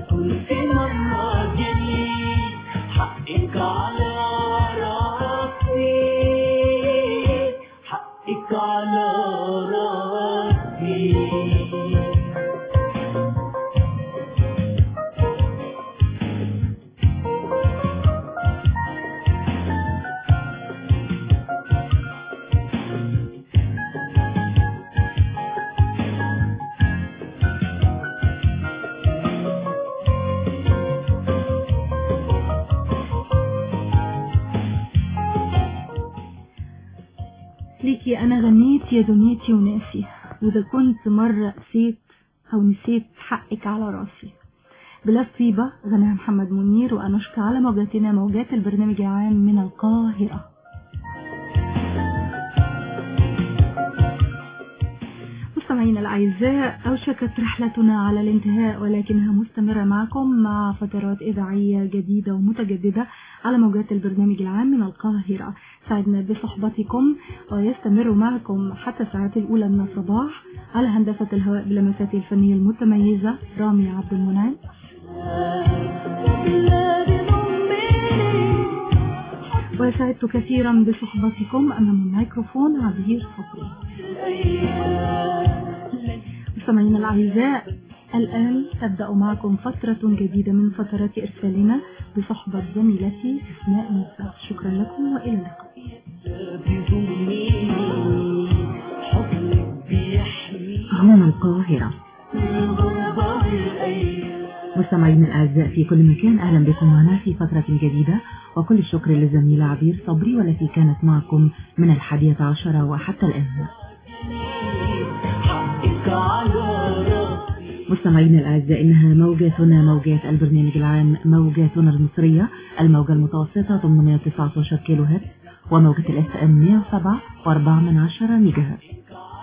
أكون في مرة جميل حقك على راسي حقك على راسي ليكي أنا غنيت يا دنيتي وناسي وإذا كنت مرة قسيت أو نسيت حقك على راسي بلاد طيبة غناها محمد منير وأنوشكا على موجاتنا موجات البرنامج العام من القاهرة مستمعينا الأعزاء أوشكت رحلتنا على الانتهاء ولكنها مستمرة معكم مع فترات إذاعية جديدة ومتجددة على موجات البرنامج العام من القاهرة سعدنا بصحبتكم ويستمر معكم حتى الساعات الأولى من الصباح على هندسة الهواء بلمساته الفنية المتميزة رامي عبد المنعم وسعدت كثيرا بصحبتكم أمام الميكروفون عبير صبري مستمعينا الأعزاء الآن أبدأ معكم فترة جديدة من فترات إرسالنا بصحبة زميلتي أسماء موسى شكرا لكم وإلى اللقاء هنا القاهرة مستمعينا الأعزاء في كل مكان أهلا بكم معنا في فترة جديدة وكل الشكر للزميلة عبير صبري والتي كانت معكم من الحادية عشرة وحتى الآن مستمعينا الأعزاء إنها موجاتنا موجات البرنامج العام موجاتنا المصرية الموجة المتوسطة 819 كيلو هرتز وموجة الاف ام 107 و4 من عشرة ميجا هرتز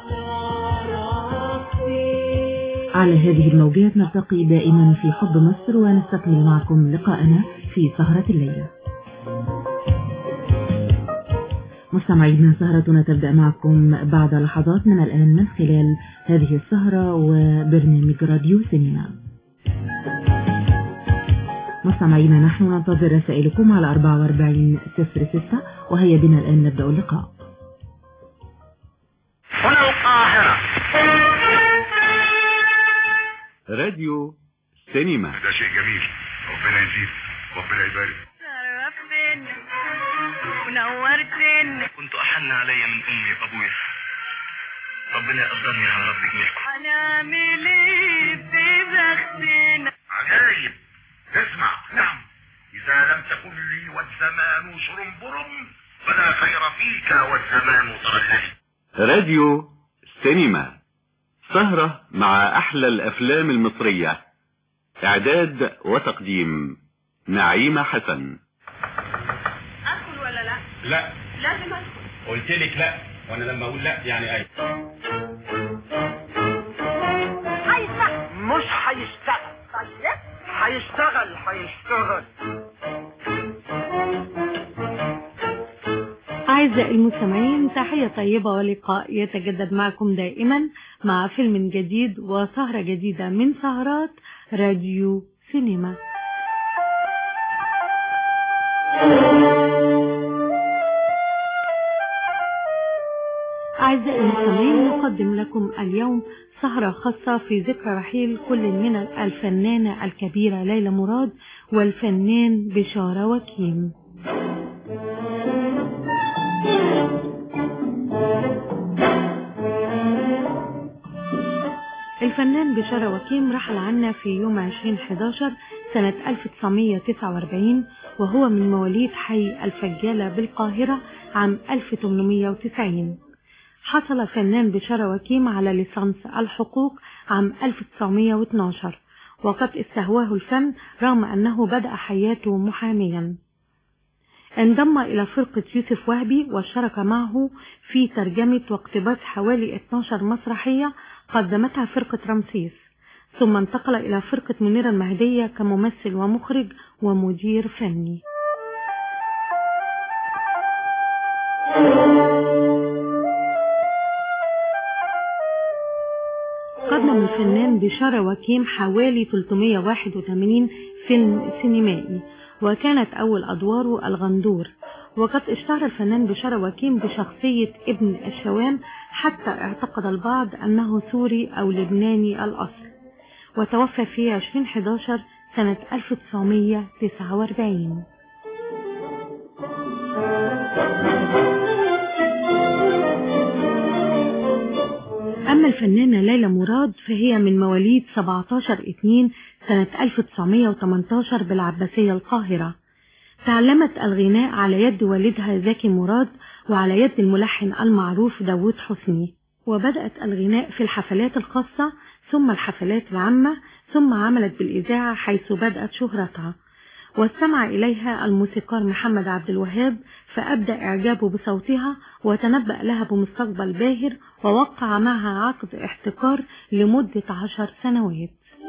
على هذه الموجات نلتقي دائما في حب مصر ونستكمل معكم لقاءنا في سهرة الليلة مستمعينا سهرتنا تبدأ معكم بعد لحظات من الآن من خلال هذه السهرة وبرنامج راديو سينما مستمعينا نحن ننتظر رسائلكم على 44 06 وهيا بنا الآن نبدأ اللقاء هنا القاهرة راديو سينما ده شيء جميل ربنا يزيد ربنا يبارك شرفتنا ونورتنا كنت أحن علي من أمي وأبويا ربنا يقدرني على رب جميلكم هنعمل ايه في بختنا عجايب اسمع نعم إذا لم تكن لي والزمان شرنبرم فلا خير فيك والزمان ترللي راديو سينما سهرة مع أحلى الأفلام المصرية إعداد وتقديم نعيمة حسن ادخل ولا لا لا لازم ادخل قلت لك لا وانا لما اقول لا يعني اي هيفتح مش هيشتغل طيب هيشتغل هيشتغل أعزائي المستمعين تحية طيبة ولقاء يتجدد معكم دائما مع فيلم جديد وسهرة جديدة من سهرات راديو سينما أعزائي المستمعين نقدم لكم اليوم سهرة خاصة في ذكرى رحيل كل من الفنانة الكبيرة ليلى مراد والفنان بشارة وكيم الفنان بشارة وكيم رحل عنا في يوم 2011 سنة 1949 وهو من مواليد حي الفجالة بالقاهرة عام 1890 حصل الفنان بشارة وكيم على ليسانس الحقوق عام 1912 وقد استهواه الفن رغم أنه بدأ حياته محاميا انضم إلى فرقة يوسف وهبي وشارك معه في ترجمة واقتباس حوالي 12 مسرحية قدمتها فرقة رمسيس ثم انتقل إلى فرقة منيرة المهدية كممثل ومخرج ومدير فني قد صمم الفنان بشارة وكيم حوالي 381 فيلم سينمائي وكانت أول أدواره الغندور وقد اشتهر الفنان بشارة وكيم بشخصية ابن الشوام حتى اعتقد البعض أنه سوري أو لبناني الأصل وتوفى في 2011 سنة 1949 أما الفنانة ليلى مراد فهي من مواليد 17 2 سنة 1918 بالعباسية القاهرة تعلمت الغناء على يد والدها زكي مراد وعلى يد الملحن المعروف داوود حسني وبدأت الغناء في الحفلات الخاصة ثم الحفلات العامة ثم عملت بالإذاعة حيث بدأت شهرتها واستمع إليها الموسيقار محمد عبد الوهاب فأبدأ إعجابه بصوتها وتنبأ لها بمستقبل باهر ووقع معها عقد احتكار لمدة عشر سنوات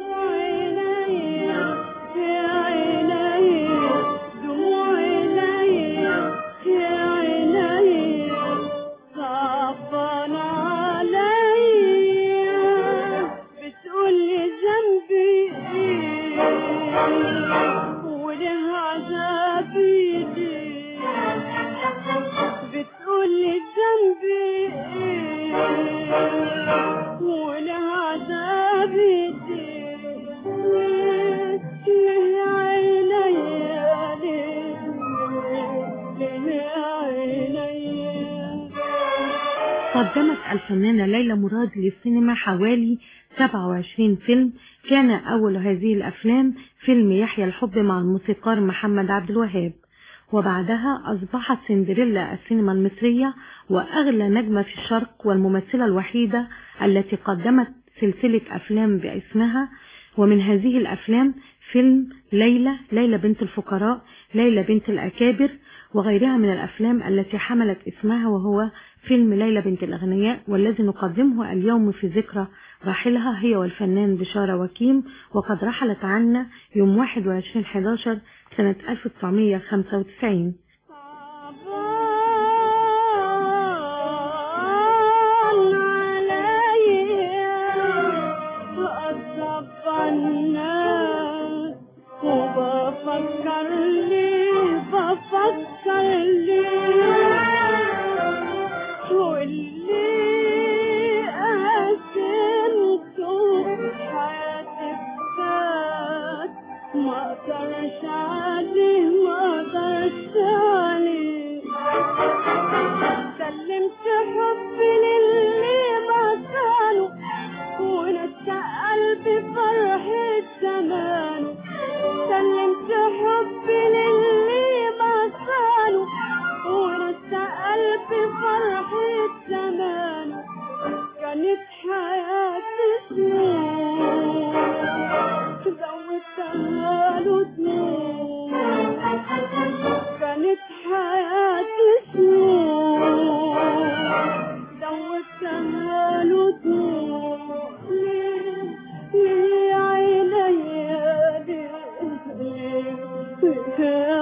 بتقولي ذنبي ايه ولا عذابي ليه ليه عيني ليه ليه عيني قدمت الفنانة ليلى مراد للسينما حوالي 27 فيلم كان أول هذه الأفلام فيلم يحيى الحب مع الموسيقار محمد عبد الوهاب وبعدها أصبحت سندريلا السينما المصرية وأغلى نجمة في الشرق والممثلة الوحيدة التي قدمت سلسلة أفلام باسمها ومن هذه الأفلام فيلم ليلى ليلى بنت الفقراء ليلى بنت الأكابر وغيرها من الأفلام التي حملت اسمها وهو فيلم ليلى بنت الأغنياء والذي نقدمه اليوم في ذكرى راحلها هي والفنان بشارة وكيم وقد رحلت عنا يوم 21 11 سنة 1995 صعبان عليا وأصعب الناس وبفكر ليه بفكر ليه واللي قسمته حياتي فات ما اقدرش عليه ما اقدرش عليه سلمت حبي للي ما كانوا ونسى قلبي فرحة زمانه سلمت حبي للي ما كانوا ونسى قلبي فرحة زمانه كانت حياتي سنين زودتها له سنين كانت حياتي سنين زودتها له سنين ليه ليه يا عيني ليه ليه يا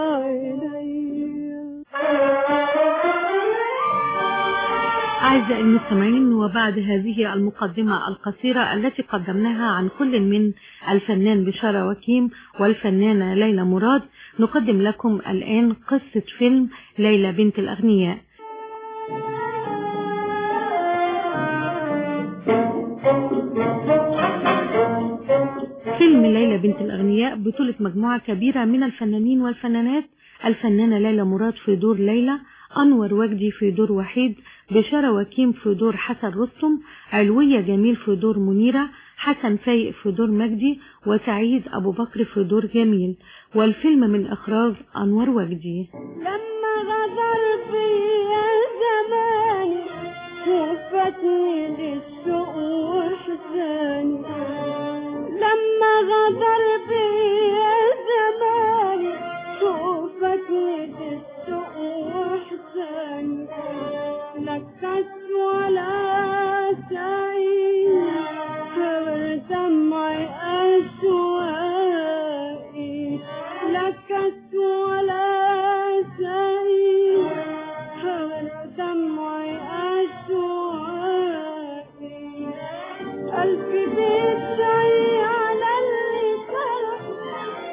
أعزائي المستمعين وبعد هذه المقدمة القصيرة التي قدمناها عن كل من الفنان بشارة وكيم والفنانة ليلى مراد نقدم لكم الآن قصة فيلم ليلى بنت الأغنياء فيلم ليلى بنت الأغنياء بطولة مجموعة كبيرة من الفنانين والفنانات الفنانة ليلى مراد في دور ليلى أنور وجدي في دور وحيد بشارة وكيم في دور حسن رستم علوية جميل في دور منيرة حسن فايق في دور مجدي وسعيد أبو بكر في دور جميل والفيلم من إخراج أنور وجدي لما غدر بيا زمان وفاتني للشوق وحزاني لما غدر بيا زمان وفاتني للشوق وحزاني نكت ولا سعيد غير دمعي أشواقي لكت ولا سعيد غير دمعي أشواقي قلبي بيه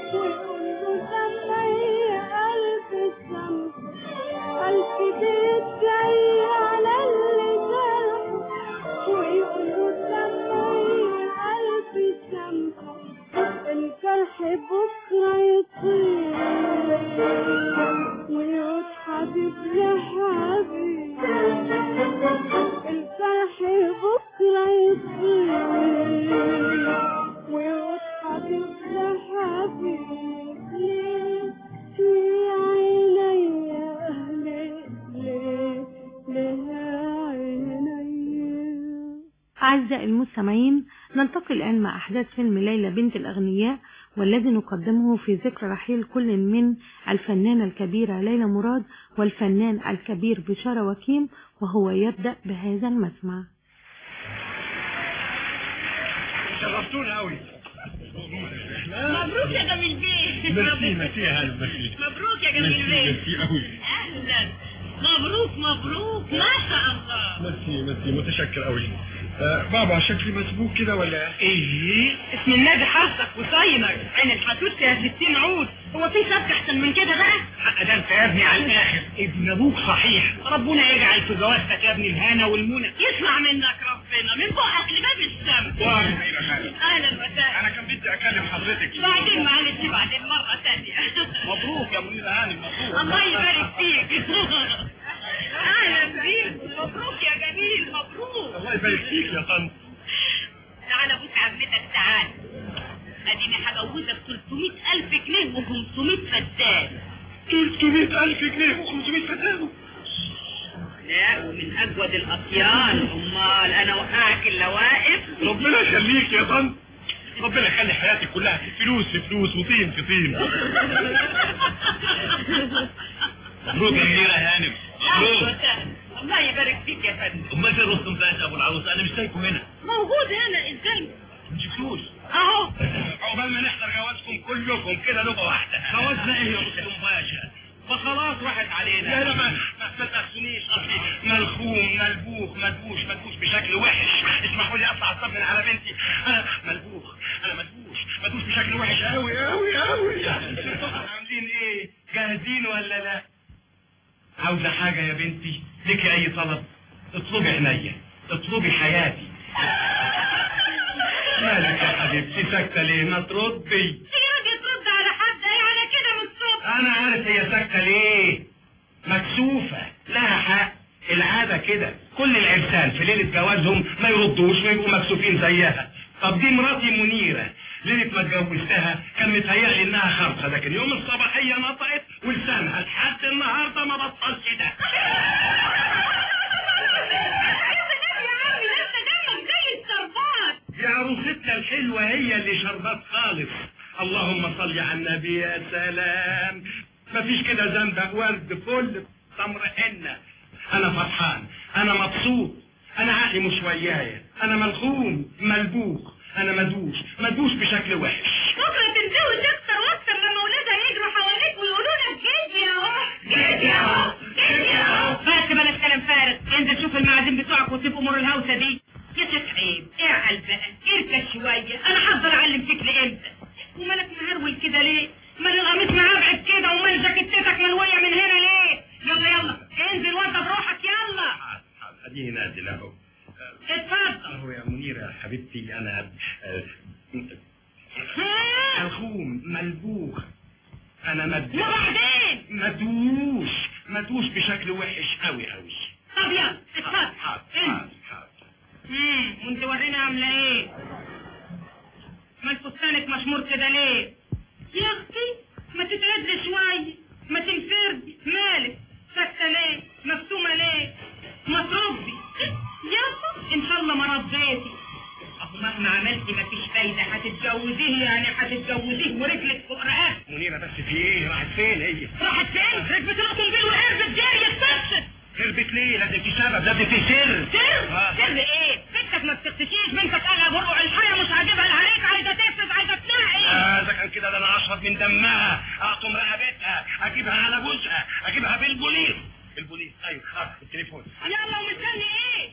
ويقول له سمي ألف سم ألف بيت جاي على اللي جرح ويقول له سمي ألف سم الجرح بكرة يطير ويعود حبيب لحبيب الجرح بكرة يطير ويعود حبيب لحبيب ليه في عيني ليه ليه ليه عيني أعزائي المستمعين نلتقي الآن مع أحداث فيلم ليلى بنت الأغنياء والذي نقدمه في ذكرى رحيل كل من الفنانة الكبيرة ليلى مراد والفنان الكبير بشارة وكيم وهو يبدأ بهذا المسمع شرفتونا قوي مبروك يا جميل بيه ميرسي ميرسي يا هانم ميرسي مبروك يا جميل ميرسي بيه ميرسي قوي اهلا مبروك مبروك ما شاء الله ميرسي ميرسي متشكر قوي آه بابا شكلي مسبوك كده ولا ايه اسم النادي حظك وصينك عين الحدود فيها 60 عود هو في سبك احسن من كده بقى حق ده انت يا ابني على الاخر ابن ابوك صحيح ربنا يجعل في جوازتك يا ابني الهنا والمنى يسمع منك ربنا من بقك لباب السما واحد يا هانم اهلا وسهلا انا كان بدي اكلم حضرتك بعدين معلش بعدين مرة ثانية مبروك يا منير هانم مبروك الله يبارك فيك اهلا بيك مبروك يا جميل مبروك الله يبارك فيك يا طنط تعالى بوس عمتك تعالى اديني هجوزك 300 الف جنيه و500 فدان 300 ألف جنيه و500 فتاة لا ومن اجود الاطيان امال انا وقعك الا واقف ربنا يخليك يا طنط ربنا يخلي حياتي كلها فلوس في فلوس وطين في طين مبروك يا منيرة يا هانم أهلا وسهلا. الله يبارك فيك يا فندم امال فين رستم باشا ابو العروس انا مش شايفه هنا موجود هنا ازاي ما شفتوش اهو عقبال ما نحضر جوازكم كلكم كده لغه واحده جوازنا ايه يا رستم باشا فخلاص راحت علينا لا لا ما ما ما تاخذونيش اصلي ملخوم ملبوخ مدبوش مدبوش بشكل وحش اسمحوا لي اطلع الطب من على بنتي انا ملبوخ انا مدبوش مدبوش بشكل وحش قوي قوي قوي عاملين ايه جاهزين ولا لا عاوزه حاجه يا بنتي ليكي اي طلب اطلبي عينيا اطلبي حياتي مالك يا حبيبتي ساكته ليه ما تردي تيجي ترد على حد ايه على كده من الصبح انا عارف هي ساكته ليه مكسوفه لها حق العاده كده كل العرسان في ليله جوازهم ما يردوش ويبقوا مكسوفين زيها طب دي مراتي منيره ليله ما اتجوزتها كان متهيألي انها خرصه لكن يوم الصباحيه نطقت ولسانها لحد النهارده ما بطلش ده يا عمي ده انت دمك زي السربات يا عروستنا الحلوة هي اللي شربت خالص اللهم صل على النبي يا سلام مفيش كده ذنب ورد فل تمر حنة انا فرحان انا مبسوط انا عقلي مش ويايا انا ملخوم ملبوخ انا مدوش مدوش بشكل وحش بكره تنزلوا تكتر واكتر لما ولادها يجروا حواليك ويقولوا لك جيت اهو جيت اهو جيت اهو بس بلاش كلام فارغ انزل شوف المعازيم بتوعك وسيب امور الهوسه دي يا شيخ عيب اعقل بقى اركز شويه انا هفضل اعلم فيك لامتى ومالك مهرول كده ليه مال القميص معبعد كده ومال جاكيتتك ملويه من هنا ليه يلا يلا انزل وانت بروحك يلا اديني نازل اهو اتفضل اهو يا منيرة يا حبيبتي انا آه، ها؟ ملخوم ملبوخ انا مد وبعدين مدوش مدوش بشكل وحش قوي قوي طب يلا اتفضل حاضر انزل. حاضر حاضر امم وانت ورينا عامله ايه ما فستانك مشمور كده ليه يا اختي ما تتعدلي شويه ما تنفردي مالك ساكته ليه مكتومه ليه ما تردي يا ان شاء الله ما رديتي اهو مهما عملتي ما فيش فايده هتتجوزيه يعني هتتجوزيه ورجلك فوق رقبتك منيرة بس في ايه راحت فين هي راحت فين ركبت الاوتوموبيل وقربت جاريه اتفشت هربت ليه لازم في سبب لازم في سر سر آه. سر ايه بنتك ما بتختشيش بنتك قالها برقع الحياه مش عاجبها العريك عايزه تفرز عايزه تلاقي آه، اذا كان كده ده انا اشرب من دمها اقطم رقبتها اجيبها على جوزها اجيبها بالبوليس البوليس ايوه اه التليفون يلا ومستني ايه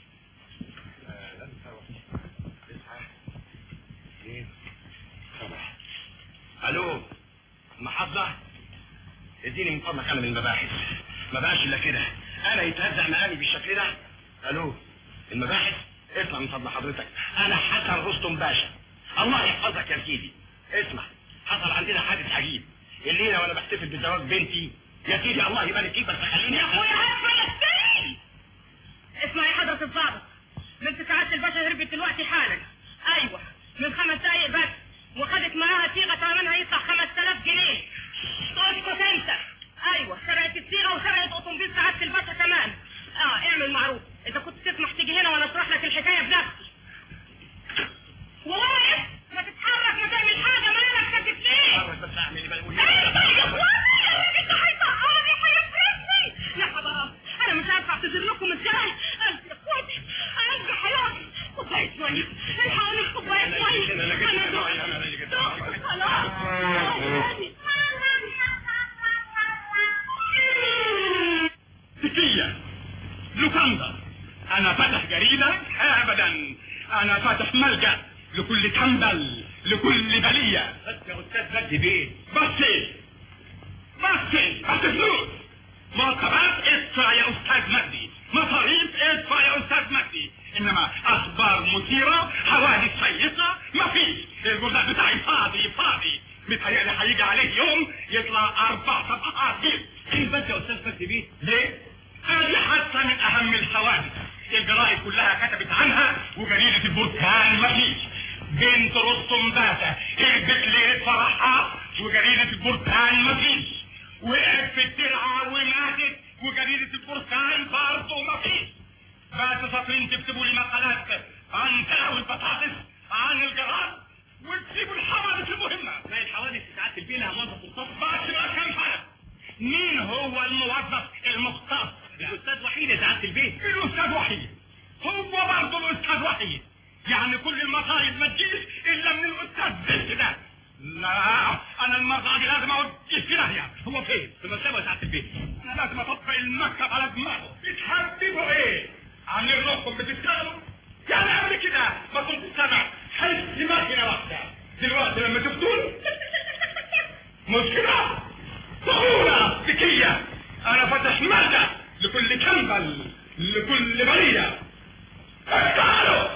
اثنين سبعة الو محافظة اديني من فضلك انا من المباحث ما بقاش الا كده انا يتهزأ مقامي بالشكل ده الو المباحث اطلع من فضل حضرتك انا حسن رستم باشا الله يحفظك يا سيدي اسمع حصل عندنا حادث عجيب الليله وانا بحتفل بزواج بنتي يا سيدي الله يبارك فيك بس خليني يا اخويا هتفلسطين اسمعي حضرة الضابط بنت سعادة الباشا هربت دلوقتي حالا ايوه من خمس دقايق بس وخدت معاها صيغة ثمنها يطلع 5000 جنيه اسكت انت ايوه سرقت الصيغة وسرقت اوتومبيل سعادة الباشا كمان اه اعمل معروف اذا كنت تسمح تيجي هنا وانا اشرح لك الحكاية بنفسي وواقف ما تتحرك ما تعمل حاجة مالك ساكت ليه حرك بس اعمل اللي بقول ايه ده يا اخواني الراجل ده هيطقعني هيفرسني يا حضرات انا مش عارفه اعتذر لكم ازاي قلبي يا اخواتي قلبي حياتي كوبايه ميه الحقوني بكوبايه ميه انا اللي جبت المية، انا اللي جبت المية. خلاص سكية لوكاندا انا فاتح جريدة ابدا انا فاتح ملجأ لكل تنبل لكل بلية بس يا استاذ مجدي بيه بس بس بس فلوس مرتبات ادفع يا استاذ مجدي مصاريف ادفع يا استاذ مجدي انما اخبار مثيرة حوادث شيقة مفيش الجزء بتاعي فاضي فاضي متهيألي هيجي عليه يوم يطلع اربع صفحات بيه ايه بس يا استاذ مجدي بيه ليه؟ هذه حادثة من اهم الحوادث الجرائد كلها كتبت عنها وجريدة البركان مفيش بنت رستم باشا هربت ليلة فرحها وجريدة البركان مفيش وقعت في الترعة وماتت وجريدة البركان برضه مفيش بس سطرين تكتبوا لي مقالات عن تهوي البطاطس عن الجراد وتسيبوا الحوادث المهمة زي الحوادث بتاعت البيت لها موظف مختص بس بقى كام حاجة مين هو الموظف المختص الاستاذ وحيد يا سعاده البيت الاستاذ وحيد هو برضه الاستاذ وحيد يعني كل المصايب ما تجيش الا من الاستاذ بس ده لا انا المرة دي لازم اوديه في داهية هو فين؟ في مكتبه يا سعاده البيت انا لازم اطبق المكتب على دماغه بتحببوا ايه؟ عن روحكم بتشتغلوا يعني قبل كده ما كنت سامع حس ماكينة واحدة دلوقتي لما تفتون مش كده؟ طهورة ذكية انا فاتح ملجأ لكل كنبل لكل برية تعالوا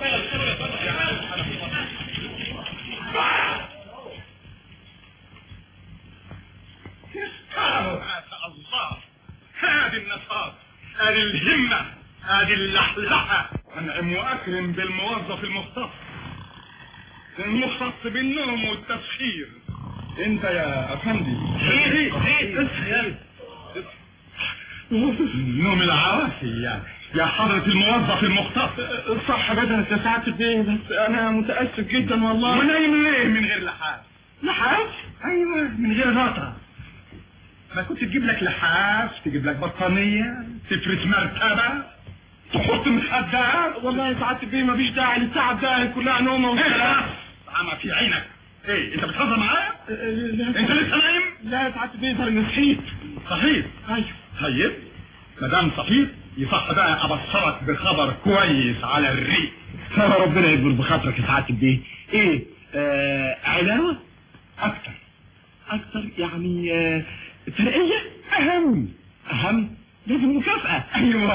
تعالوا ما شاء الله هذه النشاط هذه الهمة هذه اللحلحة أنعم وأكرم بالموظف المختص المختص بالنوم والتسخير انت يا افندي ايه ايه نوم العوافي يعني يا حضرة الموظف المختص صح بدأت يا سعادة البيه بس انا متأسف جدا والله ونايم ليه من غير لحاف لحاف ايوه من غير غطا ما كنت تجيب لك لحاف تجيب لك بطانية تفرش مرتبة تحط مخدات والله يا سعادة البيه مفيش داعي للتعب ده كلها نومة وكلام عمى في عينك ايه انت بتهزر معايا؟ انت لسه نايم؟ لا يا سعادة البيه انا صحيت صحيت ايوه طيب ما دام صحيت يصح بقى ابصرك بخبر كويس على الريق ربنا يكبر بخاطرك يا سعادة البيه ايه آه علاوة اكتر اكتر يعني آه ترقية اهم اهم لازم مكافأة ايوه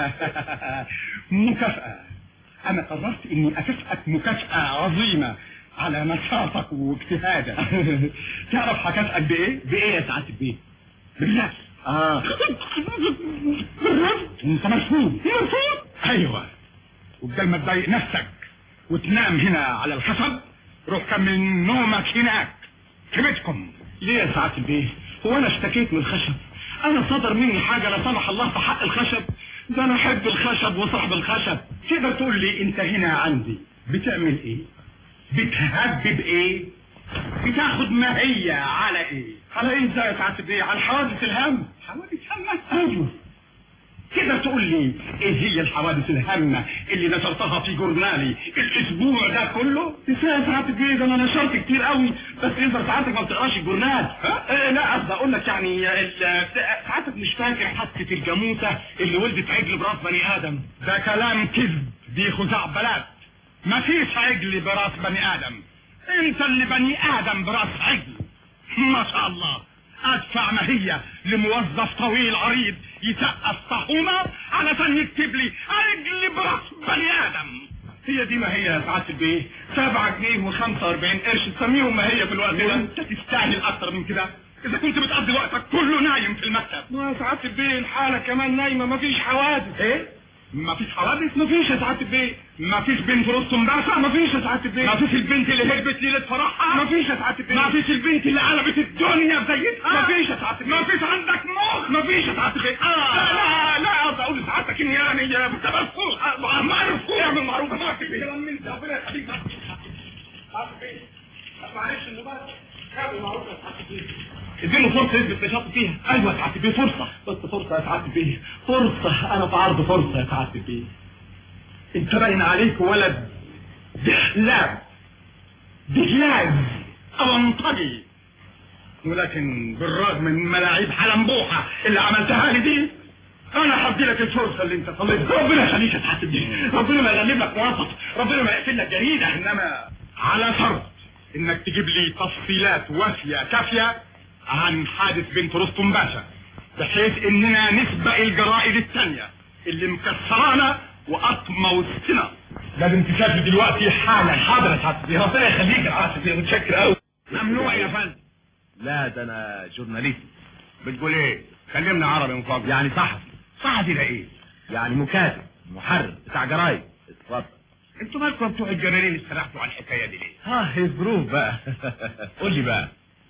مكافأة انا قررت اني اكافئك مكافأة عظيمة على نشاطك واجتهادك تعرف هكافئك بايه؟ بايه يا سعادة البيه؟ بالله اه بالرفض انت مجنون مرفوض ايوه وبدل ما تضايق نفسك وتنام هنا على الخشب روح كمل نومك هناك في بيتكم ليه يا سعادة البيه؟ هو انا اشتكيت من الخشب؟ انا صدر مني حاجة لا سمح الله في حق الخشب ده انا احب الخشب وصاحب الخشب تقدر تقول لي انت هنا عندي بتعمل ايه؟ بتهبب ايه؟ بتاخد ماهية على ايه؟ على ايه ازاي يا سعادة البيه؟ على حوادث الهم حوادث همة؟ ايوه تقدر تقول لي ايه هي الحوادث الهامة اللي نشرتها في جورنالي الاسبوع ده كله؟ ازاي يا سعادة البيه ده انا نشرت كتير قوي بس يظهر سعادتك ما بتقراش الجورنال اه لا قصدي اقول لك يعني ال- سعادتك مش فاكر حادثة الجاموسة اللي ولدت عجل براس بني ادم ده كلام كذب دي خزعبلات مفيش عجل براس بني ادم انت اللي بني ادم براس عجل ما شاء الله ادفع ما هي لموظف طويل عريض يسقف طاحونه علشان يكتب لي اجلب راس بني ادم هي دي ما هي يا سعاده البيه 7 جنيه و45 قرش تسميهم ما هي في الوقت ده انت تستاهل اكتر من كده اذا كنت بتقضي وقتك كله نايم في المكتب يا سعاده البيه الحاله كمان نايمه مفيش حوادث ايه مفيش حوادث مفيش يا سعاده البيه مفيش بنت رستم باشا مفيش يا سعاده البيه مفيش البنت اللي هربت ليله فرحها مفيش يا سعاده البيه مفيش البنت اللي قلبت الدنيا بزيتها مفيش يا سعاده البيه مفيش عندك مخ مفيش يا سعاده البيه لا لا لا قصدي اقول لسعادتك ان يعني انت مرفوض معروف اعمل معروف يا سعاده البيه كلام من ده ربنا يخليك سعاده البيه معلش النبات اعمل معروف يا سعاده البيه اديله فرصة يثبت نشاطه فيها ايوه يا سعاده البيه فرصة بس فرصة يا سعاده البيه فرصة انا في عرض فرصة يا سعاده البيه انت باين عليك ولد دحلاب دجلاج أونطجي ولكن بالرغم من ملاعيب حلنبوحة اللي عملتها لي دي انا هدي لك الفرصه اللي انت طلبتها ربنا يخليك يا سعاده الدين ربنا ما يغلب لك موظف ربنا ما يقفل لك جريده انما على شرط انك تجيب لي تفصيلات وافيه كافيه عن حادث بنت رستم باشا بحيث اننا نسبق الجرائد التانية اللي مكسرانا وقطمة وسطنا لازم تسافر دلوقتي حالا حاضر يا سعاده الدين ربنا يخليك يا سعاده الدين متشكر قوي ممنوع يا فندم لا ده انا جورناليست بتقول ايه كلمنا عربي من فضلك يعني صحفي صحفي ده ايه يعني مكاتب محرر بتاع جرايد اتفضل انتوا مالكم بتوع الجرانين استرحتوا على الحكايه دي ليه ها هي ظروف بقى قول لي بقى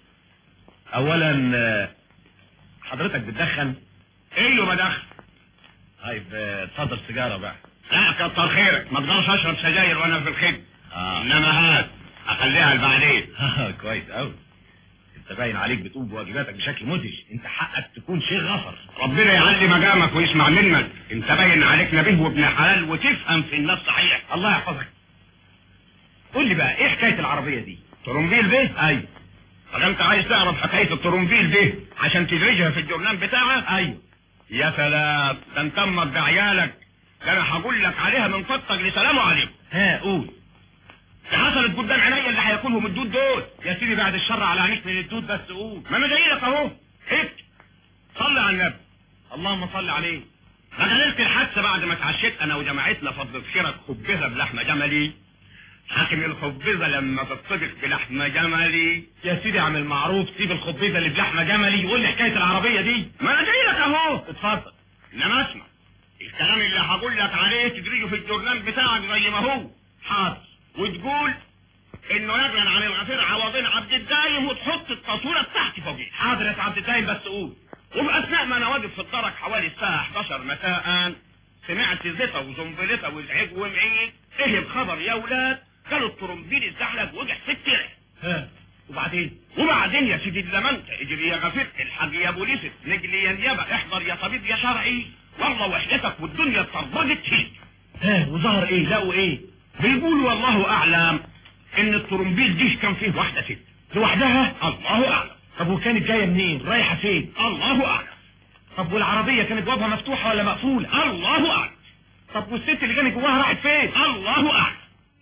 اولا آه، حضرتك بتدخن ايه له بدخل طيب آه، اتفضل سيجاره بقى لا كتر خيرك ما اقدرش اشرب سجاير وانا في الخدمه اه انما هات اخليها لبعدين كويس قوي انت باين عليك بتقوم بواجباتك بشكل مدهش انت حقك تكون شيخ غفر ربنا يعلي مقامك ويسمع منك انت باين عليك نبيه وابن حلال وتفهم في الناس صحيح الله يحفظك قول لي بقى ايه حكايه العربيه دي ترومبيل بيه ايوه طب انت عايز تعرف حكايه الترومبيل دي عشان تدرجها في الجورنال بتاعك ايوه يا سلام ده انت امك بعيالك ده انا هقول لك عليها من فضلك لسلام عليكم ها قول دي حصلت قدام عينيا اللي هياكلهم الدود دول يا سيدي بعد الشر على عينيك من الدود بس قول ما انا جاي لك اهو اكتب صلي على النبي اللهم صل عليه انا ليله الحادثه بعد ما اتعشيت انا وجماعتنا فضل خيرك خبزه بلحمه جملي حاكم الخبزه لما تطبخ بلحمه جملي يا سيدي اعمل معروف سيب الخبيزه اللي بلحمه جملي يقول لي حكايه العربيه دي ما انا جاي لك اهو اتفضل انما اسمع الكلام اللي هقول لك عليه تدريجه في الجورنال بتاعك زي ما هو حاضر وتقول انه يجرن عن الغفير عوضين عبد الدايم وتحط التصويره بتاعتي فوقيه حاضر يا سعاده الدايم بس قول وفي اثناء ما انا واقف في الدرج حوالي الساعه 11 مساء سمعت زيطه وزنبلته وازعاج ومعيد ايه الخبر يا ولاد قالوا الترومبيل اتزحلق وقع في الترع ها وبعدين وبعدين يا سيدي لما انت اجري يا غفير الحاج يا بوليس نجلي يا نيابه احضر يا طبيب يا شرعي والله وحدتك والدنيا اتطربقت فيك ها وظهر ايه لقوا ايه بيقول والله اعلم ان الترومبيل دي كان فيه واحده ست لوحدها الله اعلم طب وكانت جايه منين رايحه فين الله اعلم طب والعربيه كانت بابها مفتوحه ولا مقفوله الله اعلم طب والست اللي كانت جواها راحت فين الله اعلم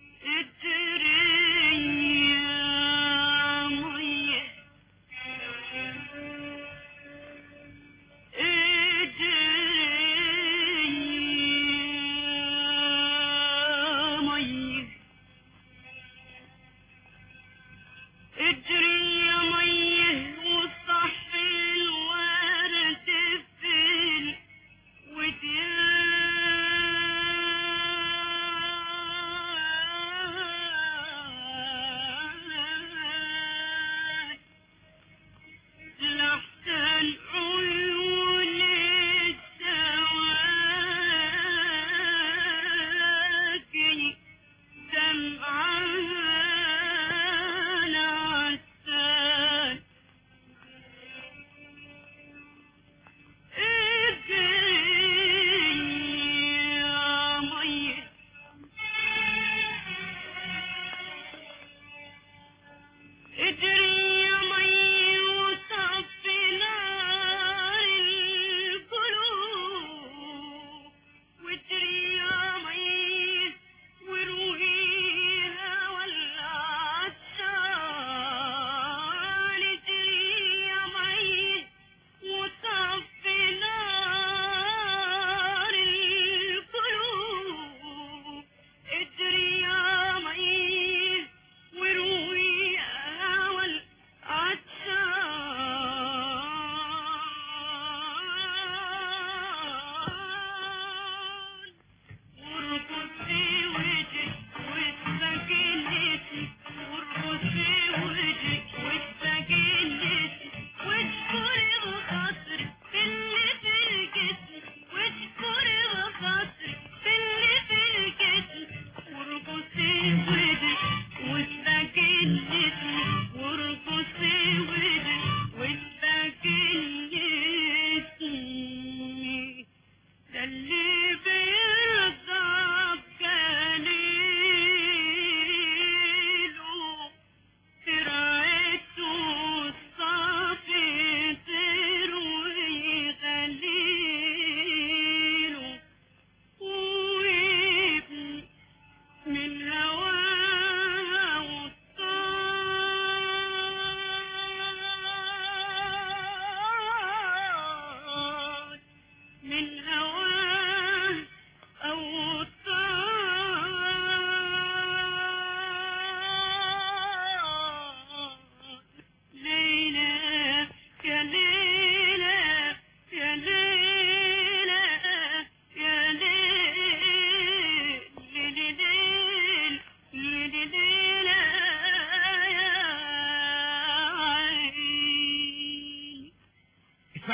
اجري يا ميه وصحي الورد فين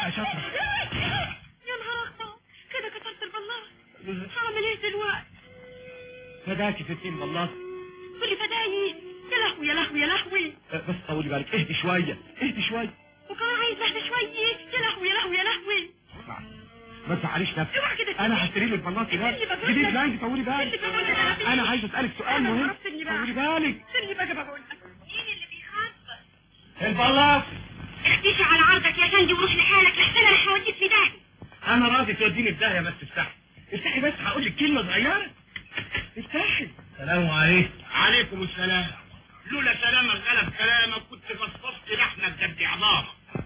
بقى شاطره يا نهار اخطر كده كسرت البلاط هعمل ايه دلوقتي فداكي في الدين والله كل فدايي يا لهوي يا لهوي يا لهوي بس طولي بالك اهدي شويه اهدي شويه وكمان عايز اهدى شويه يا لهوي يا لهوي يا لهوي ما تزعليش نفسك اوعى كده انا هشتري لك بلاطي ده اللي بقول جديد لك. لا انت طولي اللي بالك بقول لك أنا فيه. انا عايز اسالك سؤال أنا مهم عرفتني بقى. طولي بالك سيبني بقى بقول لك مين اللي بيخبط البلاط اختفي على عرضك يا سندي وروح لحالك لحسن انا هوديك في داهيه انا راضي توديني في داهيه بس افتحي افتحي بس هقول لك كلمه صغيره افتحي السلام عليكم عليكم السلام لولا سلامك غلب كلامك كنت فصفصت لحمك قد عظامك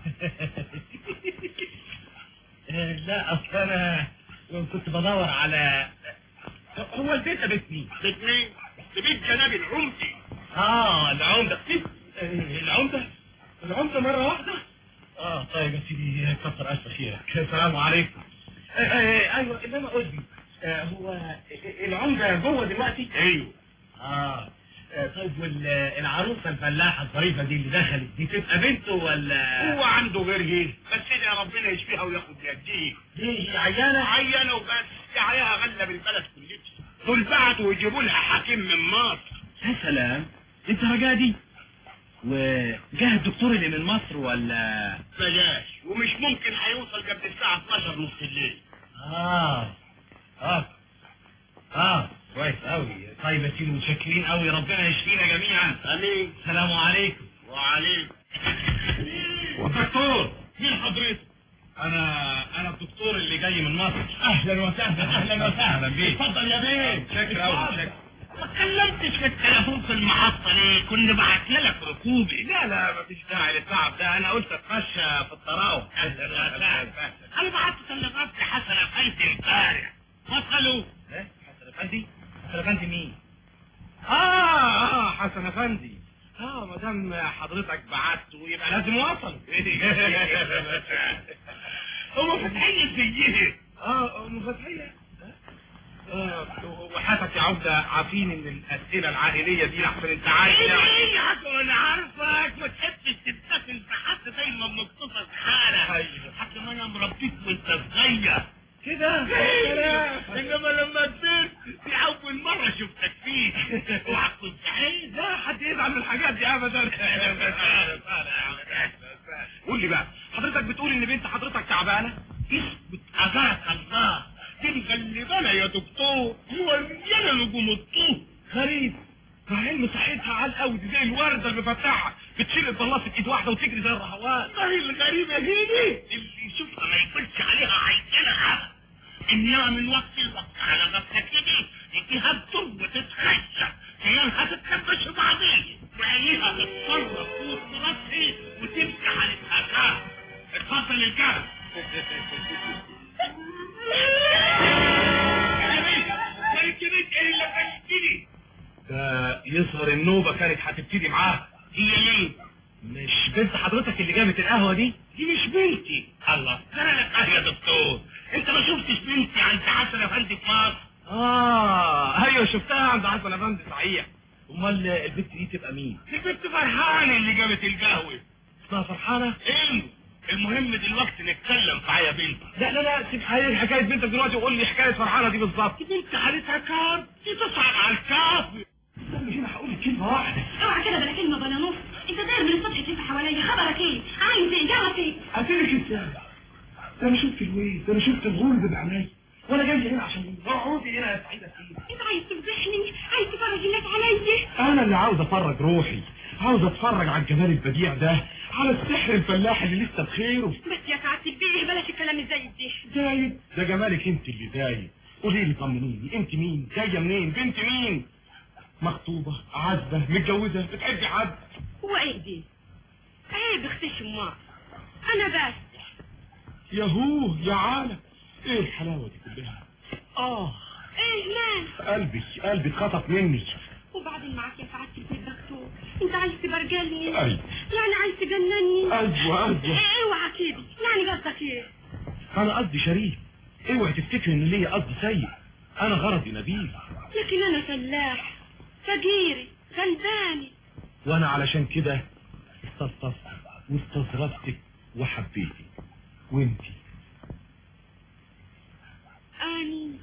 لا اصل انا كنت بدور على هو البيت ده بيت مين؟ بيت مين؟ في بيت جناب العمدي اه العمده آه، العمده العمده مره واحده اه طيب يا سيدي كتر الف خيرك السلام عليكم آه، آه، ايوه انما قول لي آه، هو العمده جوه دلوقتي ايوه اه آه، طيب والعروسه الفلاحه الظريفه دي اللي دخلت دي تبقى بنته ولا هو عنده غير ايه بس يا ربنا يشفيها وياخد بيديه دي هي عيانه عينه وبس دعاياها غلب البلد كلها دول بعتوا ويجيبوا لها حكيم من مصر يا سلام انت رجادي وجاه الدكتور اللي من مصر ولا بلاش ومش ممكن هيوصل قبل الساعة 12 نص الليل اه اه اه كويس قوي طيب يا سيدي متشكرين قوي ربنا يشفينا جميعا امين السلام عليكم وعليكم دكتور مين حضرتك انا انا الدكتور اللي جاي من مصر اهلا وسهلا اهلا وسهلا بيك اتفضل يا بيه شكرا قوي شكرا ما اتكلمتش في التليفون في المحطة ليه؟ كنا بعت لك ركوبي لا لا مفيش داعي للتعب ده انا قلت اتمشى في الطراوه انا بعت تليفونات لحسن افندي امبارح وصلوا ايه حسن افندي حسن افندي مين اه اه حسن افندي اه ما دام حضرتك بعته يبقى لازم وصل هو فتحية زيه اه ام فتحيه آه، وحياتك يا عودة عارفين ان الاسئله العائليه دي احسن انت عارف ايه يعني ايه يا عم انا عارفك ما تحبش تتدخل في حد دايما مقتصر حالك أيوة. حتى ما انا مربيك وانت صغير كده انما لما كبرت دي اول مره شفتك فيه اوعى تكون سعيد لا حد يزعل من الحاجات دي ابدا قول لي بقى حضرتك بتقول ان بنت حضرتك تعبانه اثبت اجرك الله دي مغلبانه يا دكتور موليانه نجوم الطوب غريب مع علم صحتها عال قوي دي زي الورده المفتحه بتشيل البلاط في ايد واحده وتجري زي الرهوان ما هي الغريبه هي دي اللي يشوفها ما يقولش عليها عينه ابدا انها من وقت لوقت على غفله كده يديها بترب وتتخشى هي هتتنبش بعضين وعينيها تتصرف فوق راسي وتبكي على الهكاه اتفضل الجرس كانت بنت ايه اللي فشتني ده يظهر النوبه كانت هتبتدي معاها هي مين مش بنت حضرتك اللي جابت القهوه دي دي مش بنتي الله انا لك اه يا دكتور انت ما شفتش بنتي عند حسن افندي في مصر اه ايوه شفتها عند حسن افندي صحيح امال البنت دي تبقى مين دي بنت فرحان اللي جابت القهوه اسمها فرحانه ايه المهم دلوقتي نتكلم في حياة بنتي لا لا لا سيب حي- حكايه بنتك دلوقتي وقول لي حكايه فرحانه دي بالظبط دي بنت حالتها كام دي تصعد على الكاف هنا هقول لك كلمه واحده اوعى كده بلا كلمه بلا نص انت داير من الصبح تلف حواليا خبرك ايه عايز ايه جرس ايه قتلك ازاي ده انا شفت الويل ده انا شفت الغرب بعيني وانا جاي هنا عشان اقعدي هنا يا سعيده فيه انت عايز تفضحني عايز تفرج الناس عليا انا اللي عاوز افرج روحي عاوز اتفرج على الجمال البديع ده على السحر الفلاح اللي لسه بخيره بس يا سعادة البيه بلاش الكلام الزايد ده زايد ده جمالك انت اللي زايد قولي لي طمنيني انت مين جايه منين بنت مين مخطوبه عازبه متجوزه بتحبي حد هو ايه دي عيب اختش امك انا بس ياهو يا عالم ايه الحلاوه دي كلها اه ايه مال قلبي قلبي اتخطف مني وبعدين معاك يا سعادة البيه دكتور انت عايز تبرجلني ايوه يعني عايز تجنني ايوه ايوه ايه اوعى كده يعني قصدك ايه انا قصدي شريف اوعي تفتكري ان ليا قصد سيء انا غرضي نبيل لكن انا فلاح فقيري غلباني وانا علشان كده استلطفتك واستظرفتك وحبيتك وانت أني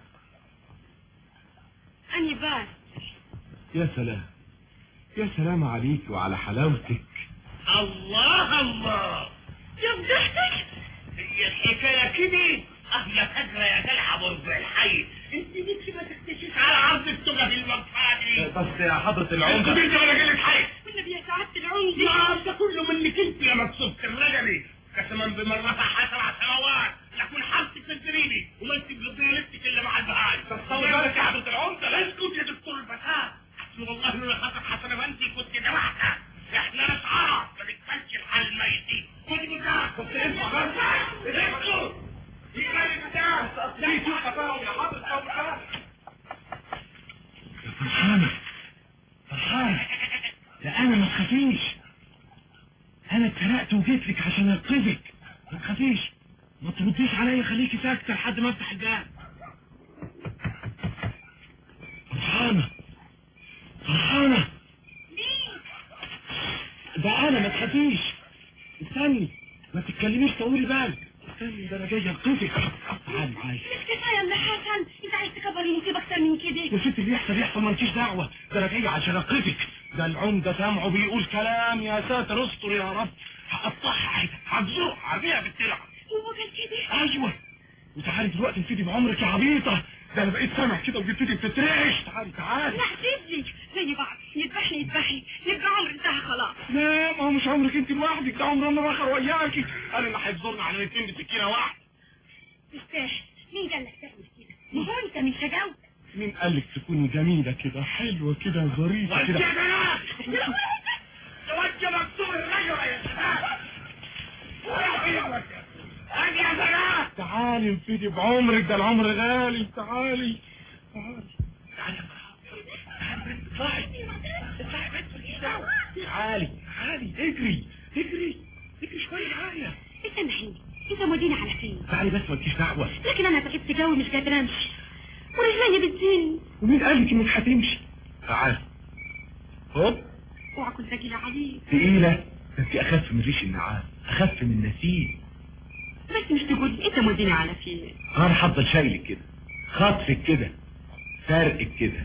أني بس يا سلام يا سلام عليك وعلى حلاوتك الله الله يا فضحتك هي الحكايه كده اه يا فجرة يا دلع بربع الحي انت ليك ما تختشيش على عرض التوجه في المنطقه دي بس يا حضرة انت العمدة بنت ولا جلد حي والنبي يا سعادة العمدة نعم ده كله منك انت يا مكسوبة الرجلي قسما بمرتها حسرع سنوات لكن حبسك في الزريبي وما انت بضيلتك اللي مع البهاي طول بالك يا حضرة العمدة اسكت يا دكتور الفتاة حسبي والله لولا خاطر حسنة بنتي كنت دمعتها احنا ناس عرب ما بنتكلش الحال ميتين كنت بتاع كنت اسمع بس اسكت في بالك بتاع لا شوف تفاهم يا حضرة العمدة يا فرحانة فرحانة لا انا ما تخافيش انا اتسرقت وجيت لك عشان انقذك ما تخافيش ما ترديش عليا خليكي ساكتة لحد ما افتح الباب فرحانة فرحانة ده انا ما تخافيش استني ما تتكلميش طولي بالك استني ده انا جاي انقذك تعالي معايا كفاية يا حسن انت عايز تكبر مصيبة اكتر من كده يا ست اللي يحصل يحصل مالكيش دعوة ده انا جاي عشان انقذك ده العمدة سامعه بيقول كلام يا ساتر استر يا رب هقطعها هبزرها هرميها بالترعة هو كان كده ايوه وتعالي دلوقتي نفيدي بعمرك يا عبيطة ده انا بقيت سامع كده وجبتك بتترعش تعالي تعالي لا سيبني زي بعض يذبحني يذبحني يبقى عمر انتهى خلاص لا ما هو مش عمرك انت لوحدك ده عمرنا الاخر وياكي انا اللي هيبزرنا على الاثنين بسكينة واحدة تستاهل مين قال لك تعمل كده ما هو انت من شجاوتك مين قال لك تكوني جميلة كده حلوة كده ظريفة كده توجه مكسور الرجل يا شباب هاجي يا بنات تعالي نفيدي بعمرك ده العمر غالي تعالي تعالي تعالي يا فرحان تعالي بنت اطلعي اطلعي بنت مالكيش دعوة تعالي تعالي اجري اجري اجري شوية معايا استنى حين انت موديني على فين تعالي بس مالكيش دعوة لكن انا تعبت جوي مش قادره امشي ورجلي بتزن ومين قال لك انك هتمشي تعالي هوب اوعى كنت ثقيله عليك تقيلة ده انت اخف من ريش النعام اخف من النسيم بس مش تقول لي انت موديني على فين انا هفضل شايلك كده خطفك كده سرقك كده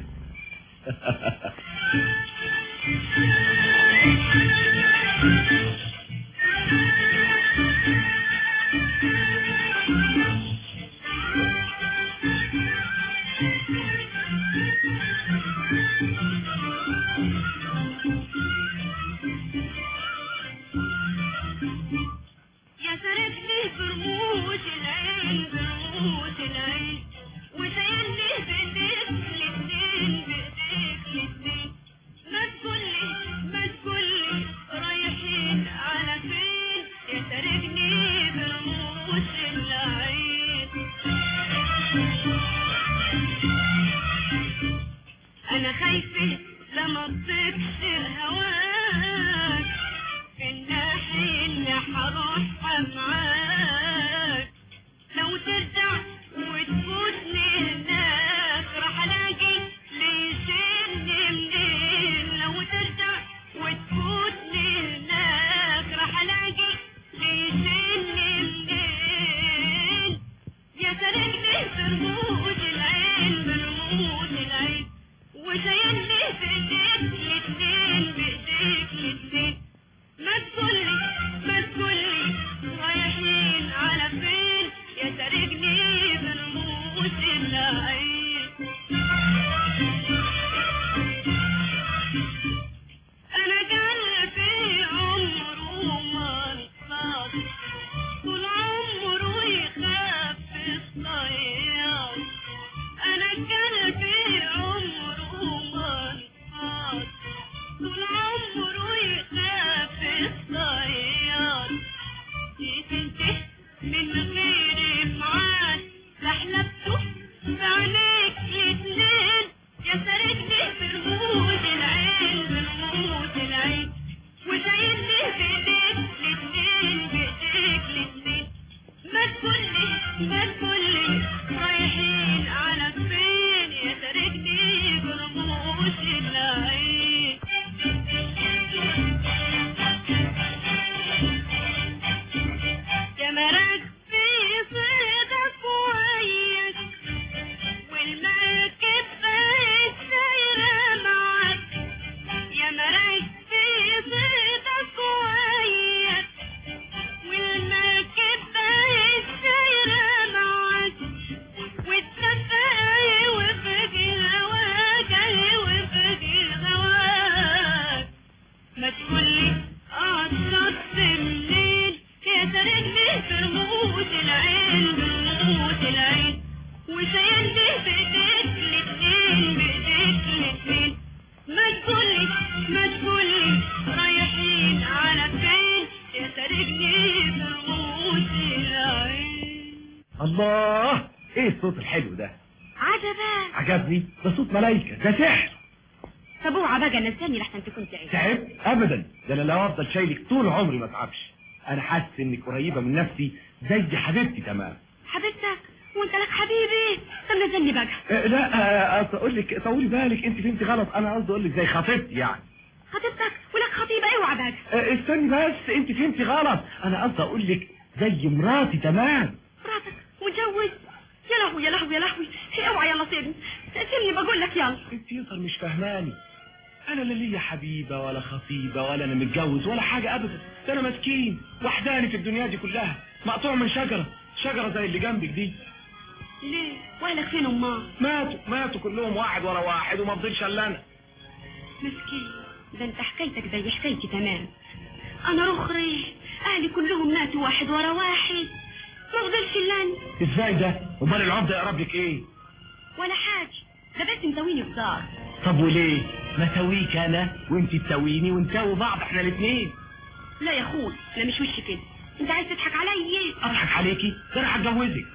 يا سرقني برموش العين برموش العين وشايلني بايديك الاتنين بايديك الاتنين ما تقولي ما تقولي رايحين على فين يا سرقني برموش العين انا خايفة لما تكسر هواك في الناحية اللي هروحها معاك لو ترجع وتفوتني هناك راح الاقي اللي يشيلني منين لو ترجع وتفوتني هناك راح الاقي اللي يشيلني منين يا سرقني برموش العين برموش العين وشايلني في ايديك الاتنين بايديك الاتنين ما تقولي ما تقولي رايحين على فين يا سرقني برموش العين انا قلبي عمره ما انصاف طول عمره يخاف الصياد انا قلبي عمره ما انصاف طول عمره يخاف الصياد جيت انت من غير معاد لحلبته بعينيك الاتنين يا سرقني برموش العين برموش العين وشايلني بايديك الاتنين بايديك الاتنين ما تقولي ما تقولي رايحين على فين يا سرقني برموش العين يا مرا رجلي في رموش العين برموش العين وشايلني في ايديك الاتنين بايديك الاتنين ما تقولي ما تقولي رايحين على فين يا رجلي في رموش العين الله ايه الصوت الحلو ده عجبا عجبني ده صوت ملايكة ده سحر طب اوعى بقى نساني لحسن تكون تعبت تعبت ابدا ده انا لو افضل شايلك طول عمري ما اتعبش انا حاسس انك قريبة من نفسي زي حبيبتي تمام حبيبتك وانت لك حبيبي طب نزلني بقى أه لا أه، أه، اقول لك طولي بالك انت فهمتي غلط انا قصدي اقول لك زي خطيبتي يعني خطيبتك ولك خطيبة اوعى بقى أه، استني بس انت فهمتي غلط انا قصدي اقول لك زي مراتي تمام مراتك متجوز يا لهوي يا لهوي يا لهوي اوعى يلا سيبني سيبني بقول لك يلا انت يظهر مش فاهماني انا لا ليا حبيبه ولا خطيبه ولا انا متجوز ولا حاجه ابدا ده انا مسكين وحداني في الدنيا دي كلها مقطوع من شجره شجره زي اللي جنبك دي ليه واهلك فين امال ماتوا ماتوا كلهم واحد ورا واحد وما فضلش الا انا مسكين ده انت حكايتك زي حكايتي تمام انا رخري اهلي كلهم ماتوا واحد ورا واحد ما فضلش الا أنا. ازاي ده امال العمده يقرب لك ايه ولا حاجه ده بس مسويني في دار طب وليه ما سويك انا وانت تسويني ونسوي بعض احنا الاثنين لا يا اخوي انا مش وش كده انت عايز تضحك عليا اضحك عليكي ده انا هتجوزك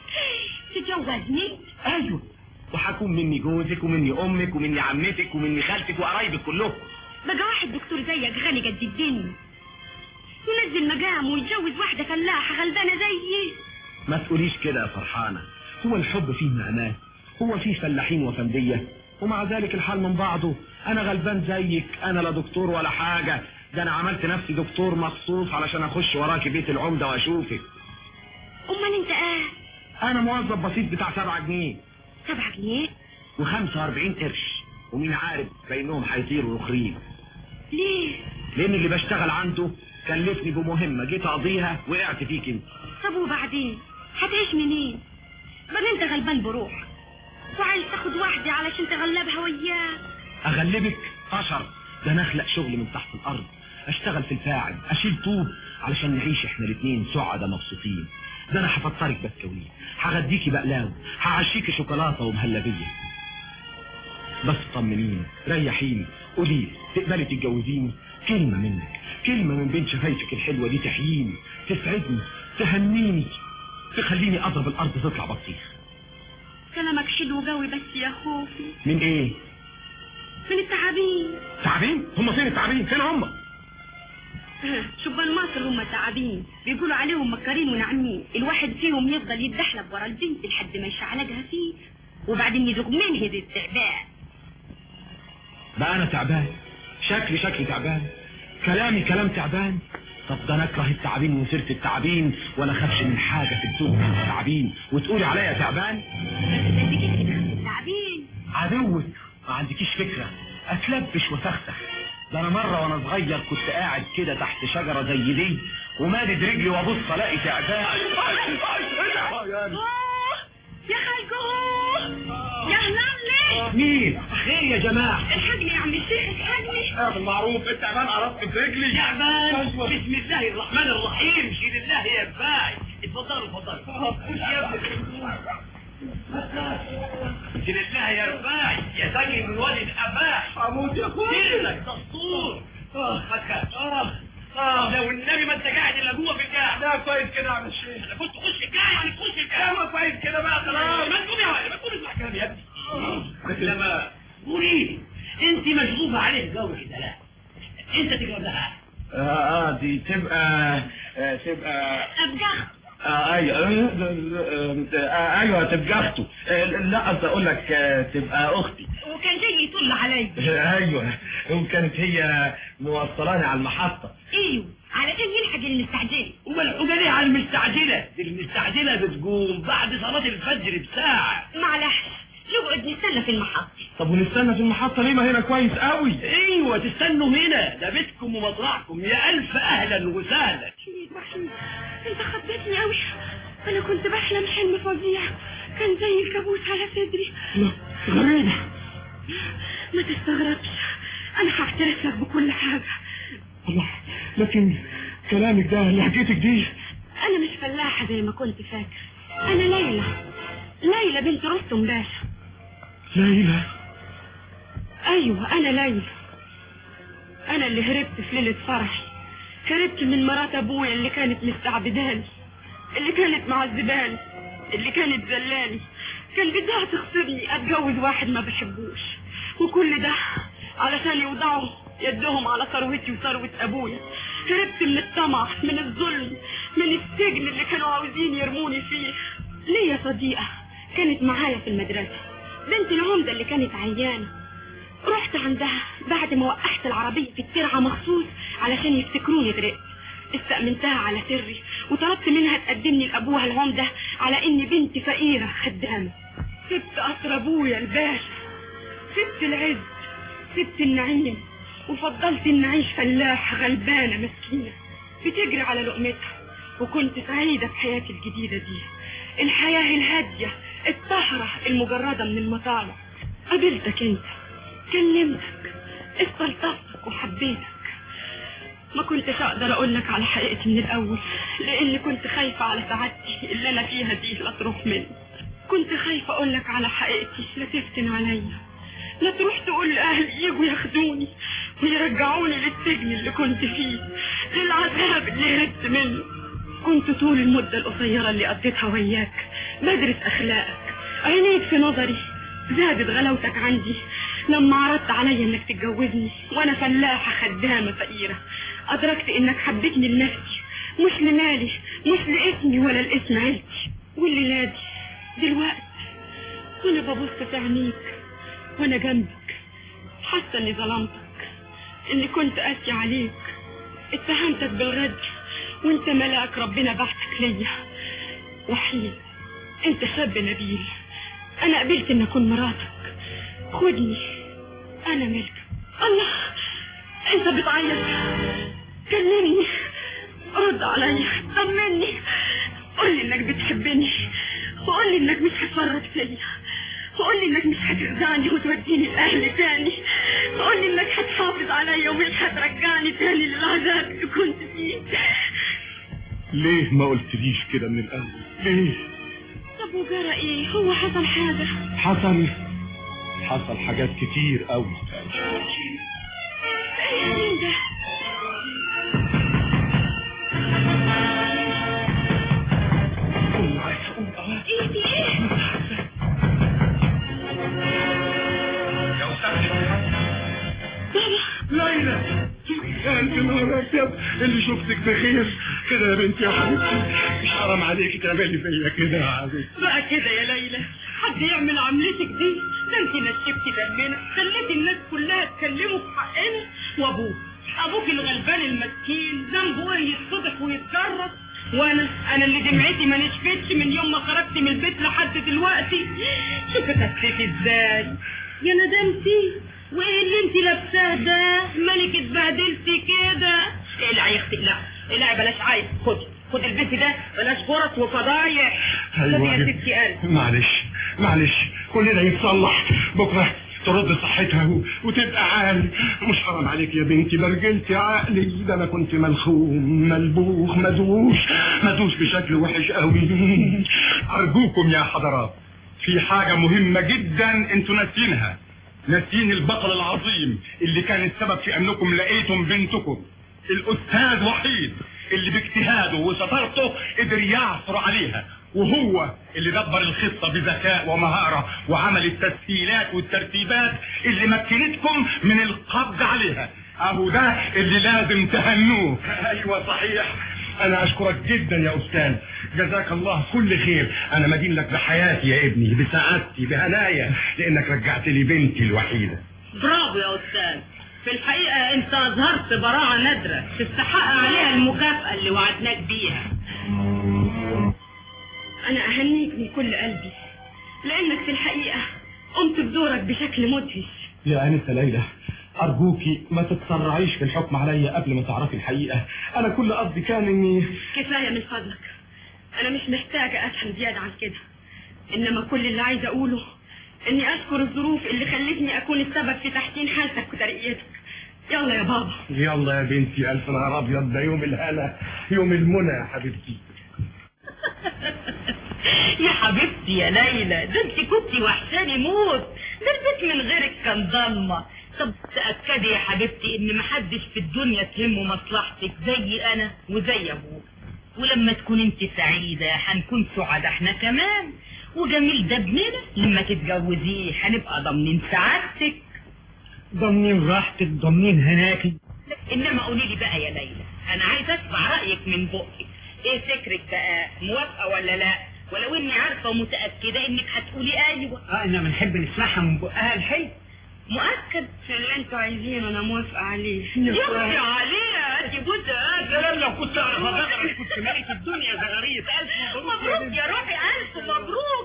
تتجوزني ايوه وهكون مني جوزك ومني امك ومني عمتك ومني خالتك وقرايبك كلهم بقى واحد دكتور زيك غني قد الدنيا ينزل مقام ويتجوز واحدة فلاحة غلبانة زيي ما تقوليش كده يا فرحانة هو الحب فيه معناه هو فيه فلاحين وفندية ومع ذلك الحال من بعضه انا غلبان زيك انا لا دكتور ولا حاجة ده انا عملت نفسي دكتور مخصوص علشان اخش وراكي بيت العمدة واشوفك امال انت ايه انا موظف بسيط بتاع سبعة جنيه سبعة جنيه وخمسة واربعين قرش ومين عارف بينهم هيطيروا رخرين ليه لان اللي بشتغل عنده كلفني بمهمة جيت اقضيها وقعت فيك انت طب وبعدين هتعيش منين بل انت غلبان بروحك وعايز تاخد واحدة علشان تغلبها وياك اغلبك فشر ده انا اخلق شغل من تحت الارض اشتغل في الفاعل اشيل طوب علشان نعيش احنا الاتنين سعداء مبسوطين ده انا هفطرك بسكويت هغديكي بقلاوه هعشيكي شوكولاته ومهلبيه بس طمنيني ريحيني قولي لي تقبلي تتجوزيني كلمه منك كلمه من بين شفايفك الحلوه دي تحييني تسعدني تهنيني تخليني اضرب الارض تطلع بطيخ كلامك حلو قوي بس يا خوفي من ايه من التعابين تعبين هم فين التعبين فين هم شبان مصر هم التعابين بيقولوا عليهم مكارين ونعمين الواحد فيهم يفضل يتدحلب ورا البنت لحد ما يشعلقها فيه وبعدين يذوق منها ذي التعبان بقى انا تعبان شكلي شكلي تعبان كلامي كلام تعبان طب ده انا اكره التعابين وسيره التعابين ولا خافش من حاجه في الدنيا من التعابين وتقولي عليا تعبان بس ده تيجي كده التعابين عدوك ما عندكيش فكره اتلبش وسخسخ ده انا مره وانا صغير كنت قاعد كده تحت شجره زي دي ومادد رجلي وابص الاقي تعبان أوه، يا خالكو يا هلالي مين خير يا جماعه الحقني يا عم الشيخ الحقني يا بالمعروف التعبان قرصت في رجلي تعبان بسم الله الرحمن الرحيم شيل الله يا باي اتفضلوا اتفضلوا خش يا ابني شيل الله يا رباي يا زكي من ولد اباح اموت يا سيرك دستور اه ما تخافش اه اه لو النبي ما انت قاعد الا جوه في الجاع لا كويس كده يا عم الشيخ انا كنت تخش الجاع يعني تخش الجاع ما كويس كده بقى خلاص ما تقوم يا ولد ما تقوم اسمع كلامي يا ابني لما قولي انت مشغوبه عليه جو كده لا انت تجاوب لها اه اه دي تبقى آه تبقى ابقى آه ايوه آه آه ايوه تبقى اخته آه لا قصدي اقول لك آه تبقى اختي وكان جاي يطل علي آه ايوه وكانت هي موصلاني على المحطه ايوه علشان يلحق المستعجل امال الحجه على المستعجله دي المستعجله بتقوم بعد صلاه الفجر بساعه معلش نقعد نستنى في المحطة طب ونستنى في المحطه ليه ما هنا كويس قوي ايوه تستنوا هنا ده بيتكم ومطرحكم يا الف اهلا وسهلا شهيد وحيد انت خضتني قوي انا كنت بحلم حلم فظيع كان زي الكابوس على صدري لا غريبه ما تستغربش انا هعترف لك بكل حاجة الله لكن كلامك ده لهجتك دي انا مش فلاحة زي ما كنت فاكر انا ليلى ليلى بنت رستم باشا ليلى ايوه انا ليلى انا اللي هربت في ليلة فرحي هربت من مرات ابويا اللي كانت مستعبداني اللي كانت معذباني اللي كانت زلاني كان بدها تخسرني اتجوز واحد ما بحبوش وكل ده علشان يوضعوا يدهم على ثروتي وثروة ابويا هربت من الطمع من الظلم من السجن اللي كانوا عاوزين يرموني فيه ليا صديقة كانت معايا في المدرسة بنت العمدة اللي كانت عيانة رحت عندها بعد ما وقعت العربية في الترعة مخصوص علشان يفتكروني غرقت استأمنتها على سري وطلبت منها تقدمني لأبوها العمدة على إني بنت فقيرة خدامة سبت قصر أبويا الباشا سبت العز سبت النعيم وفضلت إن أعيش فلاح غلبانة مسكينة بتجري على لقمتها وكنت سعيدة في حياتي الجديدة دي الحياة الهادية الطهرة المجردة من المطالب قابلتك انت كلمتك استلطفتك وحبيتك ما كنتش اقدر اقول لك على حقيقتي من الاول لاني كنت خايفة على سعادتي اللي انا فيها دي لا تروح مني كنت خايفة اقول لك على حقيقتي لا تفتن عليا لا تروح تقول لاهلي يجوا ياخدوني ويرجعوني للسجن اللي كنت فيه للعذاب اللي هربت منه كنت طول المدة القصيرة اللي قضيتها وياك بدرس اخلاقك عينيك في نظري زادت غلاوتك عندي لما عرضت عليا انك تتجوزني وانا فلاحة خدامة فقيرة ادركت انك حبيتني لنفسي مش لمالي مش لاسمي ولا لاسم عيلتي والليلة دي دلوقتي وانا ببص في عينيك وانا جنبك حاسة اني ظلمتك اني كنت قاسي عليك اتهمتك بالرد وانت ملاك ربنا بعتك ليا وحيد انت شاب نبيل انا قبلت ان اكون مراتك خدني انا ملك الله انت بتعيط كلمني رد عليا طمني قولي انك بتحبني وقولي انك مش هتفرط فيا وقولي انك مش هتخدعني وتوديني لاهلي تاني وقولي انك هتحافظ عليا ومش هترجعني تاني للعذاب اللي كنت فيه ليه ما قلتليش كده من الاول ليه طب وجرى ايه هو حصل حاجة حصل حصل حاجات كتير قوي ايه مين ده قوم عايز اقول اه ايه في ايه يا استاذ ليلى يا انت نهار ابيض اللي شفتك بخير كده يا بنتي يا حبيبتي مش حرام عليكي تعملي فيا كده يا حبيبتي بقى كده يا ليلى حد يعمل عملتك دي ده انت نشفتي دمنا خليتي الناس كلها تكلموا في حقنا وابوك ابوك الغلبان المسكين ذنبه ايه يتفضح ويتجرد وانا انا اللي دمعتي ما نشفتش من يوم ما خرجت من البيت لحد دلوقتي شوفي خسيتي ازاي يا ندمتي وايه اللي انت لابساه ده مالك اتبهدلتي كده اقلعي يا اختي اقلعي اقلعي بلاش عايز خدي خد البنت ده بلاش فرص وفضايح خدي يا ستي قلب معلش معلش كل ده يتصلح بكره ترد صحتها و- وتبقى عال مش حرام عليك يا بنتي برجلت عقلي ده انا كنت ملخوم ملبوخ مدوش مدوش بشكل وحش قوي ارجوكم يا حضرات في حاجة مهمة جدا انتوا ناسينها ناسين البطل العظيم اللي كان السبب في انكم لقيتم بنتكم الاستاذ وحيد اللي باجتهاده وشطارته قدر يعثر عليها وهو اللي دبر الخطة بذكاء ومهارة وعمل التسهيلات والترتيبات اللي مكنتكم من القبض عليها اهو ده اللي لازم تهنوه ايوه صحيح انا اشكرك جدا يا استاذ جزاك الله كل خير انا مدين لك بحياتي يا ابني بسعادتي بهنايا لانك رجعت لي بنتي الوحيده برافو يا استاذ في الحقيقة انت اظهرت براعة نادرة تستحق عليها المكافأة اللي وعدناك بيها انا اهنيك من كل قلبي لانك في الحقيقة قمت بدورك بشكل مدهش يا انسه ليلى ارجوكي ما تتسرعيش في الحكم عليا قبل ما تعرفي الحقيقه انا كل قصدي كان اني كفاية من فضلك انا مش محتاجة افهم زيادة عن كده انما كل اللي عايزة اقوله اني اشكر الظروف اللي خلتني اكون السبب في تحسين حالتك وترقيتك يلا يا بابا يلا يا بنتي الف نهار ابيض ده يوم الهنا يوم المنى يا حبيبتي يا حبيبتي يا ليلى ده انت كنتي وحشاني موت ده البيت من غيرك كان ضلمه طب تأكدي يا حبيبتي ان محدش في الدنيا تهمه مصلحتك زي انا وزي ابوك ولما تكون انت سعيدة هنكون سعداء احنا كمان وجميل ده ابننا لما تتجوزيه هنبقى ضامنين سعادتك ضامنين راحتك ضامنين هناكي انما قولي لي بقى يا ليلى انا عايزه اسمع رايك من بقك ايه فكرك بقى موافقه ولا لا ولو اني عارفه ومتاكده انك هتقولي ايوه اه انا بنحب نسمعها من بقها الحلو مؤكد اللي انتوا عايزينه انا موافقة عليه يا عليها انت بوسه كلام لو كنت اعرف اغدرك كنت ملك الدنيا زغارية الف مبروك يا روحي الف مبروك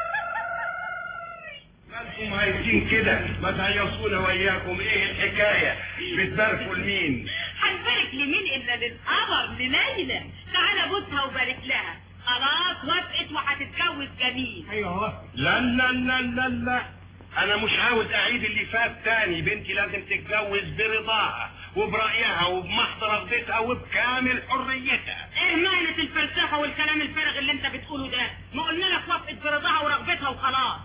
مالكم عايزين كده ما تهيصونا وياكم ايه الحكاية بتباركوا لمين هنبارك لمين الا للقمر لليلى تعالى بوسها وبارك لها خلاص وافقت وهتتجوز جميل ايوه لا لا لا لا لا انا مش عاوز اعيد اللي فات تاني بنتي لازم تتجوز برضاها وبرأيها وبمحض رغبتها وبكامل حريتها ايه معنى الفلسفه والكلام الفارغ اللي انت بتقوله ده ما قلنا لك وافقت برضاها ورغبتها وخلاص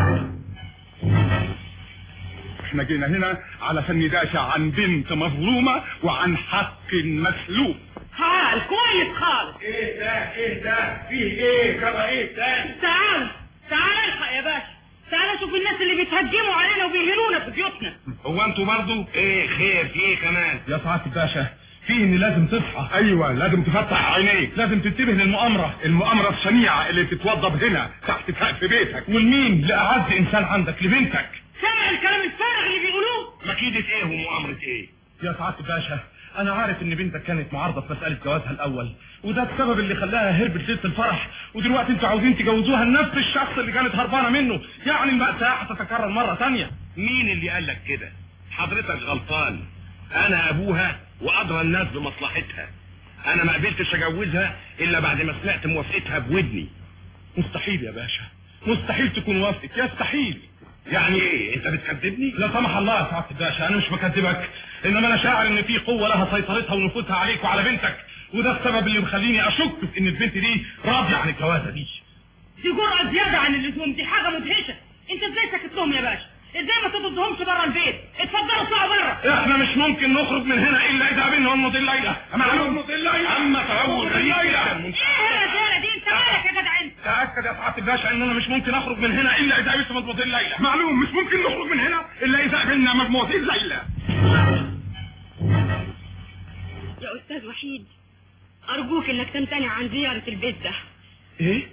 احنا جينا هنا علشان ندافع عن بنت مظلومة وعن حق مسلوب تعال كويس خالص ايه ده ايه ده فيه ايه جرى ايه تاني تعال تعال الحق يا باشا تعال شوف الناس اللي بيتهجموا علينا وبيهنونا في بيوتنا هو انتوا برضو ايه خير في ايه كمان يا سعادة الباشا في ان لازم تصحى ايوه لازم تفتح عينيك لازم تنتبه للمؤامرة المؤامرة الشنيعة اللي بتتوضب هنا تحت سقف بيتك والمين لأعز انسان عندك لبنتك سامع الكلام الفارغ اللي بيقولوه مكيدة ايه ومؤامرة ايه يا سعادة الباشا انا عارف ان بنتك كانت معارضة في مسألة جوازها الاول وده السبب اللي خلاها هربت ليلة الفرح ودلوقتي انتوا عاوزين تجوزوها لنفس الشخص اللي كانت هربانة منه يعني المأساة هتتكرر مرة تانية مين اللي قال لك كده حضرتك غلطان انا ابوها وادرى الناس بمصلحتها انا ما قبلتش اجوزها الا بعد ما سمعت موافقتها بودني مستحيل يا باشا مستحيل تكون وافقت يستحيل يعني ايه انت بتكذبني لا سمح الله يا سعادة الباشا انا مش بكذبك انما انا شاعر ان في قوة لها سيطرتها ونفوذها عليك وعلى بنتك وده السبب اللي مخليني اشك في ان البنت دي راضية عن الجوازة دي دي جرأة زيادة عن اللزوم دي حاجة مدهشة انت ازاي سكت لهم يا باشا ازاي ما تطردهمش بره البيت اتفضلوا اطلعوا بره احنا مش ممكن نخرج من هنا الا اذا قابلنا ام الليلة معلوم ام الليلة اما تعود الليلة ايه الرسالة دي انت مالك يا جدع انت تأكد يا سعادة الباشا ان انا مش ممكن اخرج من هنا الا اذا قابلت مضمضين ليلى معلوم مش ممكن نخرج من هنا الا اذا قابلنا مضمضين ليلى يا استاذ وحيد ارجوك انك تمتنع عن زيارة البيت ده ايه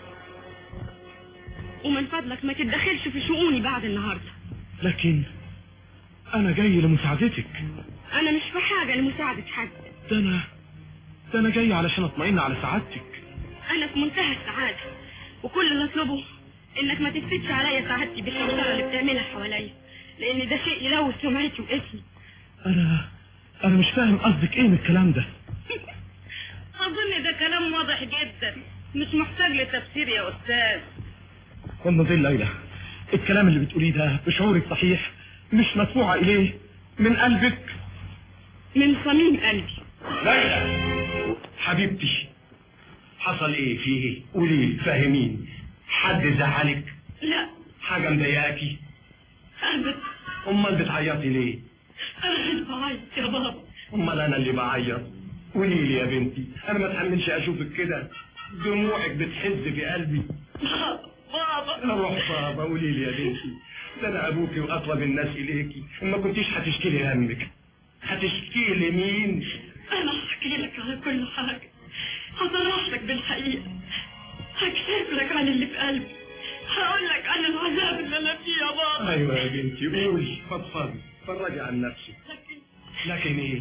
ومن فضلك ما تتدخلش في شؤوني بعد النهاردة لكن انا جاي لمساعدتك انا مش في حاجة لمساعدة حد ده انا ده انا جاي علشان اطمئن على سعادتك انا في منتهى السعادة وكل اللي اطلبه انك ما تفسدش عليا سعادتي بالشوشرة اللي بتعملها حواليا لان ده شيء يلوث سمعتي واسمي انا انا مش فاهم قصدك ايه من الكلام ده اظن ده كلام واضح جدا مش محتاج لتفسير يا استاذ مضمضين ليلى الكلام اللي بتقوليه ده بشعورك صحيح مش مسموعة اليه من قلبك من صميم قلبي ليلى حبيبتي حصل ايه فيه قولي لي فاهمين حد زعلك لا حاجة مضايقاكي ابدا امال بتعيطي ليه انا اللي بعيط يا بابا امال انا اللي بعيط قولي لي يا بنتي انا ما اتحملش اشوفك كده دموعك بتحز في قلبي بابا روح بابا قولي لي يا بنتي ده انا ابوكي واقرب الناس اليكي وما كنتيش هتشكي لي همك هتشكي لي مين انا هحكي لك على كل حاجة هصرح لك بالحقيقة هكشف لك عن اللي في قلبي هقول لك عن العذاب اللي انا فيه يا بابا ايوه يا بنتي قولي فضفضي فرجي عن نفسك لكن لكن ايه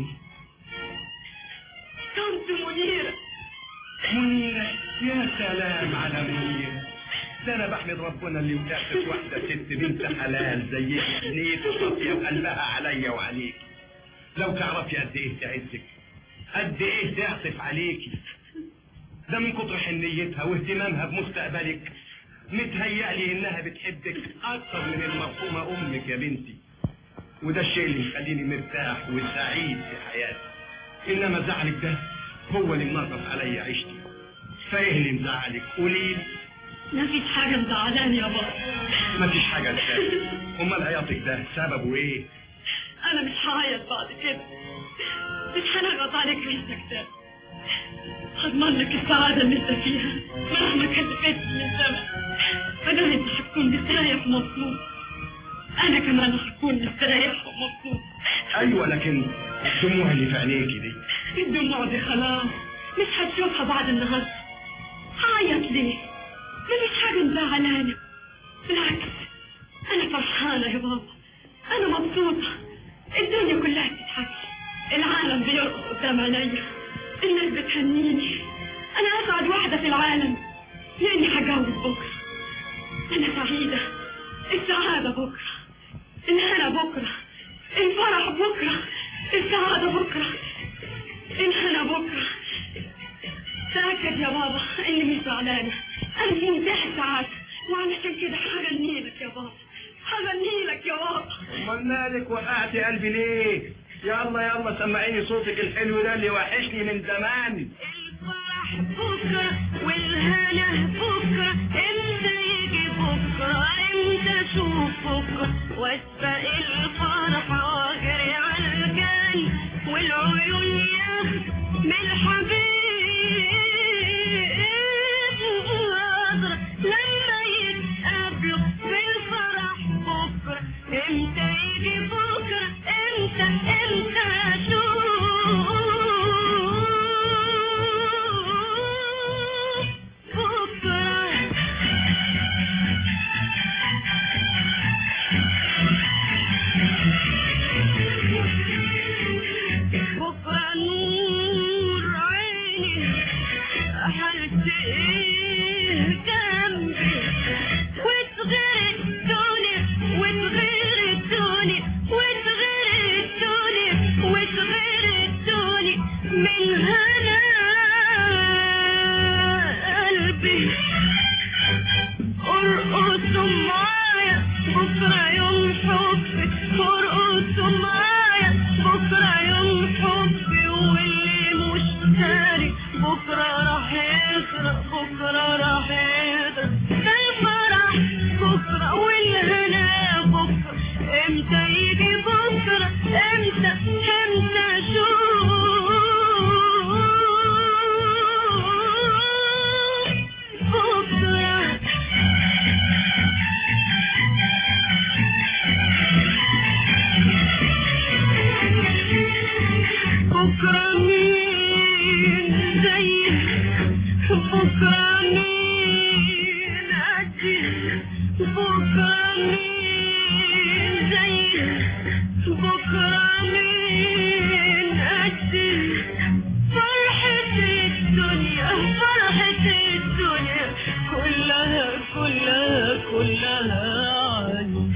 كنت منيرة منيرة يا سلام على منيرة ده انا بحمد ربنا اللي وقعت في واحدة ست بنت حلال زيك نيت وصافية وقلبها عليا وعليك لو تعرفي قد ايه تعزك قد ايه تعطف عليكي ده من كتر حنيتها واهتمامها بمستقبلك متهيألي انها بتحبك اكتر من المرحومة امك يا بنتي وده الشيء اللي يخليني مرتاح وسعيد في حياتي انما زعلك ده هو اللي منغص عليا عيشتي فايه اللي مزعلك قولي لي مفيش حاجة مزعلاني يا بابا مفيش حاجه تسال امال عياطك ده سببه ايه أنا مش هعيط بعد كده مش هنغط عليك وانت كتاب هضمن لك السعادة اللي انت فيها مهما كلفتني من زمن فده انت هتكون مستريح ومبسوط أنا كمان هكون مستريح ومبسوط ايوه لكن الدموع اللي في عينيكي دي الدموع دي خلاص مش هتشوفها بعد النهارده هعيط ليه؟ مفيش حاجة مزعلاني بالعكس أنا فرحانة يا بابا أنا مبسوطة الدنيا كلها بتضحك العالم بيرقص قدام عينيا الناس بتهنيني أنا أسعد واحدة في العالم لأني هتجوز بكرة أنا سعيدة السعادة بكرة الهنا بكرة الفرح بكرة السعادة بكرة الهنا بكرة تأكد يا بابا إني مش زعلانة أنا في منتهى السعادة وعلشان كده هغني لك يا بابا هغني لك يا بابا امال مالك وقعت قلبي ليه يلا يلا سمعيني صوتك الحلو ده اللي وحشني من زمان بكرة والهنا بكرة امتى يجي بكرة امتى اشوف بكرة واسبق الفرح واجري على الجن والعيون ياخد من الحبيب نظرة لما يتقابلوا في الفرح بكرة امتى يجي بكرة امتى امتى اشوف بكرة بكرة نور عيني حالت ايه جنبي وتغير الدنيا وتغير الدنيا وتغير الدنيا وتغير الدنيا من هنا قلبي ارقصوا معايا بكرة يوم حبي ارقصوا معايا بكرة يوم حبي واللي مش داري بكرة راح يسرق بكرة راح يضرب ده الفرح بكرة والهنا بكرة امتى يجي بكرة امتى امتى اشوف بكرة بكرة مين زيك بكرة مين قدك بكرة مين زيك بكرة مين قدك فرحة الدنيا فرحة الدنيا كلها كلها كلها عني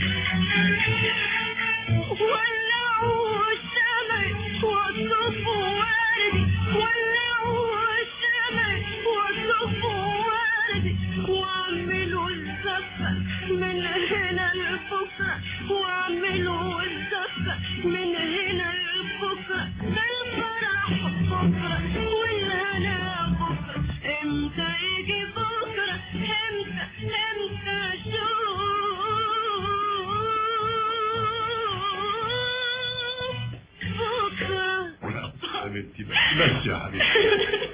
ولعوا الشمع وصفوا وردي ولعوا الشمع وصفوا وردي واعملوا الزفة من هنا لبكرة واعملوا الزفة من هنا لبكرة ده الفرح بكرة والهنا بكرة امتى يجي بكرة امتى امتى اشوف بكرة حبيبتي بس بس يا حبيبتي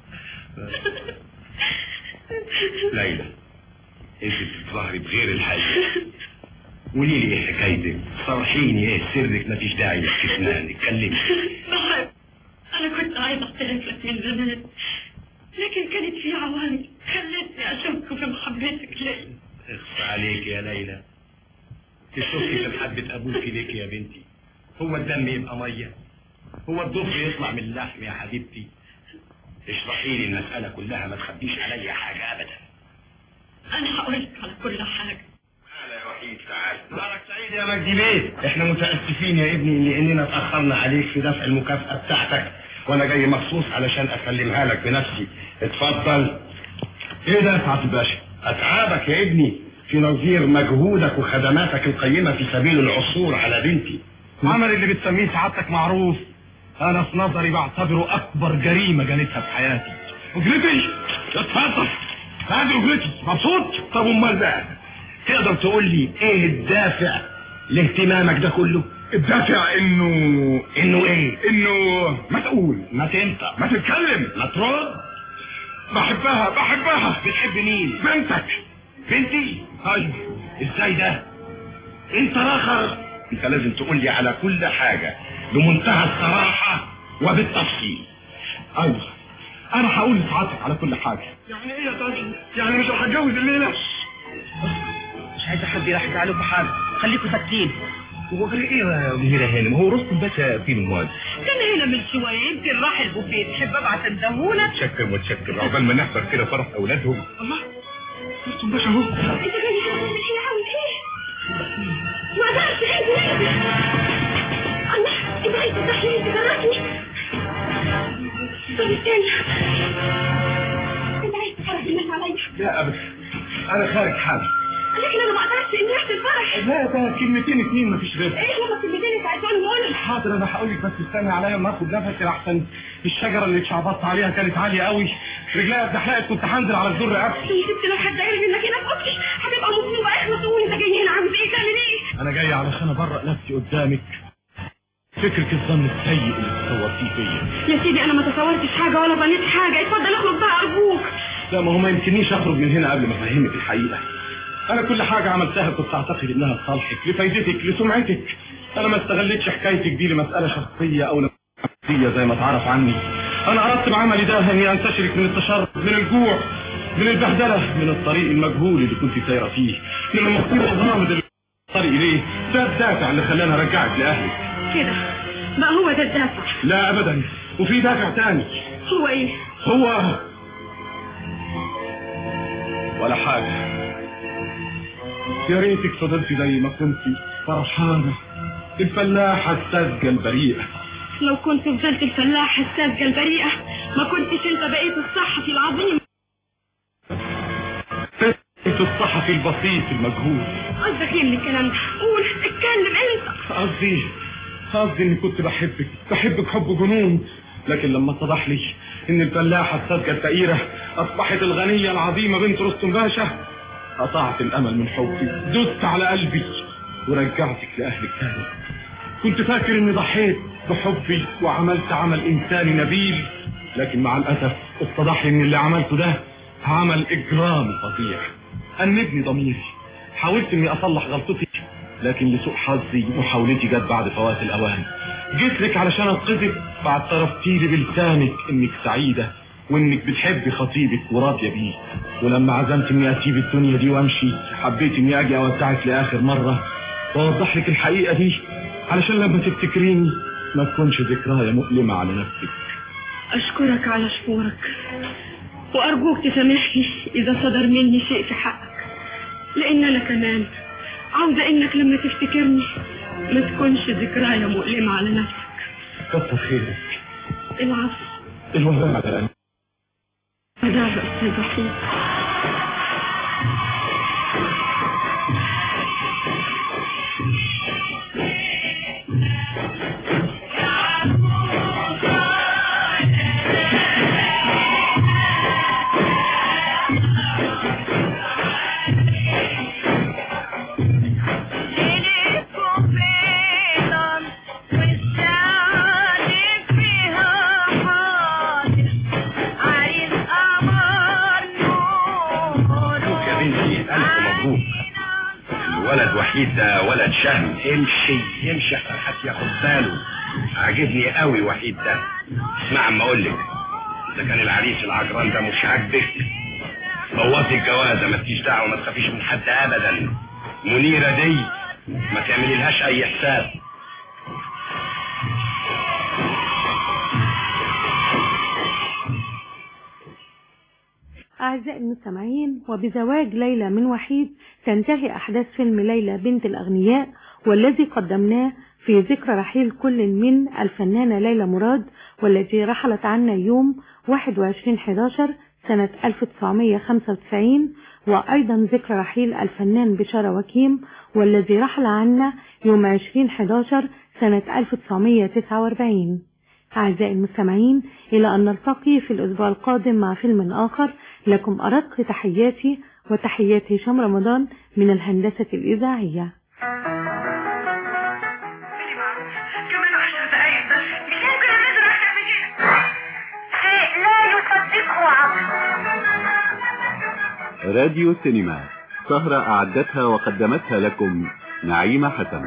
ليلى انت بتظهري بغير الحقيقة قولي لي ايه حكايتك صرحيني ايه سرك مفيش داعي للكتمان اتكلمي بحب أنا كنت عايزة أعترف لك من زمان لكن كانت في عوامل خلتني أشك في محبتك لي اخص عليك يا ليلى تشكي في محبة ابوك ليك يا بنتي هو الدم يبقى مية هو الضفر يطلع من اللحم يا حبيبتي اشرحي لي المسألة كلها ما تخبيش عليا حاجة ابدا أنا هقول لك على كل حاجة تعالى يا وحيد تعال نهارك سعيد يا مجدي بيه احنا متأسفين يا ابني لاننا اتأخرنا عليك في دفع المكافأة بتاعتك وانا جاي مخصوص علشان اسلمها لك بنفسي اتفضل ايه ده يا سعادة الباشا اتعابك يا ابني في نظير مجهودك وخدماتك القيمة في سبيل العثور على بنتي العمل اللي بتسميه سعادتك معروف انا في نظري بعتبره اكبر جريمة جنيتها في حياتي اجلسي اتفضل بعد اجرتي مبسوط طب امال بقى تقدر تقول لي ايه الدافع لاهتمامك ده كله الدافع انه انه ايه انه ما تقول ما تنطق ما تتكلم ما ترد بحبها بحبها بتحب مين بنتك بنتي ايوه ازاي ده انت راخر انت لازم تقول لي على كل حاجة بمنتهى الصراحة وبالتفصيل ايوه انا هقول لسعادتك على كل حاجة يعني ايه يا طارق يعني مش هتجوز الليلة مش عايز حد يضحك عليكم حاجه خليكم ساكتين هو غير ايه يا مهيرة هانم هو رستم باشا فين المواد كان هنا من شوية يمكن راح البوفيه تحب ابعت اندهولك متشكر متشكر عقبال ما نحضر كده فرح اولادهم الله رستم باشا اهو انت جاي هنا تعمل ايه عاوز ايه؟ ما اقدرش عيب ليه؟ الله انت عايز تفتحني تجرسني طب استنى انت عايز تفرج الناس عليا لا ابدا انا خارج حالي لكن انا ما اقدرش اني ريحه الفرح لا ده كلمتين اتنين مفيش غيرها ايه هما الكلمتين اللي عايزين قولهم حاضر انا هقول لك بس استني عليا ما اخد نفسي احسن الشجره اللي اتشعبطت عليها كانت عاليه قوي رجليها اتزحلقت كنت هنزل على الزر رقبتي يا ست لو حد عرف انك هنا في اوضتي هتبقى مصيبه احنا تقول انت جاي هنا عاوز ايه تعمل ايه انا جاي علشان ابرأ نفسي قدامك فكرة الظن السيء اللي تصورتيه فيا يا سيدي انا ما تصورتش حاجه ولا بنيت حاجه اتفضل اخرج بقى ارجوك لا ما هو ما يمكننيش اخرج من هنا قبل ما افهمك الحقيقة انا كل حاجة عملتها كنت اعتقد انها لصالحك لفايدتك لسمعتك انا ما استغلتش حكايتك دي لمسألة شخصية او لمسألة زي ما تعرف عني انا اردت بعملي ده اني انتشرك من التشرد من الجوع من البهدلة من الطريق المجهول اللي كنت سايرة فيه من المصير الغامض اللي طريق اليه ده الدافع اللي خلاني ارجعك لاهلك كده بقى هو ده الدافع لا ابدا وفي دافع تاني هو ايه هو ولا حاجة يا ريتك فضلتي زي ما كنتي فرحانة الفلاحة الساذجة البريئة لو كنت فضلت الفلاح الساذجه البريئه ما كنتش انت بقيت الصحفي العظيم انت الصحفي البسيط المجهول قصدك ايه من الكلام ده قول اتكلم انت قصدي قصدي اني كنت بحبك بحبك حب جنون لكن لما اتضح لي ان الفلاحة الساذجة الفقيرة اصبحت الغنية العظيمة بنت رستم باشا قطعت الامل من حبي دست على قلبي ورجعتك لاهلك تاني كنت فاكر اني ضحيت بحبي وعملت عمل انساني نبيل لكن مع الاسف اتضح لي ان اللي عملته ده عمل اجرامي فظيع انبني ضميري حاولت اني اصلح غلطتي لكن لسوء حظي محاولتي جت بعد فوات الاوان جيت لك علشان انقذك فاعترفتي لي بلسانك انك سعيده وانك بتحبي خطيبك وراضيه بيه ولما عزمت اني اسيب الدنيا دي وامشي حبيت اني اجي اودعك لاخر مره واوضح لك الحقيقه دي علشان لما تفتكريني ما تكونش ذكرايا مؤلمه على نفسك اشكرك على شكورك وارجوك تسامحني اذا صدر مني شيء في حقك لان انا كمان عاوزه انك لما تفتكرني ما تكونش ذكرايا مؤلمه على نفسك كتر خيرك العفو الوفاء على الأمل. وداع يا استاذ وحيد مبروك يا بنتي ألف مبروك الولد وحيد ده ولد شهم امشي امشي احسن حد ياخد باله عاجبني قوي وحيد ده اسمع اما اقول لك اذا كان العريس العجران ده مش عاجبك بوظي الجوازه ما تجيش دعوه ما تخافيش من حد ابدا منيره دي ما تعملي لهاش اي حساب أعزائي المستمعين وبزواج ليلى من وحيد تنتهي أحداث فيلم ليلى بنت الأغنياء والذي قدمناه في ذكرى رحيل كل من الفنانة ليلى مراد والتي رحلت عنا يوم 21/11 سنة 1995 وأيضا ذكرى رحيل الفنان بشارة وكيم والذي رحل عنا يوم 20/11 سنة 1949 أعزائي المستمعين إلى أن نلتقي في الأسبوع القادم مع فيلم آخر لكم أرق تحياتي وتحيات هشام رمضان من الهندسة الإذاعية كمان عشر دقايق بس مش ممكن الناس راح تعمل كده شيء لا يصدقه عقل راديو سينما سهرة أعدتها وقدمتها لكم نعيمة حسن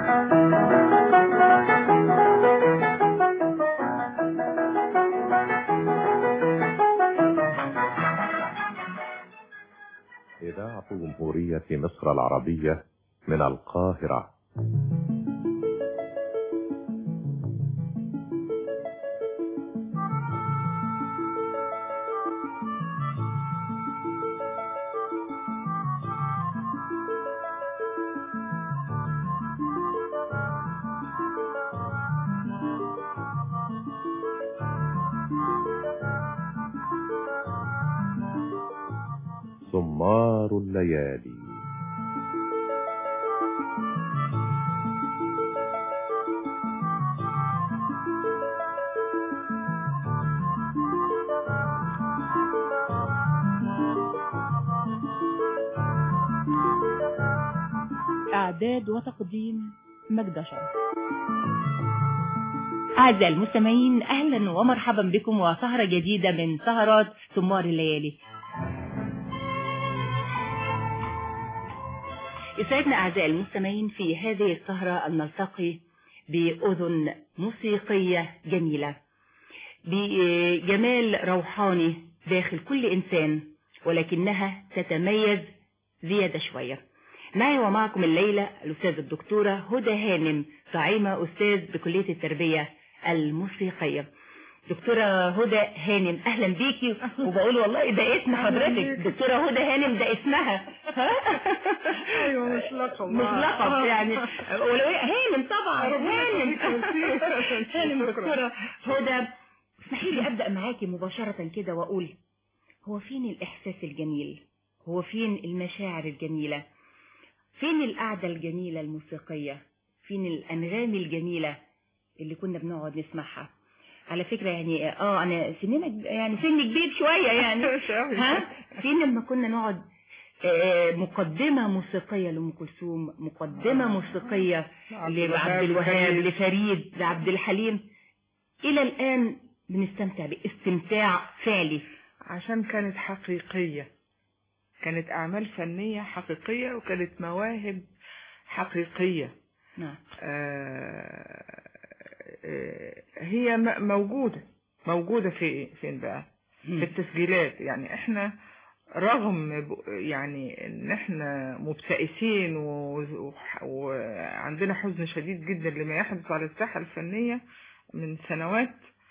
إذاعة جمهورية مصر العربية من القاهرة سمار الليالي إعداد وتقديم مجد شرف أعزائي المستمعين أهلا ومرحبا بكم وسهرة جديدة من سهرات سمار الليالي يسعدنا أعزائي المستمعين في هذه السهرة أن نلتقي بأذن موسيقية جميلة بجمال روحاني داخل كل إنسان ولكنها تتميز زيادة شوية معي ومعكم الليلة الأستاذ الدكتورة هدى هانم زعيمة أستاذ بكلية التربية الموسيقية دكتورة هدى هانم أهلا بيكي وبقول والله ده اسم حضرتك دكتورة هدى هانم ده اسمها ايوه مش لقب مش لقب يعني ولو هي- هانم طبعا ربنا هانم يخليك. هانم شكرا. دكتورة هدى اسمحي لي أبدأ معاكي مباشرة كده وأقول هو فين الإحساس الجميل هو فين المشاعر الجميلة فين القعدة الجميلة الموسيقية فين الأنغام الجميلة اللي كنا بنقعد نسمعها على فكرة يعني اه انا سننا يعني سن كبير شوية يعني ها فين لما كنا نقعد آه، مقدمة موسيقية لأم كلثوم مقدمة موسيقية عبد لعبد الوهاب، الوهاب لفريد. لفريد لعبد الحليم إلى الآن بنستمتع باستمتاع فعلي عشان كانت حقيقية كانت أعمال فنية حقيقية وكانت مواهب حقيقية نعم آه، آه، هي م- موجودة موجودة في فين بقى في التسجيلات يعني احنا رغم ب- يعني ان احنا مبتئسين و- وح- وعندنا حزن شديد جدا لما يحدث على الساحة الفنية من سنوات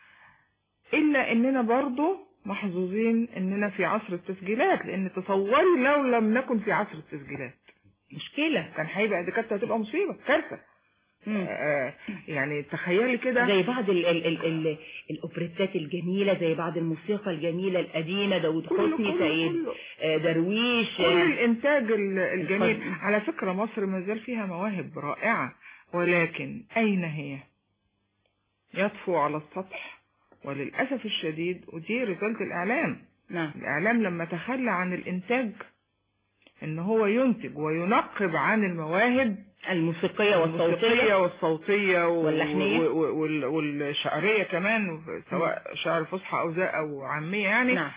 الا اننا برضو محظوظين اننا في عصر التسجيلات لان تصوري لو لم نكن في عصر التسجيلات مشكلة كان هيبقى دي كانت هتبقى مصيبة كارثة آه، يعني تخيلي كده زي بعض ال ال ال ال الأوبريتات الجميلة زي بعض الموسيقى الجميلة القديمة داود كله- حسني كله- سيد كله. آه، درويش كل آه، الانتاج ال- الجميل اتفضل. على فكرة مصر ما زال فيها مواهب رائعة ولكن اين هي يطفو على السطح وللأسف الشديد ودي رسالة الإعلام نعم الإعلام لما تخلى عن الإنتاج إن هو ينتج وينقب عن المواهب الموسيقية الموسيقية والصوتية والصوتية و- واللحنية. و- و- وال- والشعرية كمان سواء شعر فصحى أو ذا أو عامية يعني نعم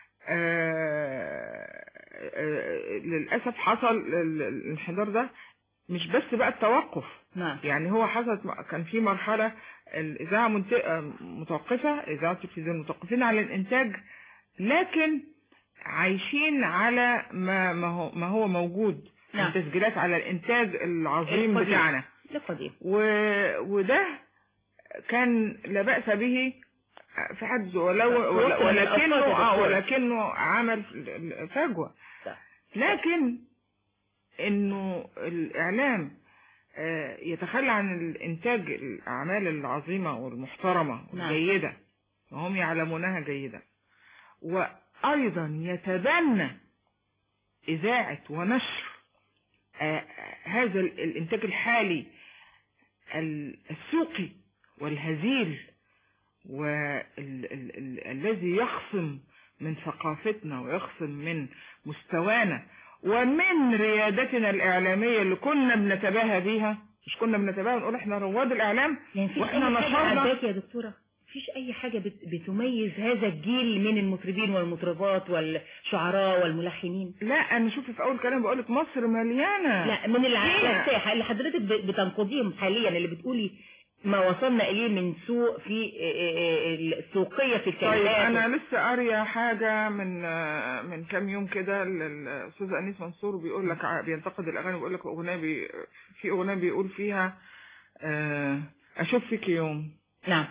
آه، آه، للأسف حصل ال- ال- الانحدار ده مش بس بقى التوقف نعم يعني هو حصل كان في مرحلة الإذاعة منت- آه، متوقفة إذاعة التلفزيون متوقفين على الإنتاج لكن عايشين على ما ما هو ما هو موجود نعم. من تسجيلات على الإنتاج العظيم القديم. بتاعنا القديم و... وده كان لا بأس به في حد ذاته، ولو وصل من ولكنه الأفكار آه الدكتورة. ولكنه عمل فجوة صح. لكن انه الاعلام آه، يتخلى عن الانتاج الاعمال العظيمة والمحترمة نعم. والجيدة وهم يعلمونها جيدا وايضا يتبنى اذاعة ونشر آه، هذا ال- الانتاج الحالي ال- السوقي والهزيل والذي يخصم من ثقافتنا ويخصم من مستوانا ومن ريادتنا الإعلامية اللي كنا بنتباهى بيها مش كنا بنتباهى ونقول احنا رواد الإعلام يعني مفيش واحنا أي حاجة نشرنا عجباك يا دكتورة مفيش أي حاجة بت- بتميز هذا الجيل من المطربين والمطربات والشعراء والملحنين لا انا شوفي في اول كلام بقولك مصر مليانه لا من اللي على فيها. الساحة اللي حضرتك ب- بتنقضيهم حاليا اللي بتقولي ما وصلنا إليه من سوء في آه، آه، آه، السوقية في طيب الكلمات انا لسه قاريه حاجه من آه، من كام يوم كده الاستاذ انيس منصور بيقول لك ع- بينتقد الاغاني بيقول لك اغنيه بي في اغنيه بيقول فيها آه، اشوف فيك يوم نعم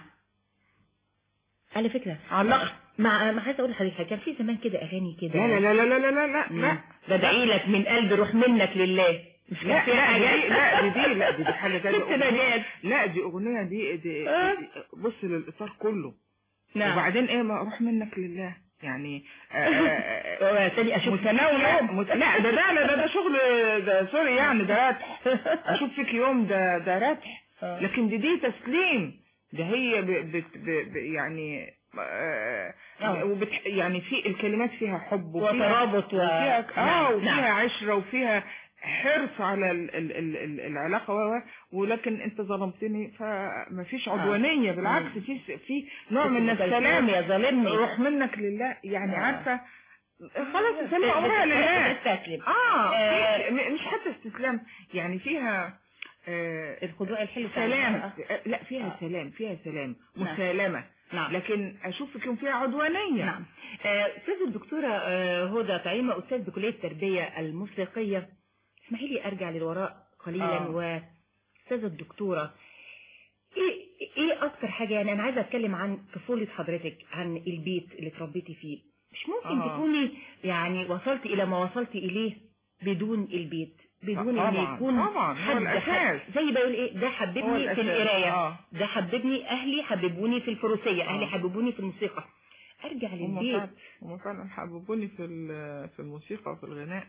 على فكرة علق مع ما عايزه اقول لحضرتك كان في زمان كده اغاني كده لا لا لا لا لا لا لا لا بدعي لك من قلبي روح منك لله مش كان لا فيها لا حاجة؟ دي لا دي دي لا دي, دي حاجه تانية ست نجاة. لا دي اغنيه دي, دي, آه. دي بص للاطار كله نعم. وبعدين ايه ما اروح منك لله يعني آه، آه، آه، تاني اشوف متناولة مت... لا ده ده لا ده ده شغل ده سوري يعني ده رتح اشوف فيك يوم ده ده رتح لكن دي دي تسليم ده هي ب... بت... ب... ب... يعني آه، آه. وبت... يعني في الكلمات فيها حب وترابط و- وفيها اه نعم، وفيها نعم. عشرة وفيها حرص على ال... ال... ال... ال- العلاقة و... و- ولكن انت ظلمتني فما فيش عدوانية بالعكس في في نوع من كنت السلام يا ظالمني. روح منك لله يعني آه. عارفة خلاص سلم امرها لله تستسلم اه آه. في- م- مش حتى استسلام يعني فيها آه الخضوع الحلو بتاع سلام المرأة. آه، لا فيها سلام فيها سلام نعم. مسالمة نعم. لكن اشوف يكون فيها عدوانية نعم آه، أستاذ الدكتورة آه، هدى طعيمة أستاذ بكلية التربية الموسيقية اسمحي لي أرجع للوراء قليلا آه. وأستاذ الدكتورة إيه إيه أكتر حاجة يعني أنا عايزة أتكلم عن طفولة حضرتك عن البيت اللي اتربيتي فيه مش ممكن آه. تكوني يعني وصلت إلى ما وصلت إليه بدون البيت بدون ان طبعاً، يكون طبعاً، هو حد الأساس. حد زي بقول ايه ده هو حببني الأساس، في القرايه آه. ده حببني اهلي حببوني في الفروسيه اهلي آه. حببوني في الموسيقى ارجع هم للبيت فعلا هم فعلا حببوني في ال- في الموسيقى وفي الغناء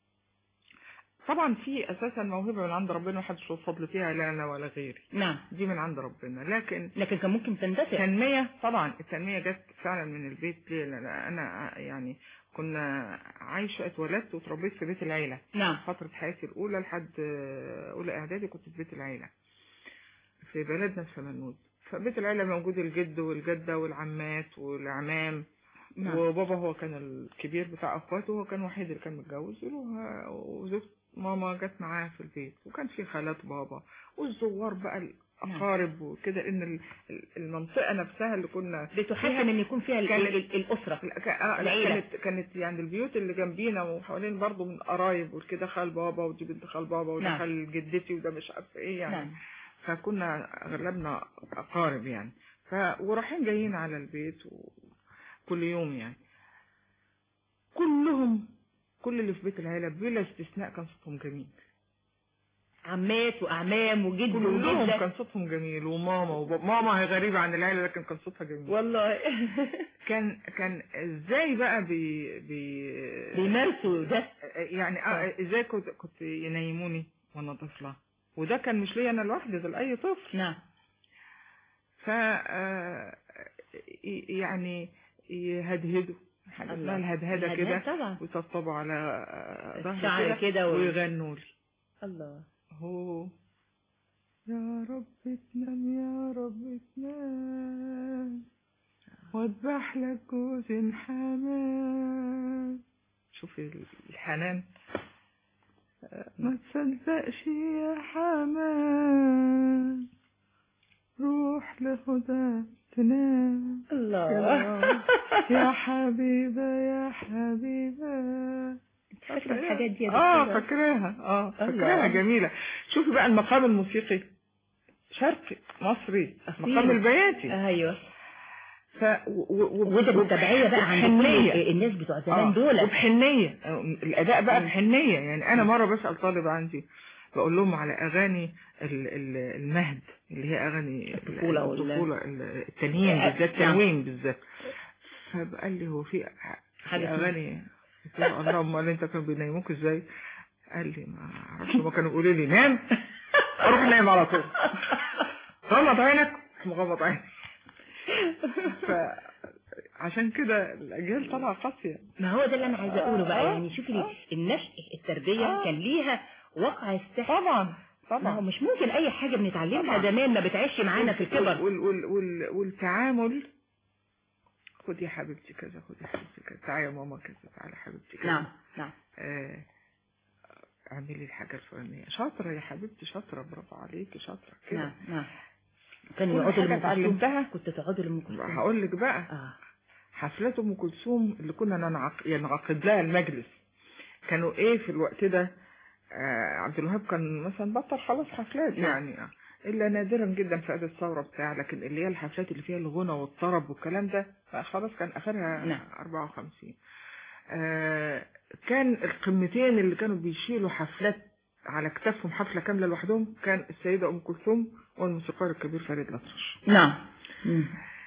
طبعا في اساسا موهبه من عند ربنا محدش له فضل فيها لا انا ولا غيري نعم دي من عند ربنا لكن لكن كان ممكن تندثر التنميه طبعا التنميه جت فعلا من البيت ليه لأن انا يعني كنا عايشه اتولدت وتربيت في بيت العيله نعم فتره حياتي الاولى لحد اولى اعدادي كنت في بيت العيله في بلدنا في سمنود فبيت العيله موجود الجد والجده والعمات والعمام نعم. وبابا هو كان الكبير بتاع اخواته وهو كان الوحيد اللي كان متجوز وله- وزوجة ماما جت معاه في البيت وكان في خالات بابا والزوار بقى الاقارب وكده ان ال- ال- المنطقه نفسها اللي كنا بتحسن ان يكون فيها ال- كانت- ال- الاسره لا، ك- آه، لا، العيلة. كانت كانت يعني البيوت اللي جنبينا وحوالين برضه من قرايب وكده خال بابا ودي بنت خال بابا وده نعم. خال جدتي وده مش عارفه ايه يعني نعم. فكنا اغلبنا اقارب يعني ف ورايحين جايين على البيت وكل يوم يعني كلهم كل اللي في بيت العيله بلا استثناء كان صوتهم جميل عمات واعمام وجد كلهم وجده كان صوتهم جميل وماما وبابا ماما هي غريبه عن العيله لكن كان صوتها جميل والله كان كان ازاي بقى بي بي بيمارسوا ده يعني آه، ازاي كنت كنت ينيموني وانا طفله وده كان مش ليا انا لوحدي ده لاي طفل نعم ف آه، يعني يهدهدوا حاجه اسمها الله. الهدهده الهدهد كده طبعا. ويطبطبوا على آه، ظهري الشعر كده و- ويغنوا لي الله هو يا رب تنام يا رب تنام واذبح لك جوز حمام شوفي الحنان ما تصدقش يا حمام روح لهدى تنام الله يا- يا حبيبة يا حبيبة فاكرة الحاجات دي يا اه دكتورة؟ فاكراها اه الله. فاكراها جميلة شوفي بقى المقام الموسيقي شرقي مصري أصيل. مقام البياتي ايوه ف و... و... وده بالتبعية بقى عند كل وبحنية. الناس بتوع زمان آه، دول وبحنية آه، الأداء بقى بحنية يعني أنا مرة بسأل طالب عندي بقول لهم على أغاني ال- ال- المهد اللي هي أغاني الطفولة وال- الطفولة ال- التنوين آه، بالذات نعم. تنوين بالذات فقال لي هو في في حاجة اسمها- أغاني قلت له الله أمال أنت كانوا بينيموك إزاي؟ قال لي ما أعرفش هما كانوا بيقولوا لي نام أروح نايم على طول غمض عينك مغمض عينك فعشان كده الاجيال طالعه قاسيه ما هو ده اللي انا عايزه اقوله بقى يعني شوفي لي النشء التربيه كان ليها وقع السحر طبعا ما هو طبعا مش ممكن اي حاجه بنتعلمها طبعاً. زمان ما بتعيش معانا في الكبر وال وال وال والتعامل خدي يا حبيبتي كذا خدي يا حبيبتي كذا تعالي يا ماما كذا تعالي يا حبيبتي كذا نعم نعم آه، اعملي الحاجة الفلانية شاطرة يا حبيبتي شاطرة برافو عليكي شاطرة كده نعم نعم كانوا كل يقعدوا حاجة لأم كلثوم اتعلمتها كنت تقعدوا لأم كلثوم هقول لك بقى اه حفلات ام كلثوم اللي كنا ننعق- ينعقد لها المجلس كانوا ايه في الوقت ده آه عبد الوهاب كان مثلا بطل خلاص حفلات نعم. يعني آه. الا نادرا جدا في هذه الثوره بتاع لكن اللي هي الحفلات اللي فيها الغنى والطرب والكلام ده آه، خلاص كان اخرها نعم. 54 آه كان القمتين اللي كانوا بيشيلوا حفلات على كتافهم حفله كامله لوحدهم كان السيده ام كلثوم والموسيقار الكبير فريد الأطرش نعم مم.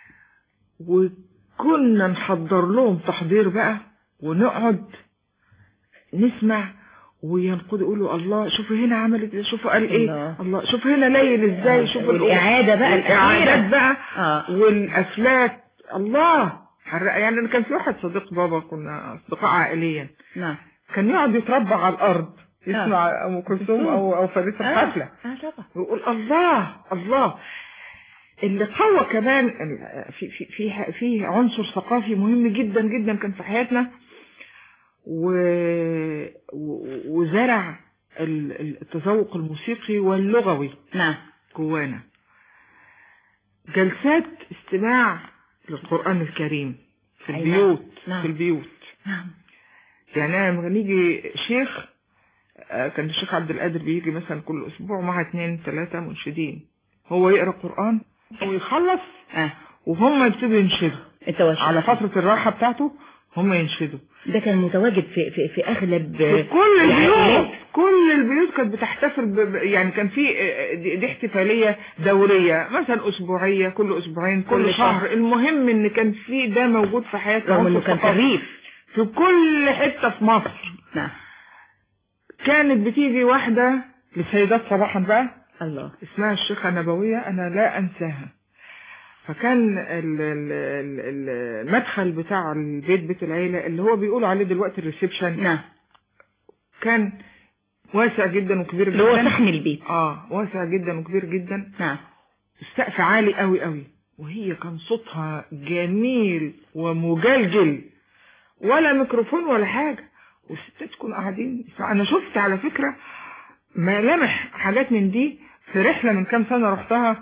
وكنا نحضر لهم تحضير بقى ونقعد نسمع وينقضوا يقولوا الله شوفوا هنا عملت إيه، شوفوا قال ايه الله. الله شوفوا هنا ليل ازاي آه، شوفوا والإعادة بقى الاعادات الأخيرة. بقى اه والافلات الله حرق يعني أنا كان في واحد صديق بابا كنا اصدقاء عائليا نعم كان يقعد يتربع على الارض يسمع ام كلثوم او او فريد في الحفله اه طبعا ويقول الله الله اللي قوى كمان ال- في في في في عنصر ثقافي مهم جدا جدا كان في حياتنا و و- وزرع ال- ال- التذوق الموسيقي واللغوي نعم جوانا جلسات استماع للقرآن الكريم في أيوة. البيوت نعم. في البيوت نعم يعني أنا لما نيجي شيخ آه، كان الشيخ عبد القادر بيجي مثلا كل أسبوع مع اتنين تلاتة منشدين هو يقرأ قرآن ويخلص اه وهم يبتدوا ينشدوا انت وش على فترة الراحة بتاعته هم ينشدوا ده كان متواجد في في في اغلب في كل البيوت العائلات. كل البيوت كانت بتحتفل ب... ب- يعني كان في آه، دي, دي احتفالية دورية مثلا أسبوعية كل أسبوعين كل, كل شهر. شهر المهم إن كان في ده موجود في حياتنا رغم انه عنصر كان في ثقافي. الريف في كل حتة في مصر نعم كانت بتيجي واحدة للسيدات صباحا بقى الله اسمها الشيخة نبوية أنا لا أنساها فكان ال- ال- ال- ال- المدخل بتاع البيت بيت العيلة اللي هو بيقولوا عليه دلوقتي الريسبشن نعم كان واسع جدا وكبير اللي هو جدا سحن البيت اه واسع جدا وكبير جدا نعم السقف عالي قوي قوي وهي كان صوتها جميل ومجلجل ولا ميكروفون ولا حاجة والستات كانوا قاعدين انا شفت على فكرة ملامح حاجات من دي في رحلة من كام سنة رحتها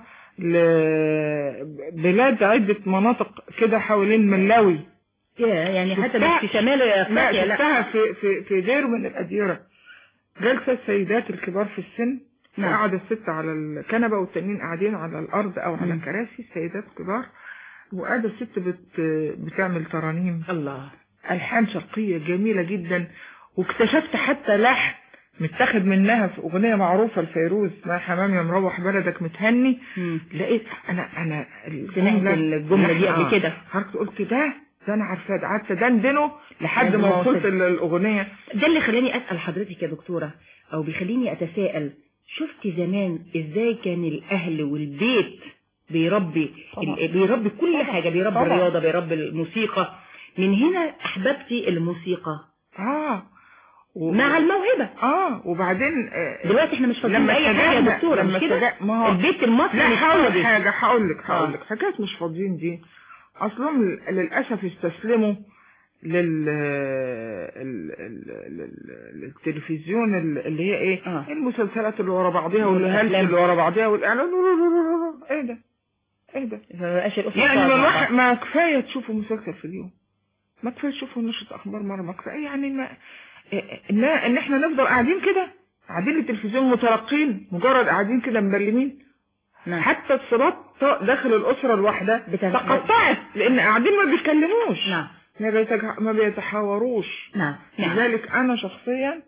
لبلاد عدة مناطق كده حوالين ملاوي يا يعني حتى شفتها- مش في شمال لا افريقيا لا شفتها في في في دير من الأديرة جلسة السيدات الكبار في السن نعم. وقعد الست على الكنبة والتانيين قاعدين على الأرض أو على مم. كراسي السيدات كبار وقاعدة الست بت بتعمل ترانيم الله ألحان شرقية جميلة جدا واكتشفت حتى لحن متاخد منها في أغنية معروفة لفيروز اسمها حمام يا مروح بلدك متهني مم. لقيت أنا أنا سمعت الجملة- الجملة دي قبل آه. كده. خرجت قلت ده ده أنا عارفاه ده قعدت دندنه لحد لحد ما ما وصلت وصلت. للأغنية ده اللي خلاني اسال حضرتك يا دكتوره او بيخليني اتساءل شفتي زمان ازاي كان الاهل والبيت بيربي طبعا. ال- بيربي كل حاجه بيربي طبعا. الرياضه بيربي الموسيقى من هنا احببتي الموسيقى اه و... مع الموهبه اه وبعدين آه دلوقتي احنا مش فاضيين لما لاي حاجه يا اتجهنا- دكتوره لما مش كده اتجه- ما هو- البيت المصري لا مش هقول فاضي. لك حاجة هقول لك هقول آه. لك حكاية مش فاضيين دي اصلهم ل- للاسف استسلموا لل ال- ال- ال- التلفزيون ال- اللي هي ايه آه. المسلسلات اللي ورا بعضها والهلس والأفلام. اللي ورا بعضها والاعلان ايه ده ايه ده ما بقاش الاسره يعني فاضية. ما, الواحد- ما كفايه تشوفوا مسلسل في اليوم ما كفايه تشوفوا نشرة اخبار مره ما كفايه يعني ما ان ان احنا نفضل قاعدين كده قاعدين للتلفزيون مترقين مجرد قاعدين كده مبلمين نعم. حتى الصلات داخل الاسره الواحده بتن- تقطعت لان قاعدين ما بيتكلموش نعم ما, بيتج... ما بيتحاوروش نعم نعم لذلك انا شخصيا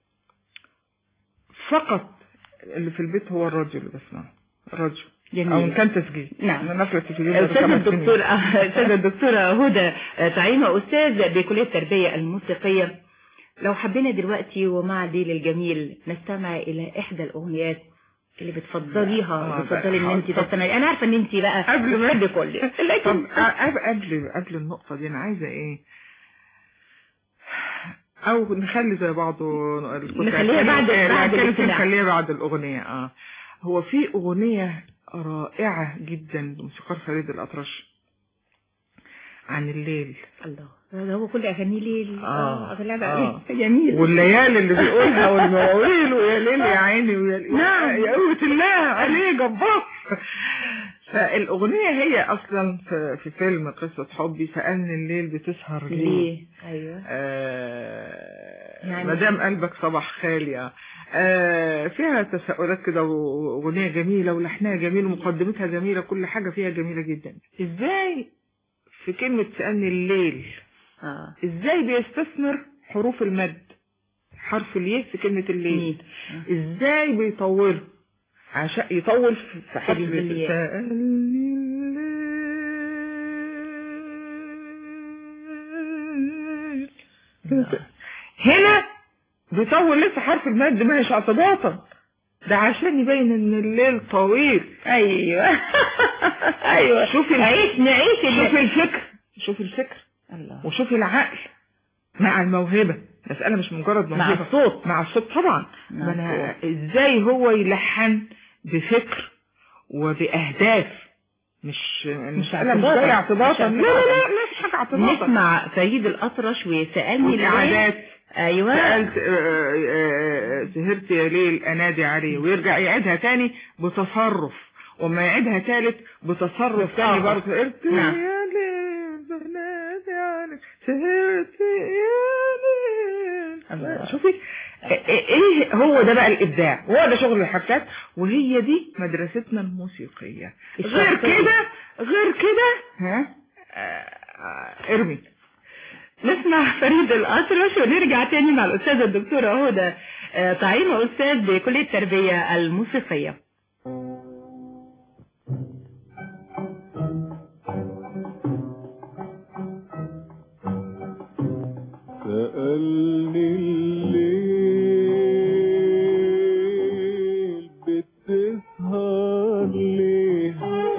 فقط اللي في البيت هو الراديو اللي بسمعه الراديو جميل. او ان كان تسجيل نعم. انا نافله التلفزيون بقالي أستاذ خمس سنين. الدكتور أستاذ الدكتورة هدى طعيمة أستاذ بكلية التربية الموسيقية لو حبينا دلوقتي ومع الليل الجميل نستمع إلى إحدى الأغنيات اللي بتفضليها آه، بتفضلي ان بقى- انت طب- تستمعي انا عارفه ان انت بقى قبل ما بتحبي كل طب لكن قبل قبل قبل النقطة دي أنا عايزة إيه أو نخلي زي بعضه نخليها بعد- بعد كانت الاجتماع. نخليها بعد الأغنية اه هو في أغنية رائعة جدا لموسيقار فريد الأطرش عن الليل الله ده هو كل اغانيه ليل آه، أغلبها آه. جميل والليالي اللي بيقولها والمواويل ويا ليل يا عيني ويا ليل نعم. يا قوة الله عليه جبار فالأغنية هي أصلا في, في فيلم قصة حبي سألني الليل بتسهر ليه ليه ايوه آه يعني- مدام قلبك صباح خالي آه فيها تساؤلات كده واغنيه جميله ولحنها جميل ومقدمتها جميله كل حاجه فيها جميله جدا ازاي في كلمه سالني الليل اه ازاي بيستثمر حروف المد حرف الياء في كلمه الليل ازاي بيطوله عشان يطول في في حرف كلمة الياء. سألني الليل هنا بيطول لسه حرف المد مش اعتباطا ده عشان يبين ان الليل طويل ايوه ايوه شوفي عيش نعيش شوفي الفكر شوفي الفكر الله وشوفي العقل مع الموهبة مسألة مش مجرد موهبة مع الصوت. مع الصوت طبعا مع ما أنا ازاي هو يلحن بفكر وبأهداف مش مش مسألة مش اعتباطا. زي اعتباطا مش لا لا لا اعتباطا. لا مفيش حاجة اعتباطا نسمع فريد الأطرش ويسألني والإعادات ايوه سألت آه، آه، آه، سهرت يا ليل أنادي عليه ويرجع يعيدها تاني بتصرف وما يعيدها تالت بتصرف تاني آه. برضه سهرت نعم. يا ليل بنادي عليك سهرت يا ليل الله. شوفي إيه- ايه هو ده بقى الابداع هو ده شغل الحكات وهي دي مدرستنا الموسيقيه غير الشخصية. كده غير كده ها آه، آه، ارمي نسمع فريد الأطرش ونرجع تاني مع الأستاذة الدكتورة هدى آه، طعيمة أستاذ بكلية التربية الموسيقية سألني الليل بتسهر ليه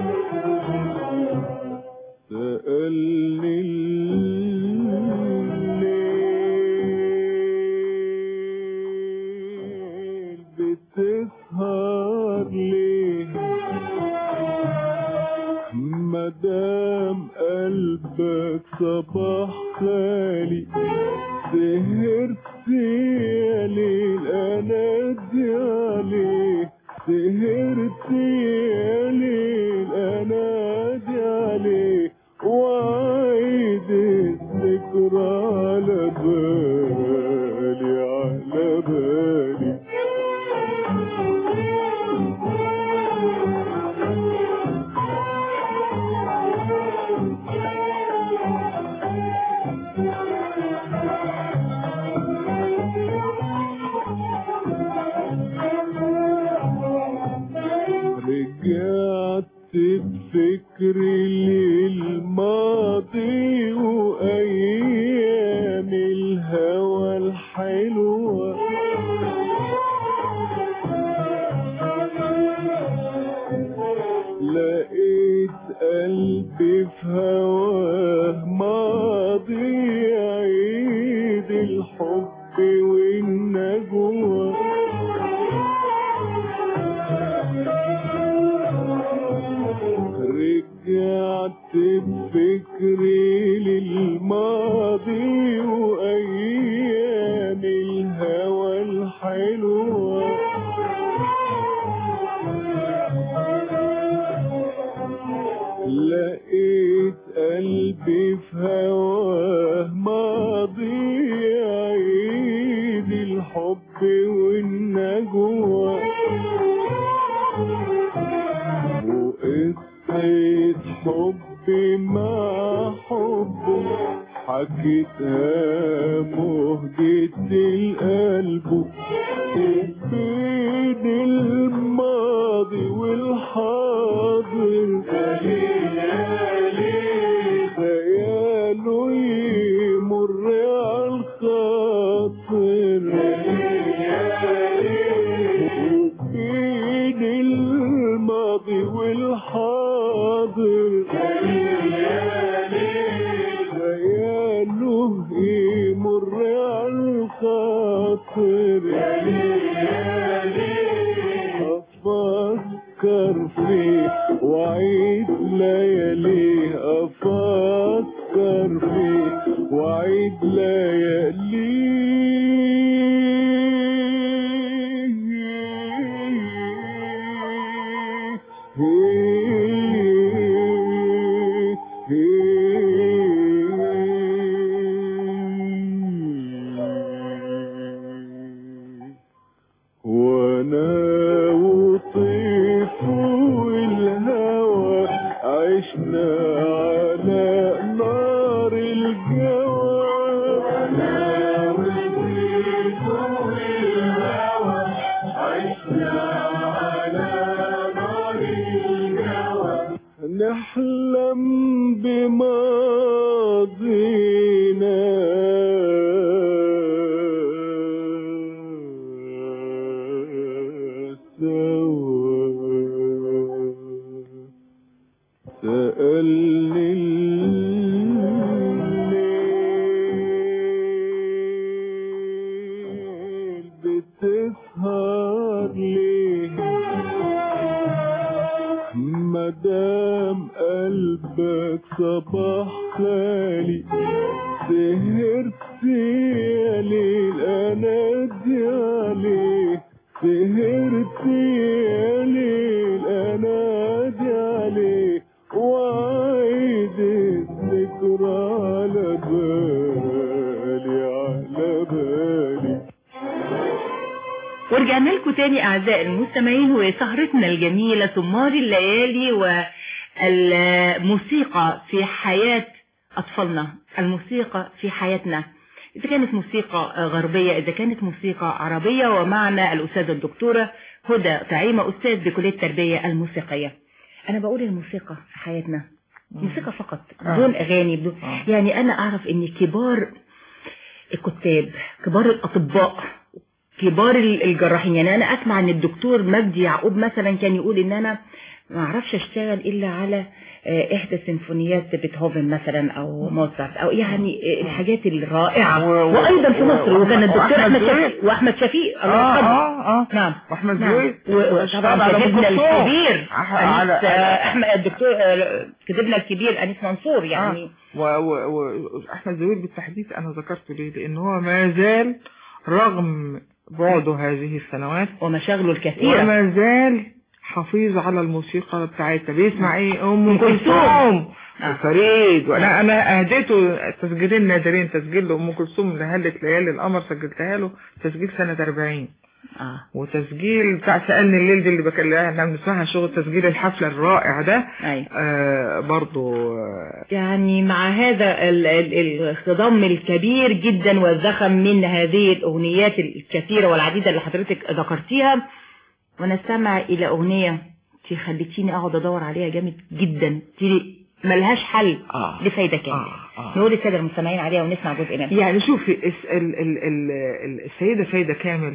سألني الليل بتسهر ليه مدام قلبك صباح خالي سهرت يا ليل انادي عليك سهرت يا ليل انادي عليك وعيد الذكرى على بالي على بالي رجعت بفكري للماضي وأيام الهوى الحلوة لقيت قلبي في هواه ماضي عيد الحب والنجوى رجعت بفكري للماضي وأيام الهوى الحلوة لقيت قلبي في هواه ماضي عيد الحب والنجوى وقصة حبي مع حبه حكيتها مهجة القلب بين الماضي والحاضر خياله يمر على الخاطر بين الخاطر أفكر فيه وعيد لياليه أفكر فيه وعيد لياليه وانا وطيف والهوى عشنا على نار الجوى وانا وطيف والهوى عشنا على نار الجوى نحلم بماضينا سوا سألني الليل بتسهر ليه مدام قلبك صباح خالي سهرت يا ليل انادي عليه سهرت يا ليل انادي عليه وعيد الذكرى على بالي على بالي ورجعنا لكم تاني أعزائي المستمعين وسهرتنا الجميلة ثمار الليالي والموسيقى في حياة أطفالنا الموسيقى في حياتنا إذا كانت موسيقى غربية إذا كانت موسيقى عربية ومعنا الأستاذة الدكتورة هدى طعيمة أستاذ بكلية التربية الموسيقية أنا بقول الموسيقى في حياتنا موسيقى فقط آه. بدون أغاني بدون يعني أنا أعرف إن كبار الكتاب كبار الأطباء كبار ال- الجراحين يعني انا اسمع ان الدكتور مجدي يعقوب مثلا كان يقول ان انا ما اعرفش اشتغل الا على آه، احدى سيمفونيات بيتهوفن مثلا او موزارت او يعني آه، الحاجات الرائعه و- و- وايضا في مصر و- وكان الدكتور وأحمد احمد زويل. شفيق واحمد شفيق الله اه يرحمه اه اه نعم واحمد نعم. زويل و- واشتغل وطبعا على أم كتبنا كلثوم. الكبير على- أنيس على- آه، احمد الدكتور آه، كتبنا الكبير انيس منصور يعني آه. و... و... و... احمد زويل بالتحديد انا ذكرته ليه لان هو ما زال رغم بعده هذه السنوات ومشاغله الكثيره وما زال حفيظ على الموسيقى بتاعتنا بيسمع ايه ام أم كلثوم. كلثوم وفريد وانا انا اهديته تسجيلين نادرين تسجيل لام كلثوم لهلة ليالي القمر سجلتها له تسجيل سنة 40 اه وتسجيل بتاع سألني الليل دي اللي بكلمها احنا بنسمعها شغل تسجيل الحفلة الرائع ده ايوه آه برضو آه يعني مع هذا ال- ال- الخضم الكبير جدا والزخم من هذه الأغنيات الكثيرة والعديدة اللي حضرتك ذكرتيها ونستمع إلى أغنية انت خليتيني أقعد أدور عليها جامد جدا دي ملهاش حل آه. لفايدة كاملة آه. نقول للسادة المستمعين عليها ونسمع جزء منها يعني شوفي الس- ال ال ال ال السيدة فايدة كامل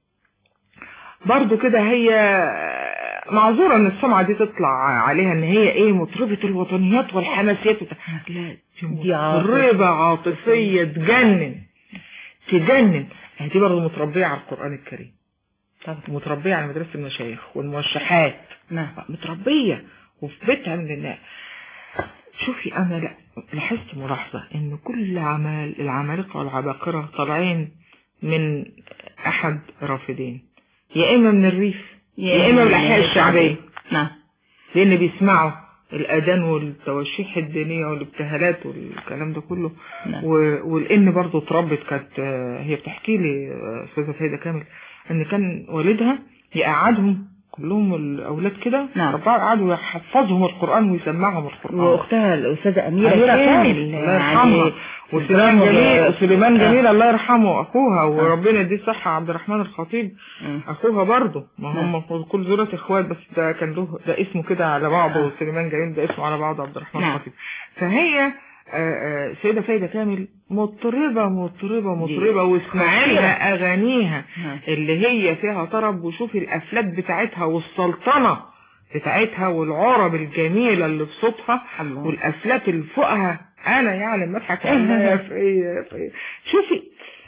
برضو كده هي معذورة ان السمعة دي تطلع عليها ان هي ايه مطربة الوطنيات والحماسيات وت... لا دي مطربة عاطفية تجنن تجنن دي برضو متربية على القرآن الكريم طبعا متربية على مدرسة المشايخ والموشحات نعم متربية وفي بيتها من الله شوفي انا لا لاحظت ملاحظة ان كل عمال العمالقة والعباقرة طالعين من احد رافدين يا اما من الريف يا اما من الاحياء الشعبية نعم لان بيسمعوا الاذان والتواشيح الدينية والابتهالات والكلام ده كله نعم. و- ولان برضو اتربت كانت آه، هي بتحكي لي آه، استاذة فايدة كامل ان كان والدها يقعدهم كلهم الاولاد كده نعم. ربعوا قعدوا يحفظهم القران ويسمعهم القران واختها الاستاذه اميره, أميرة كامل كامل الله يرحمها وسليمان الدرامة جميل و- وسليمان آه. جميل الله يرحمه اخوها وربنا يديه الصحه عبد الرحمن الخطيب اخوها برضه ما هم كل دول اخوات بس ده كان له ده اسمه كده على بعضه وسليمان جميل ده اسمه على بعضه عبد الرحمن نعم. الخطيب فهي آه، آه، سيدة فايدة كامل مطربة مطربة مطربة واسمعي لها أغانيها نعم. اللي هي فيها طرب وشوفي الأفلات بتاعتها والسلطنة بتاعتها والعرب الجميلة اللي في صوتها الله. والأفلات اللي فوقها أنا يعلم مضحك عليها في في شوفي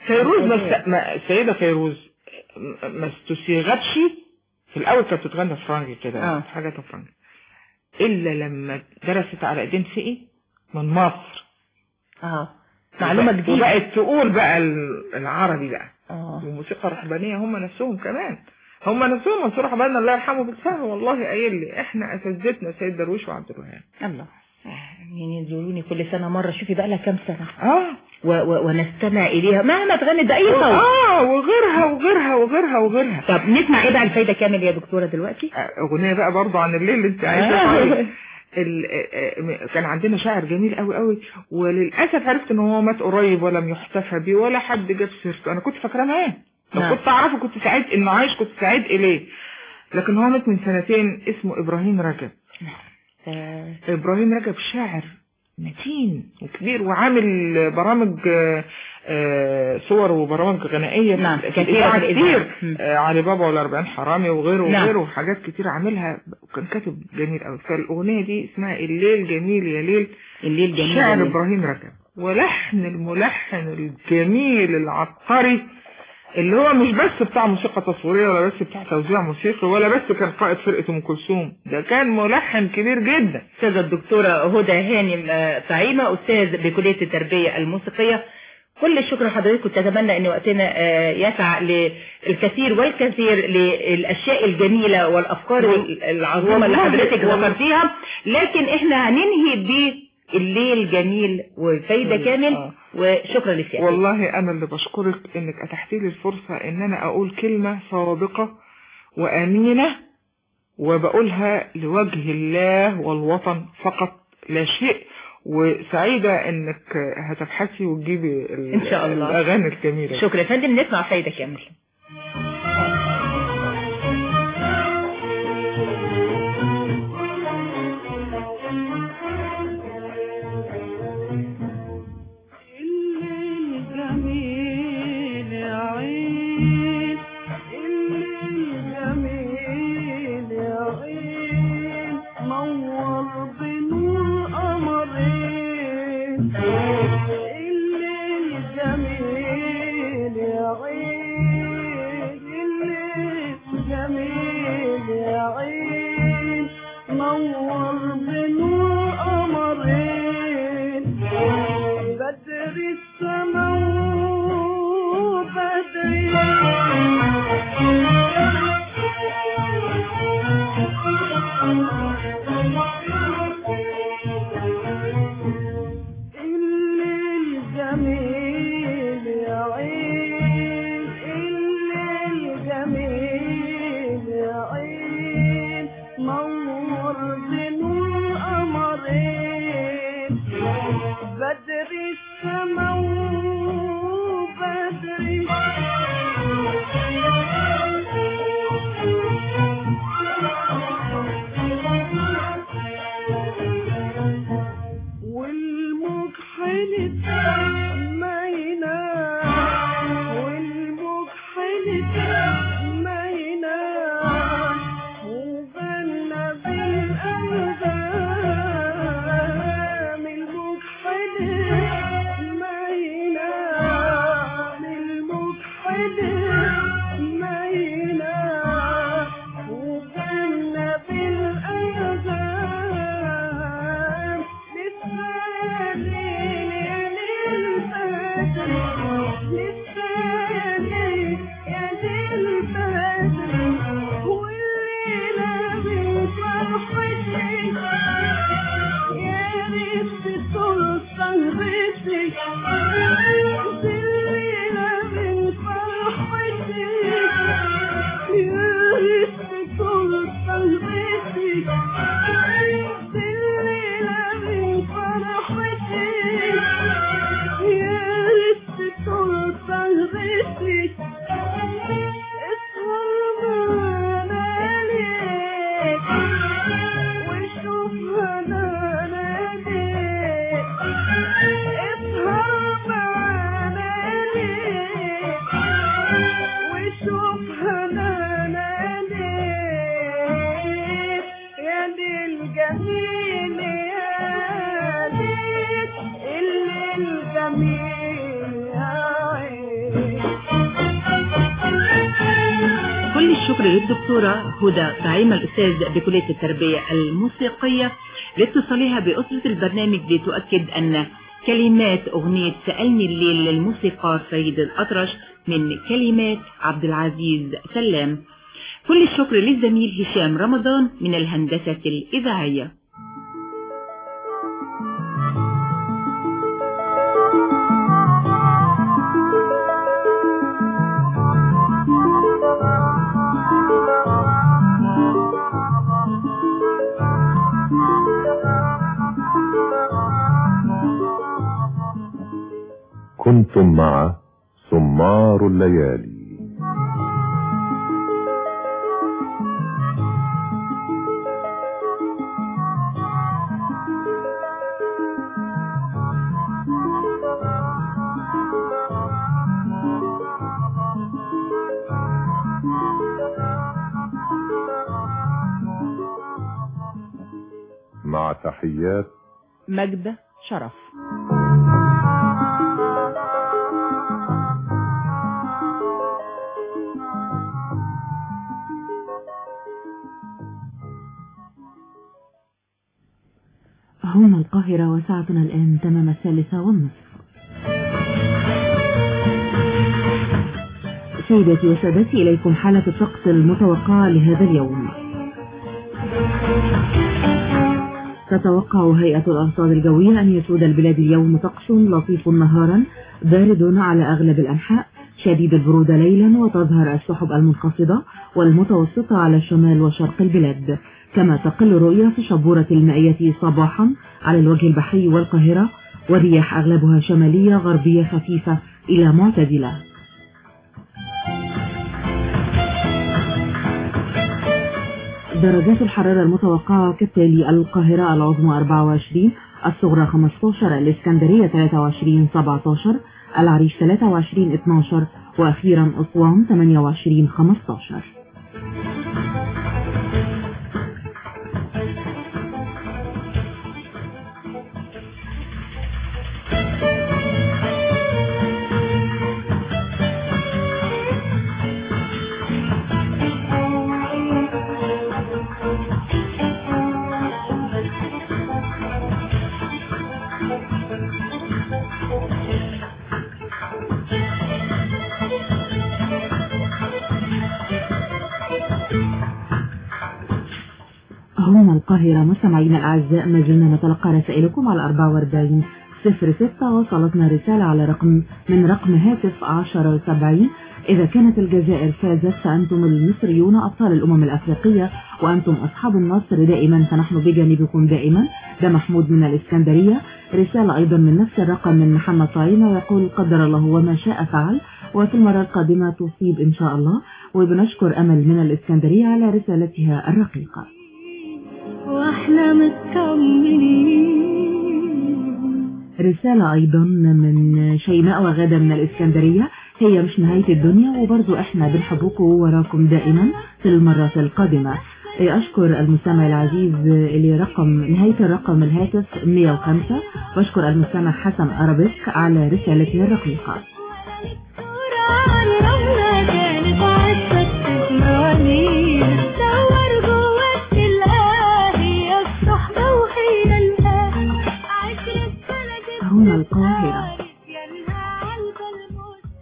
فيروز ما ما- السيدة فيروز م- ما استسيغتش في الأول كانت بتغني فرنجي كده آه. حاجات فرنجي إلا لما درست على إيدين فقي من مصر اه معلومة وبقت- جديدة وبقت تقول بقى ال- العربي بقى اه وموسيقى رهبانية هم نفسهم كمان هم نفسهم منصور رهبان الله يرحمه بالفهم والله قايل لي احنا اساتذتنا سيد درويش وعبد الوهاب الله يعني يزوروني كل سنة مرة شوفي بقى لها كام سنة اه و و ونستمع إليها مهما تغني بأي صوت اه وغيرها وغيرها وغيرها وغيرها طب نسمع إيه بقى الفايدة كامل يا دكتورة دلوقتي اغنيه بقى برضو عن الليل اللي انت عايزه آه. تعرفي. ال- آه، آه، كان عندنا شاعر جميل قوي قوي وللاسف عرفت ان هو مات قريب ولم يحتفى بيه ولا حد جاب سيرته انا كنت فاكراه مات لو نعم. كنت اعرفه كنت سعيد انه عايش كنت سعيد اليه لكن هو مات من سنتين اسمه ابراهيم رجب آه، ابراهيم رجب شاعر متين وكبير وعامل برامج آه، آه، صور وبرامج غنائيه في- نعم، في كثيرة الإذاعة في الإذاعة. كتير مم. آه، علي بابا والأربعين حرامي وغيره نعم. وغيره وحاجات كتير عاملها وكان كاتب جميل قوي فالأغنية دي اسمها الليل جميل يا ليل الليل جميل شعر جميل. إبراهيم رجب ولحن الملحن الجميل العبقري اللي هو مش بس بتاع موسيقى تصويرية ولا بس بتاع توزيع موسيقي ولا بس كان قائد فرقة أم كلثوم ده كان ملحن كبير جدا أستاذة الدكتورة هدى هانم آه، طعيمة أستاذ بكلية التربية الموسيقية كل الشكر لحضرتك كنت أتمنى أن وقتنا آه، يسع للكثير والكثير للأشياء الجميلة والأفكار وال- العظيمة اللي والله- حضرتك والله. ذكرتيها لكن إحنا هننهي بالليل جميل وفايدة آه. كامل وشكرا لسيادتك والله أنا اللي بشكرك إنك أتحتي لي الفرصة إن أنا أقول كلمة صادقة وأمينة وبقولها لوجه الله والوطن فقط لا شيء وسعيدة إنك هتبحثي وتجيبي ال- إن شاء الله. الأغاني الجميلة دي. شكرا يا فندم نسمع فايدة كامل الليل جميل يا عين الليل جميل يا عين نور بنور قمرين الليل جميل يا عين الليل جميل يا عين نور بنور قمرين بدر السماء الليل جميل يا عين الليل جميل يا عين نور بنور قمرين بدر السماء بدري والموج حلت ما ينام والموج حلت ما ينام وغنى بالأنغام الموج حلت ما ينام الموج حلت ما ينام وغنى بالأنغام لسه يا ليل يا ليل بدر لسه يا ليل يا ليل بدر والليلة بفرحتي يا ريت تلطن بيتي الليلة بفرحتي يا ريت تلطن بيتي الليلة بفرحتي يا ريت تلطن بيتي اسهر معانا ليك وشوف هنانا ليك اسهر معانا ليك وشوف هنانا ليك يا ليل جميل يا ليل الليل جميل يا عين الشكر للدكتورة هدى طعيمة الأستاذ بكلية التربية الموسيقية لاتصالها بأسرة البرنامج لتؤكد أن كلمات أغنية سألني الليل للموسيقار سيد الأطرش من كلمات عبد العزيز سلام كل الشكر للزميل هشام رمضان من الهندسة الإذاعية كنتم مع سمار الليالي مع تحيات مجد شرف هنا القاهرة وساعتنا الآن تمام الثالثة والنصف سيداتي وسادتي إليكم حالة الطقس المتوقعة لهذا اليوم تتوقع هيئة الأرصاد الجوية أن يسود البلاد اليوم طقس لطيف نهارا بارد على أغلب الأنحاء شديد البرودة ليلا وتظهر السحب المنخفضة والمتوسطة على شمال وشرق البلاد كما تقل الرؤية في شبورة المائية صباحا على الوجه البحري والقاهرة والرياح أغلبها شمالية غربية خفيفة إلى معتدلة درجات الحرارة المتوقعة كالتالي القاهرة العظمى 24 الصغرى 15 الإسكندرية 23 17 العريش 23 12 وأخيرا أسوان 28 15 هنا القاهرة مستمعينا الأعزاء ما زلنا نتلقى رسائلكم على 44 06 وصلتنا رسالة على رقم من رقم هاتف 1070 إذا كانت الجزائر فازت فأنتم المصريون أبطال الأمم الأفريقية وأنتم أصحاب النصر دائما فنحن بجانبكم دائما ده محمود من الإسكندرية رسالة أيضا من نفس الرقم من محمد طعيمة يقول قدر الله وما شاء فعل وفي المرة القادمة تصيب إن شاء الله وبنشكر أمل من الإسكندرية على رسالتها الرقيقة واحنا مطمنين رسالة أيضا من شيماء وغادة من الإسكندرية هي مش نهاية الدنيا وبرضو احنا بنحبكم وراكم دائما في المرة القادمة أشكر المستمع العزيز اللي رقم نهاية الرقم الهاتف 105 وأشكر المستمع حسن أرابيسك على رسالته الرقيقة قررنا كانت عزك تسمعني دور جواك تلاقي يا الصحبة وحين الآن عشرة سنة هنا القاهرة ينهى عالب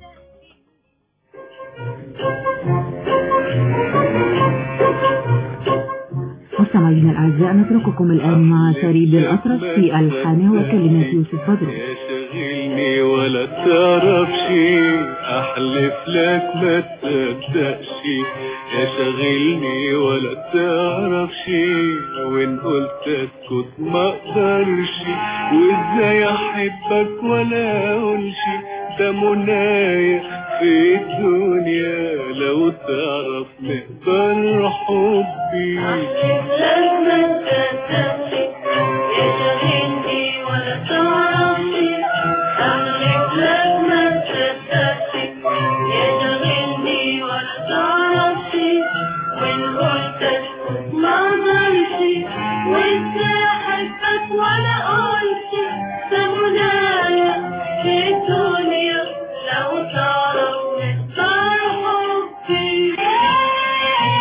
مستمعينا الأعزاء نترككم الآن مع فريد الأطرش في ألحانه وكلمات يوسف بدر شغلني ولا تعرفش احلف لك ما تصدقش يا شغلني ولا تعرفش وان قلت اسكت ما اقدرش وازاي احبك ولا اقولش ده منايا في الدنيا لو تعرف مقدار حبي لما تتسي يا شغلني ولا تعرفي أغلب لما تتسي يا شغلني ولا تعرفي وإن قلت اسكت ما ظلتي وإزاي أحبك ولا قلتي ده منايا في الدنيا لو تعرف مقدار حبي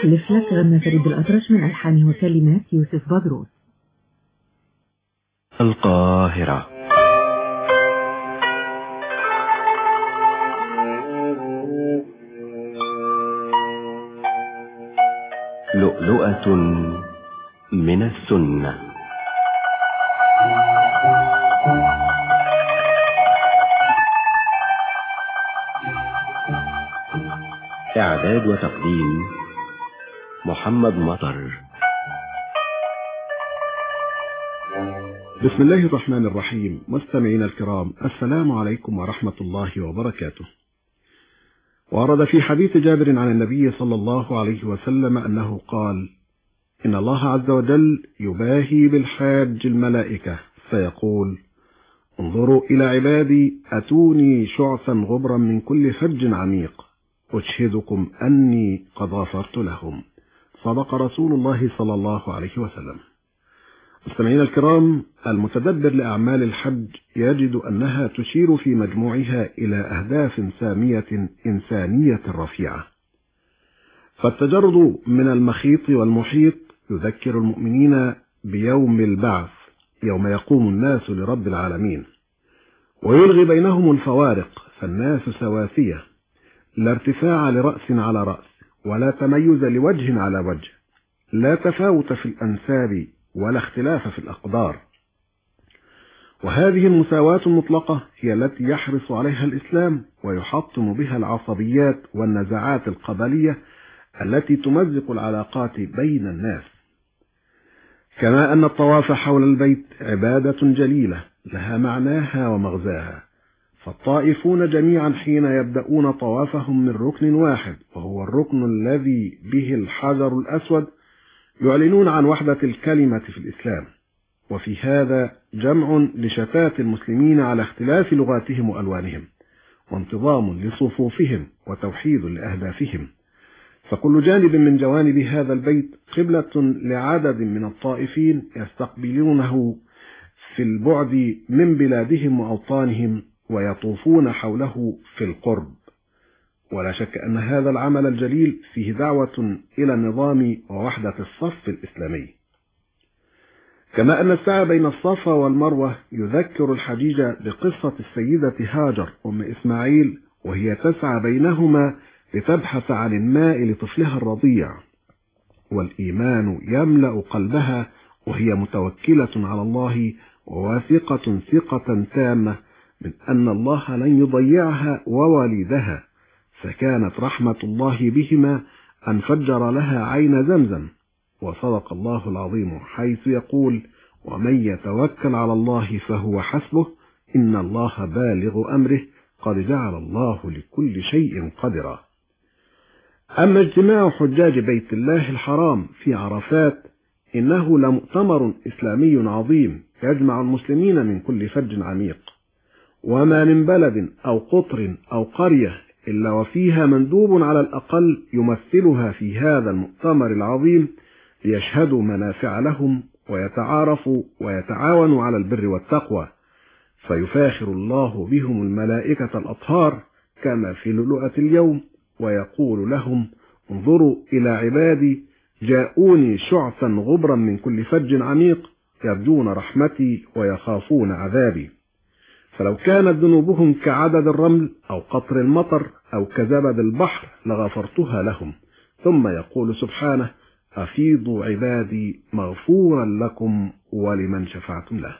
أحلف لك غنى فريد الأطرش من ألحان وكلمات يوسف بدروس القاهرة لؤلؤة من السنة إعداد وتقديم محمد مطر بسم الله الرحمن الرحيم مستمعينا الكرام السلام عليكم ورحمة الله وبركاته ورد في حديث جابر عن النبي صلى الله عليه وسلم أنه قال إن الله عز وجل يباهي بالحاج الملائكة فيقول انظروا إلى عبادي أتوني شعثا غبرا من كل فج عميق أشهدكم أني قد غفرت لهم صدق رسول الله صلى الله عليه وسلم مستمعينا الكرام المتدبر لأعمال الحج يجد أنها تشير في مجموعها إلى أهداف سامية إنسانية رفيعة فالتجرد من المخيط والمحيط يذكر المؤمنين بيوم البعث يوم يقوم الناس لرب العالمين ويلغي بينهم الفوارق فالناس سواسية لا ارتفاع لرأس على رأس ولا تميز لوجه على وجه لا تفاوت في الأنساب ولا اختلاف في الأقدار وهذه المساواة المطلقة هي التي يحرص عليها الإسلام ويحطم بها العصبيات والنزاعات القبلية التي تمزق العلاقات بين الناس كما أن الطواف حول البيت عبادة جليلة لها معناها ومغزاها فالطائفون جميعا حين يبدأون طوافهم من ركن واحد وهو الركن الذي به الحجر الأسود يعلنون عن وحدة الكلمة في الإسلام وفي هذا جمع لشتات المسلمين على اختلاف لغاتهم وألوانهم وانتظام لصفوفهم وتوحيد لأهدافهم فكل جانب من جوانب هذا البيت قبلة لعدد من الطائفين يستقبلونه في البعد من بلادهم وأوطانهم ويطوفون حوله في القرب ولا شك أن هذا العمل الجليل فيه دعوة إلى النظام ووحدة الصف الإسلامي كما أن السعي بين الصفا والمروة يذكر الحجيج بقصة السيدة هاجر أم إسماعيل وهي تسعى بينهما لتبحث عن الماء لطفلها الرضيع والإيمان يملأ قلبها وهي متوكلة على الله وواثقة ثقة تامة من أن الله لن يضيعها ووالدها فكانت رحمة الله بهما أن فجر لها عين زمزم وصدق الله العظيم حيث يقول ومن يتوكل على الله فهو حسبه إن الله بالغ أمره قد جعل الله لكل شيء قدرا أما اجتماع حجاج بيت الله الحرام في عرفات إنه لمؤتمر إسلامي عظيم يجمع المسلمين من كل فج عميق وما من بلد أو قطر أو قرية إلا وفيها مندوب على الأقل يمثلها في هذا المؤتمر العظيم ليشهدوا منافع لهم ويتعارفوا ويتعاونوا على البر والتقوى فيفاخر الله بهم الملائكة الأطهار كما في لؤلؤة اليوم ويقول لهم انظروا إلى عبادي جاءوني شعثا غبرا من كل فج عميق يرجون رحمتي ويخافون عذابي فلو كانت ذنوبهم كعدد الرمل أو قطر المطر أو كزبد البحر لغفرتها لهم ثم يقول سبحانه أفيضوا عبادي مغفورا لكم ولمن شفعتم له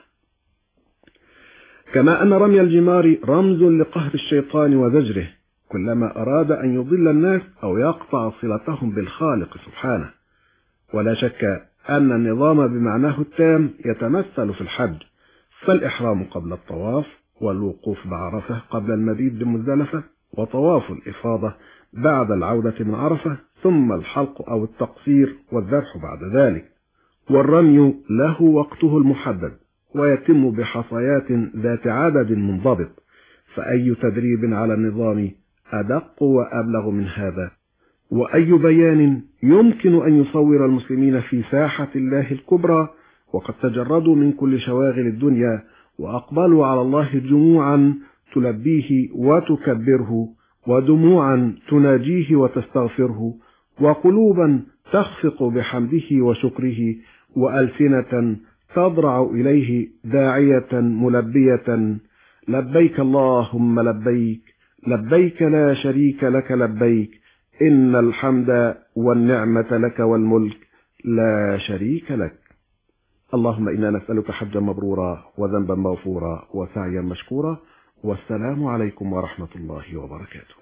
كما أن رمي الجمار رمز لقهر الشيطان وزجره كلما أراد أن يضل الناس أو يقطع صلتهم بالخالق سبحانه ولا شك أن النظام بمعناه التام يتمثل في الحج فالإحرام قبل الطواف والوقوف بعرفة قبل المبيت بمزدلفة وطواف الإفاضة بعد العودة من عرفة ثم الحلق أو التقصير والذبح بعد ذلك والرمي له وقته المحدد ويتم بحصيات ذات عدد منضبط فأي تدريب على النظام أدق وأبلغ من هذا وأي بيان يمكن أن يصور المسلمين في ساحة الله الكبرى وقد تجردوا من كل شواغل الدنيا وأقبلوا على الله جموعا تلبيه وتكبره ودموعا تناجيه وتستغفره وقلوبا تخفق بحمده وشكره وألسنة تضرع إليه داعية ملبية لبيك اللهم لبيك لبيك لا شريك لك لبيك إن الحمد والنعمة لك والملك لا شريك لك اللهم إنا نسألك حجا مبرورا وذنبا مغفورا وسعيا مشكورا والسلام عليكم ورحمة الله وبركاته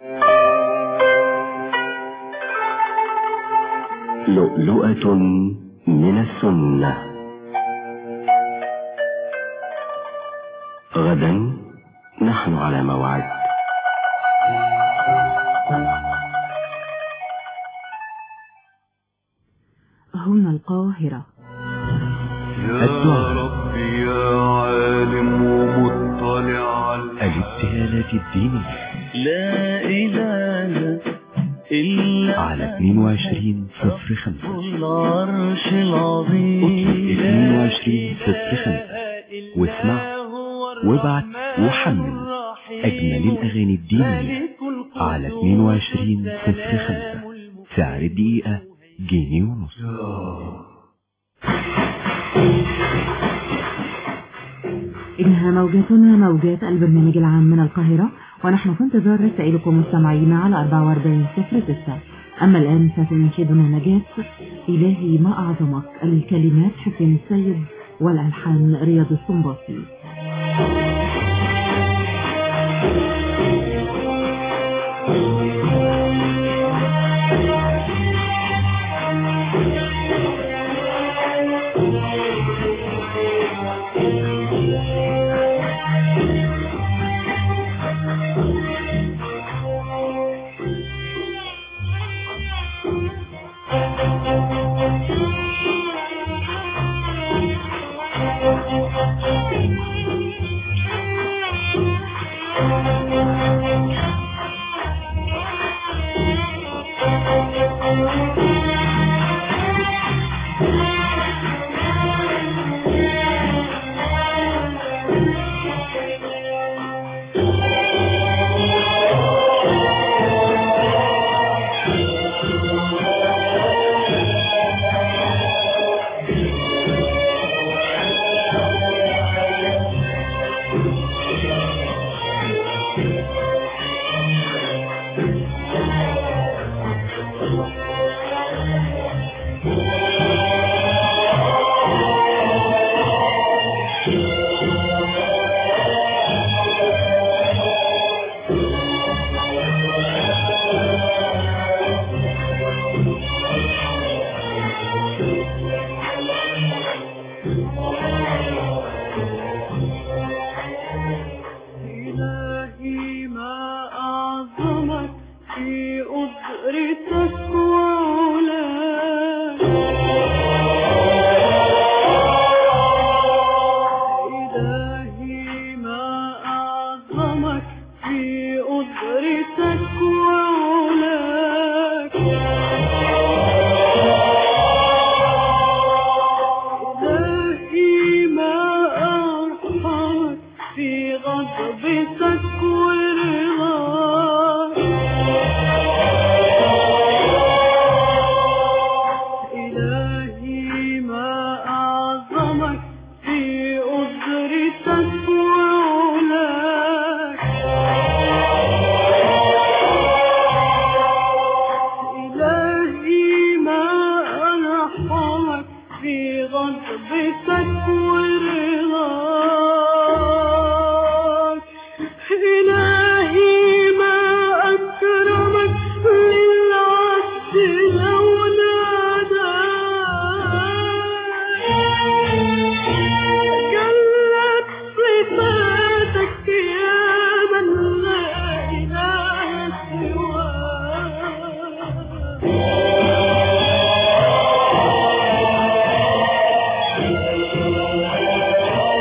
لؤلؤة من السنة غدا نحن على موعد هنا القاهرة يا ربي يا عالم ومطلع على الابتهالات الدينية لا إله إلا على 22 صفر 5 العرش العظيم 22 صفر 5 واسمع وابعت وحمل أجمل الأغاني الدينية على 22 صفر 5 سعر الدقيقة جنيه ونص إنها موجاتنا موجات البرنامج العام من القاهرة ونحن في انتظار رسائلكم مستمعينا على 44 صفر 6 أما الآن فتنشدنا نجاة إلهي ما أعظمك الكلمات حسين السيد والألحان رياض السنباطي إلهي ما أعظمك في قدرتك وعلاك إلهي ما أعظمك في قدرتك وعلاك إلهي ما أرحمك في غضبتك ورضاك إلهي ما أعظمك في قدرتك وعلاك إلهي ما أرحمك في غضبتك ورضاك إلهي ما أكرمك للعبد لو ناداك جلت صفاتك يا من لا إله سواك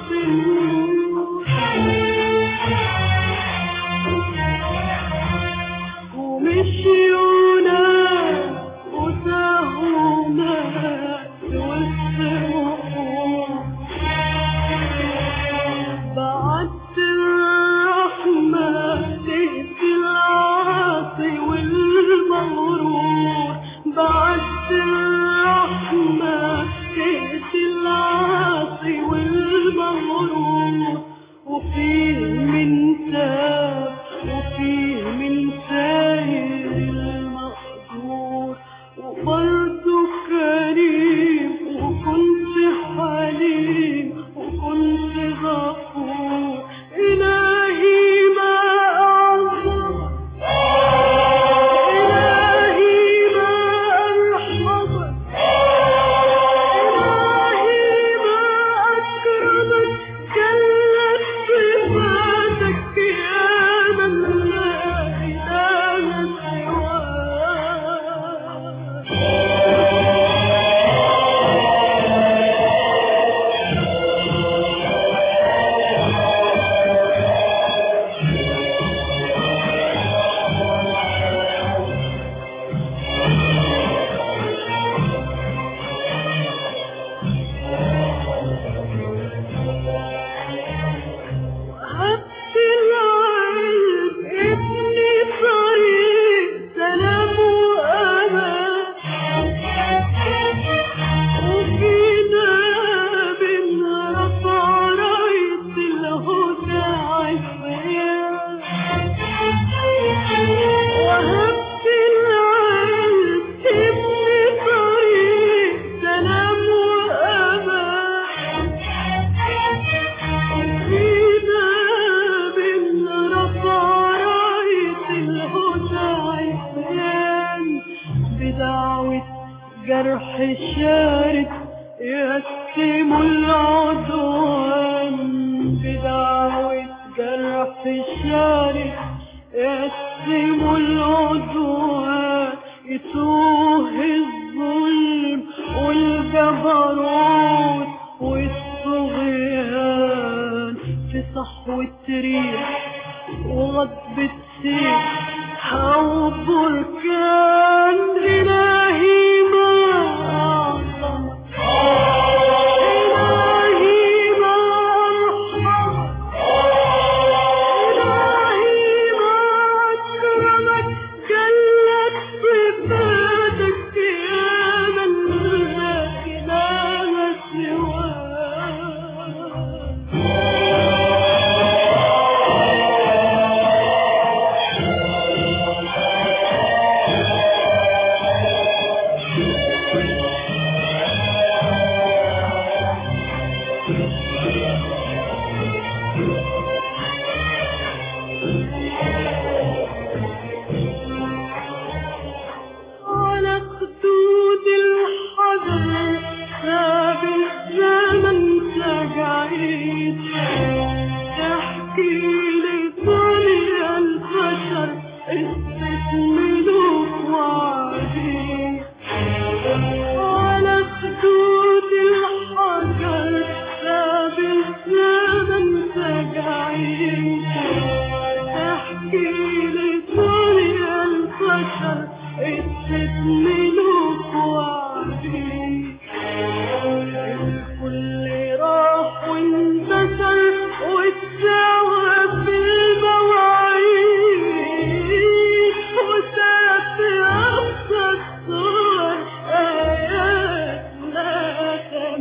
ومشيونا وساهونا والسموم بعد الرحمة تهدي العاصي والمغرور بعد الرحمة تهدي العاصي والمغرور وفيه من تاب وفيه من ساير المقدور وبرضه كريم وكنت حليم وكنت غفور إلهي ما أعظم إلهي ما أرحمك إلهي ما أكرمك جلت صفاتك يا من لا إله هبت العلم ابني طريق سلام وأمان وفينا بنرفع راية الهدى عالصيام وهبت العلم ابني طريق سلام وأمان فينا بنرفع راية الهدى عصيان بدعوة جرح الشارد يقسم العدوان بدعوة جرح الشارد يقسم العدوان يتوه الظلم والجبروت والطغيان في صحوة ريح وغضبة سيف أو بركان إلهي ما أعظمك إلهي ما أرحمك إلهي ما أكرمك جلت صفاتك يا من لا إله على خدود الحجر ساب الزمن تجعيد تحكي لدنيا البشر قصة ملوك وعبيد على خدود الحجر ساب الزمن تجعيد تحكي لدنيا البشر قصة ملوك وعبيد الكل راح وانتشر واتساوى في المواعيد وساب في أقصى الصور آيات لا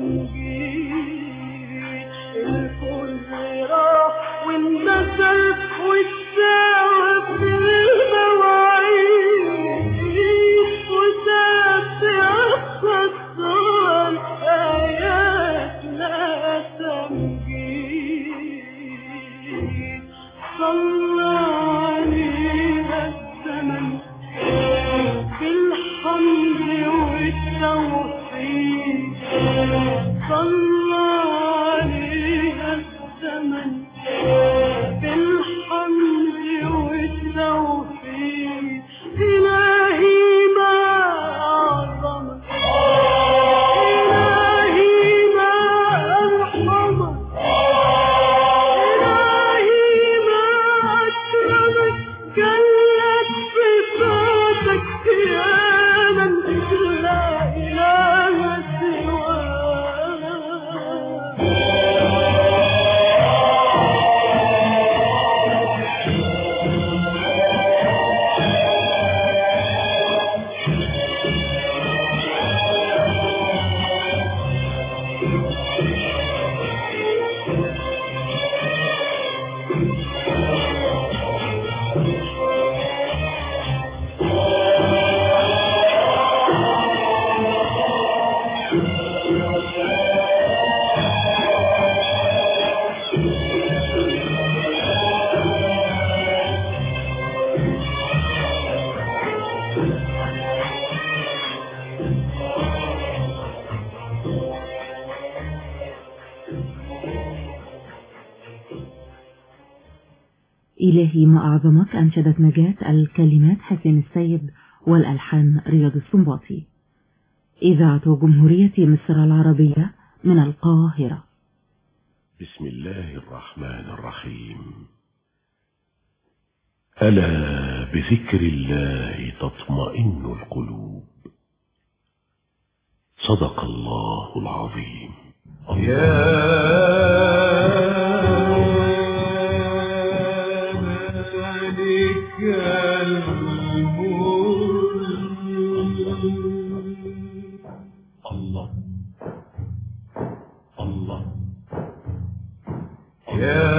تمجيد الكل راح وانتشر واتساوى في المواعيد وساب في أقصى الصور آيات لا تمجيد صلى عليها الزمن بالحمد والتوحيد صلى عليها الزمن بالحمد إلهي ما أعظمك أنشدت نجاة الكلمات حسين السيد والألحان رياض السنباطي إذاعة جمهورية مصر العربية من القاهرة بسم الله الرحمن الرحيم ألا بذكر الله تطمئن القلوب صدق الله العظيم الله الله يا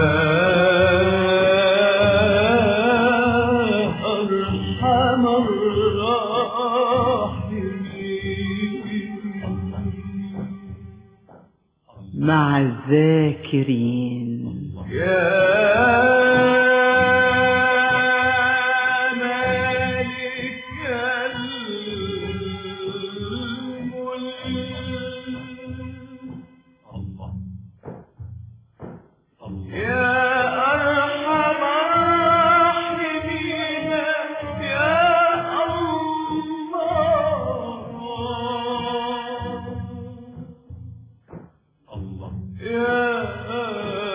أرحم الراحمين مع الذاكرين يا مالك الملك يا أرحم الراحمين يا الله يا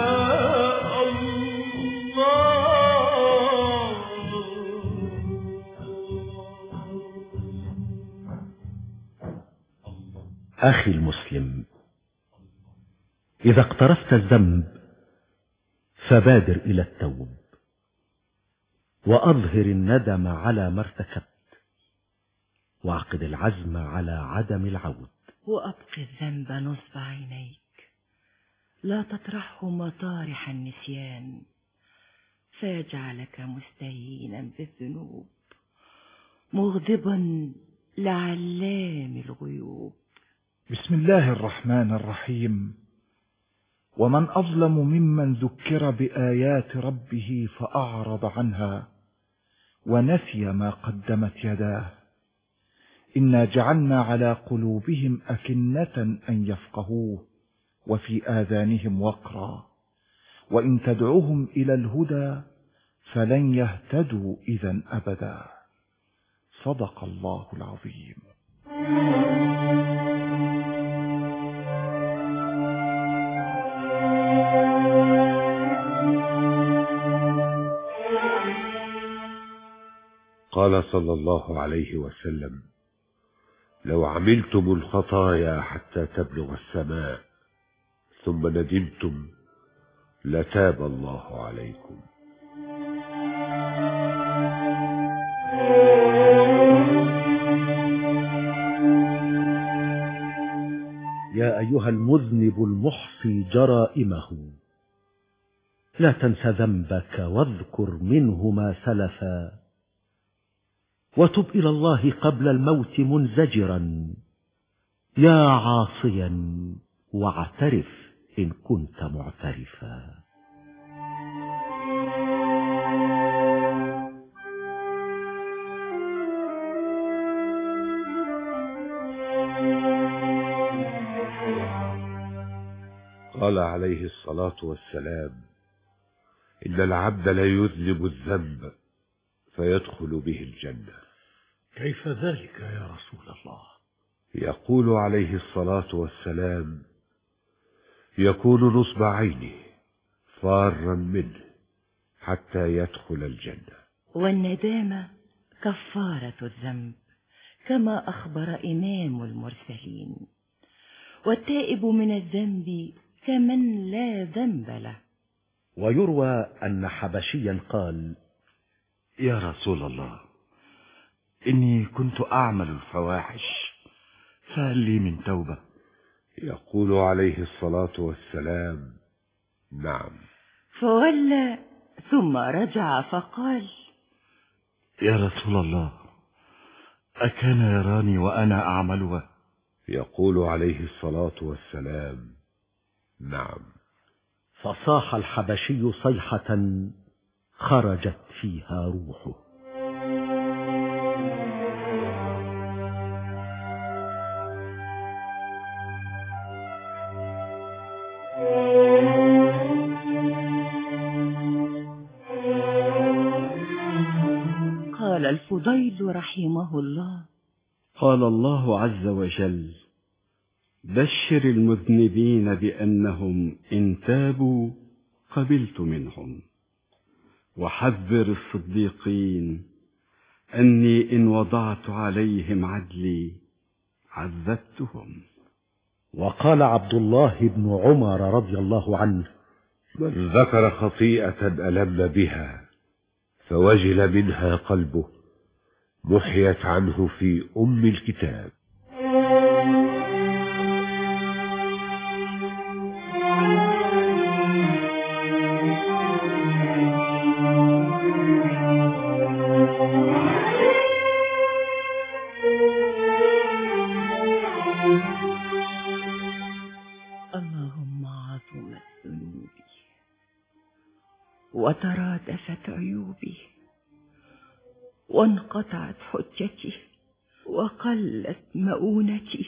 أخي المسلم إذا اقترفت الذنب فبادر إلى التوب وأظهر الندم على ما ارتكبت واعقد العزم على عدم العود وأبقي الذنب نصب عينيك لا تطرحه مطارح النسيان فيجعلك مستهينا بالذنوب مغضبا لعلام الغيوب بسم الله الرحمن الرحيم ومن أظلم ممن ذكر بآيات ربه فأعرض عنها ونسي ما قدمت يداه إنا جعلنا على قلوبهم أكنة أن يفقهوه وفي آذانهم وقرا وإن تدعوهم إلى الهدى فلن يهتدوا إذا أبدا صدق الله العظيم قال صلى الله عليه وسلم لو عملتم الخطايا حتى تبلغ السماء ثم ندمتم لتاب الله عليكم يا أيها المذنب المحصي جرائمه لا تنس ذنبك واذكر منه ما سلفا وتب إلى الله قبل الموت منزجرا يا عاصيا واعترف إن كنت معترفا قال عليه الصلاة والسلام إن العبد لا يذنب الذنب فيدخل به الجنة كيف ذلك يا رسول الله يقول عليه الصلاة والسلام يكون نصب عينه فارا منه حتى يدخل الجنة والندامة كفارة الذنب كما أخبر إمام المرسلين والتائب من الذنب كمن لا ذنب له ويروى أن حبشيا قال يا رسول الله إني كنت أعمل الفواحش فهل لي من توبة يقول عليه الصلاة والسلام نعم فولى ثم رجع فقال يا رسول الله أكان يراني وأنا أعملها يقول عليه الصلاة والسلام نعم فصاح الحبشي صيحة خرجت فيها روحه الفضيل رحمه الله قال الله عز وجل بشر المذنبين بأنهم إن تابوا قبلت منهم وحذر الصديقين أني إن وضعت عليهم عدلي عذبتهم وقال عبد الله بن عمر رضي الله عنه من ذكر خطيئة ألم بها فوجل منها قلبه محيت عنه في أم الكتاب اللهم عظمت ذنوبي وترادفت عيوبي وانقطعت حجتي وقلت مؤونتي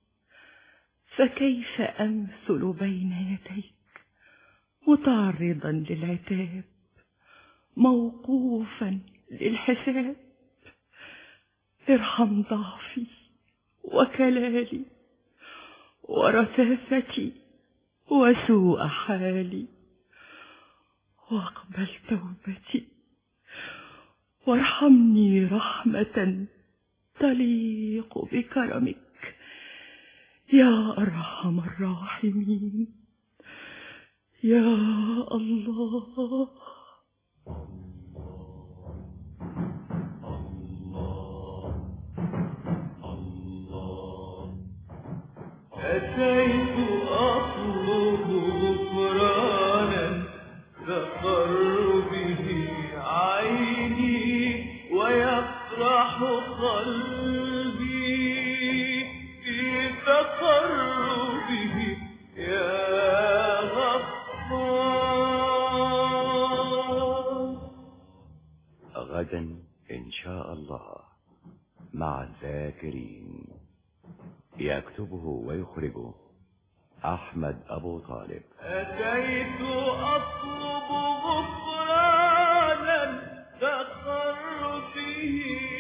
فكيف أمثل بين يديك متعرضا للعتاب موقوفا للحساب ارحم ضعفي وكلالي ورثاثتي وسوء حالي واقبل توبتي وارحمني رحمة تليق بكرمك يا أرحم الراحمين يا الله أتيت أطلب غفرانا تقر به عيني ويفرح قلبي في تقربه يا غفار غدا إن شاء الله مع الذاكرين يكتبه ويخرجه أحمد أبو طالب أتيت أطلب غفرانا تقر به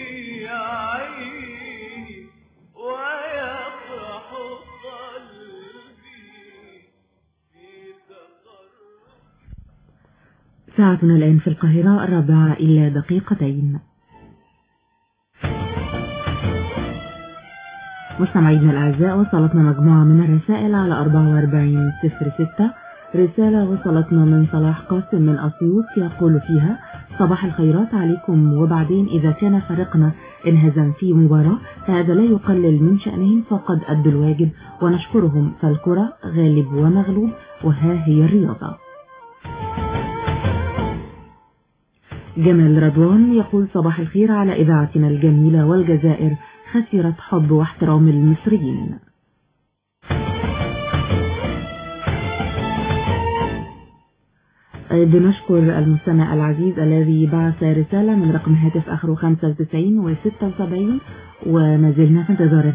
عيني ويفرح قلبي في تقرب ساعتنا الآن في القاهرة الرابعة إلا دقيقتين مستمعينا الأعزاء وصلتنا مجموعة من الرسائل على 4406 رسالة وصلتنا من صلاح قاسم من أسيوط يقول فيها صباح الخيرات عليكم وبعدين إذا كان فريقنا انهزم في مباراة فهذا لا يقلل من شأنهم فقد أدوا الواجب ونشكرهم فالكرة غالب ومغلوب وها هي الرياضة جمال رضوان يقول صباح الخير على إذاعتنا الجميلة والجزائر خسرت حب واحترام المصريين بنشكر المستمع العزيز الذي بعث رسالة من رقم هاتف آخره 95 و 76 وما زلنا في انتظار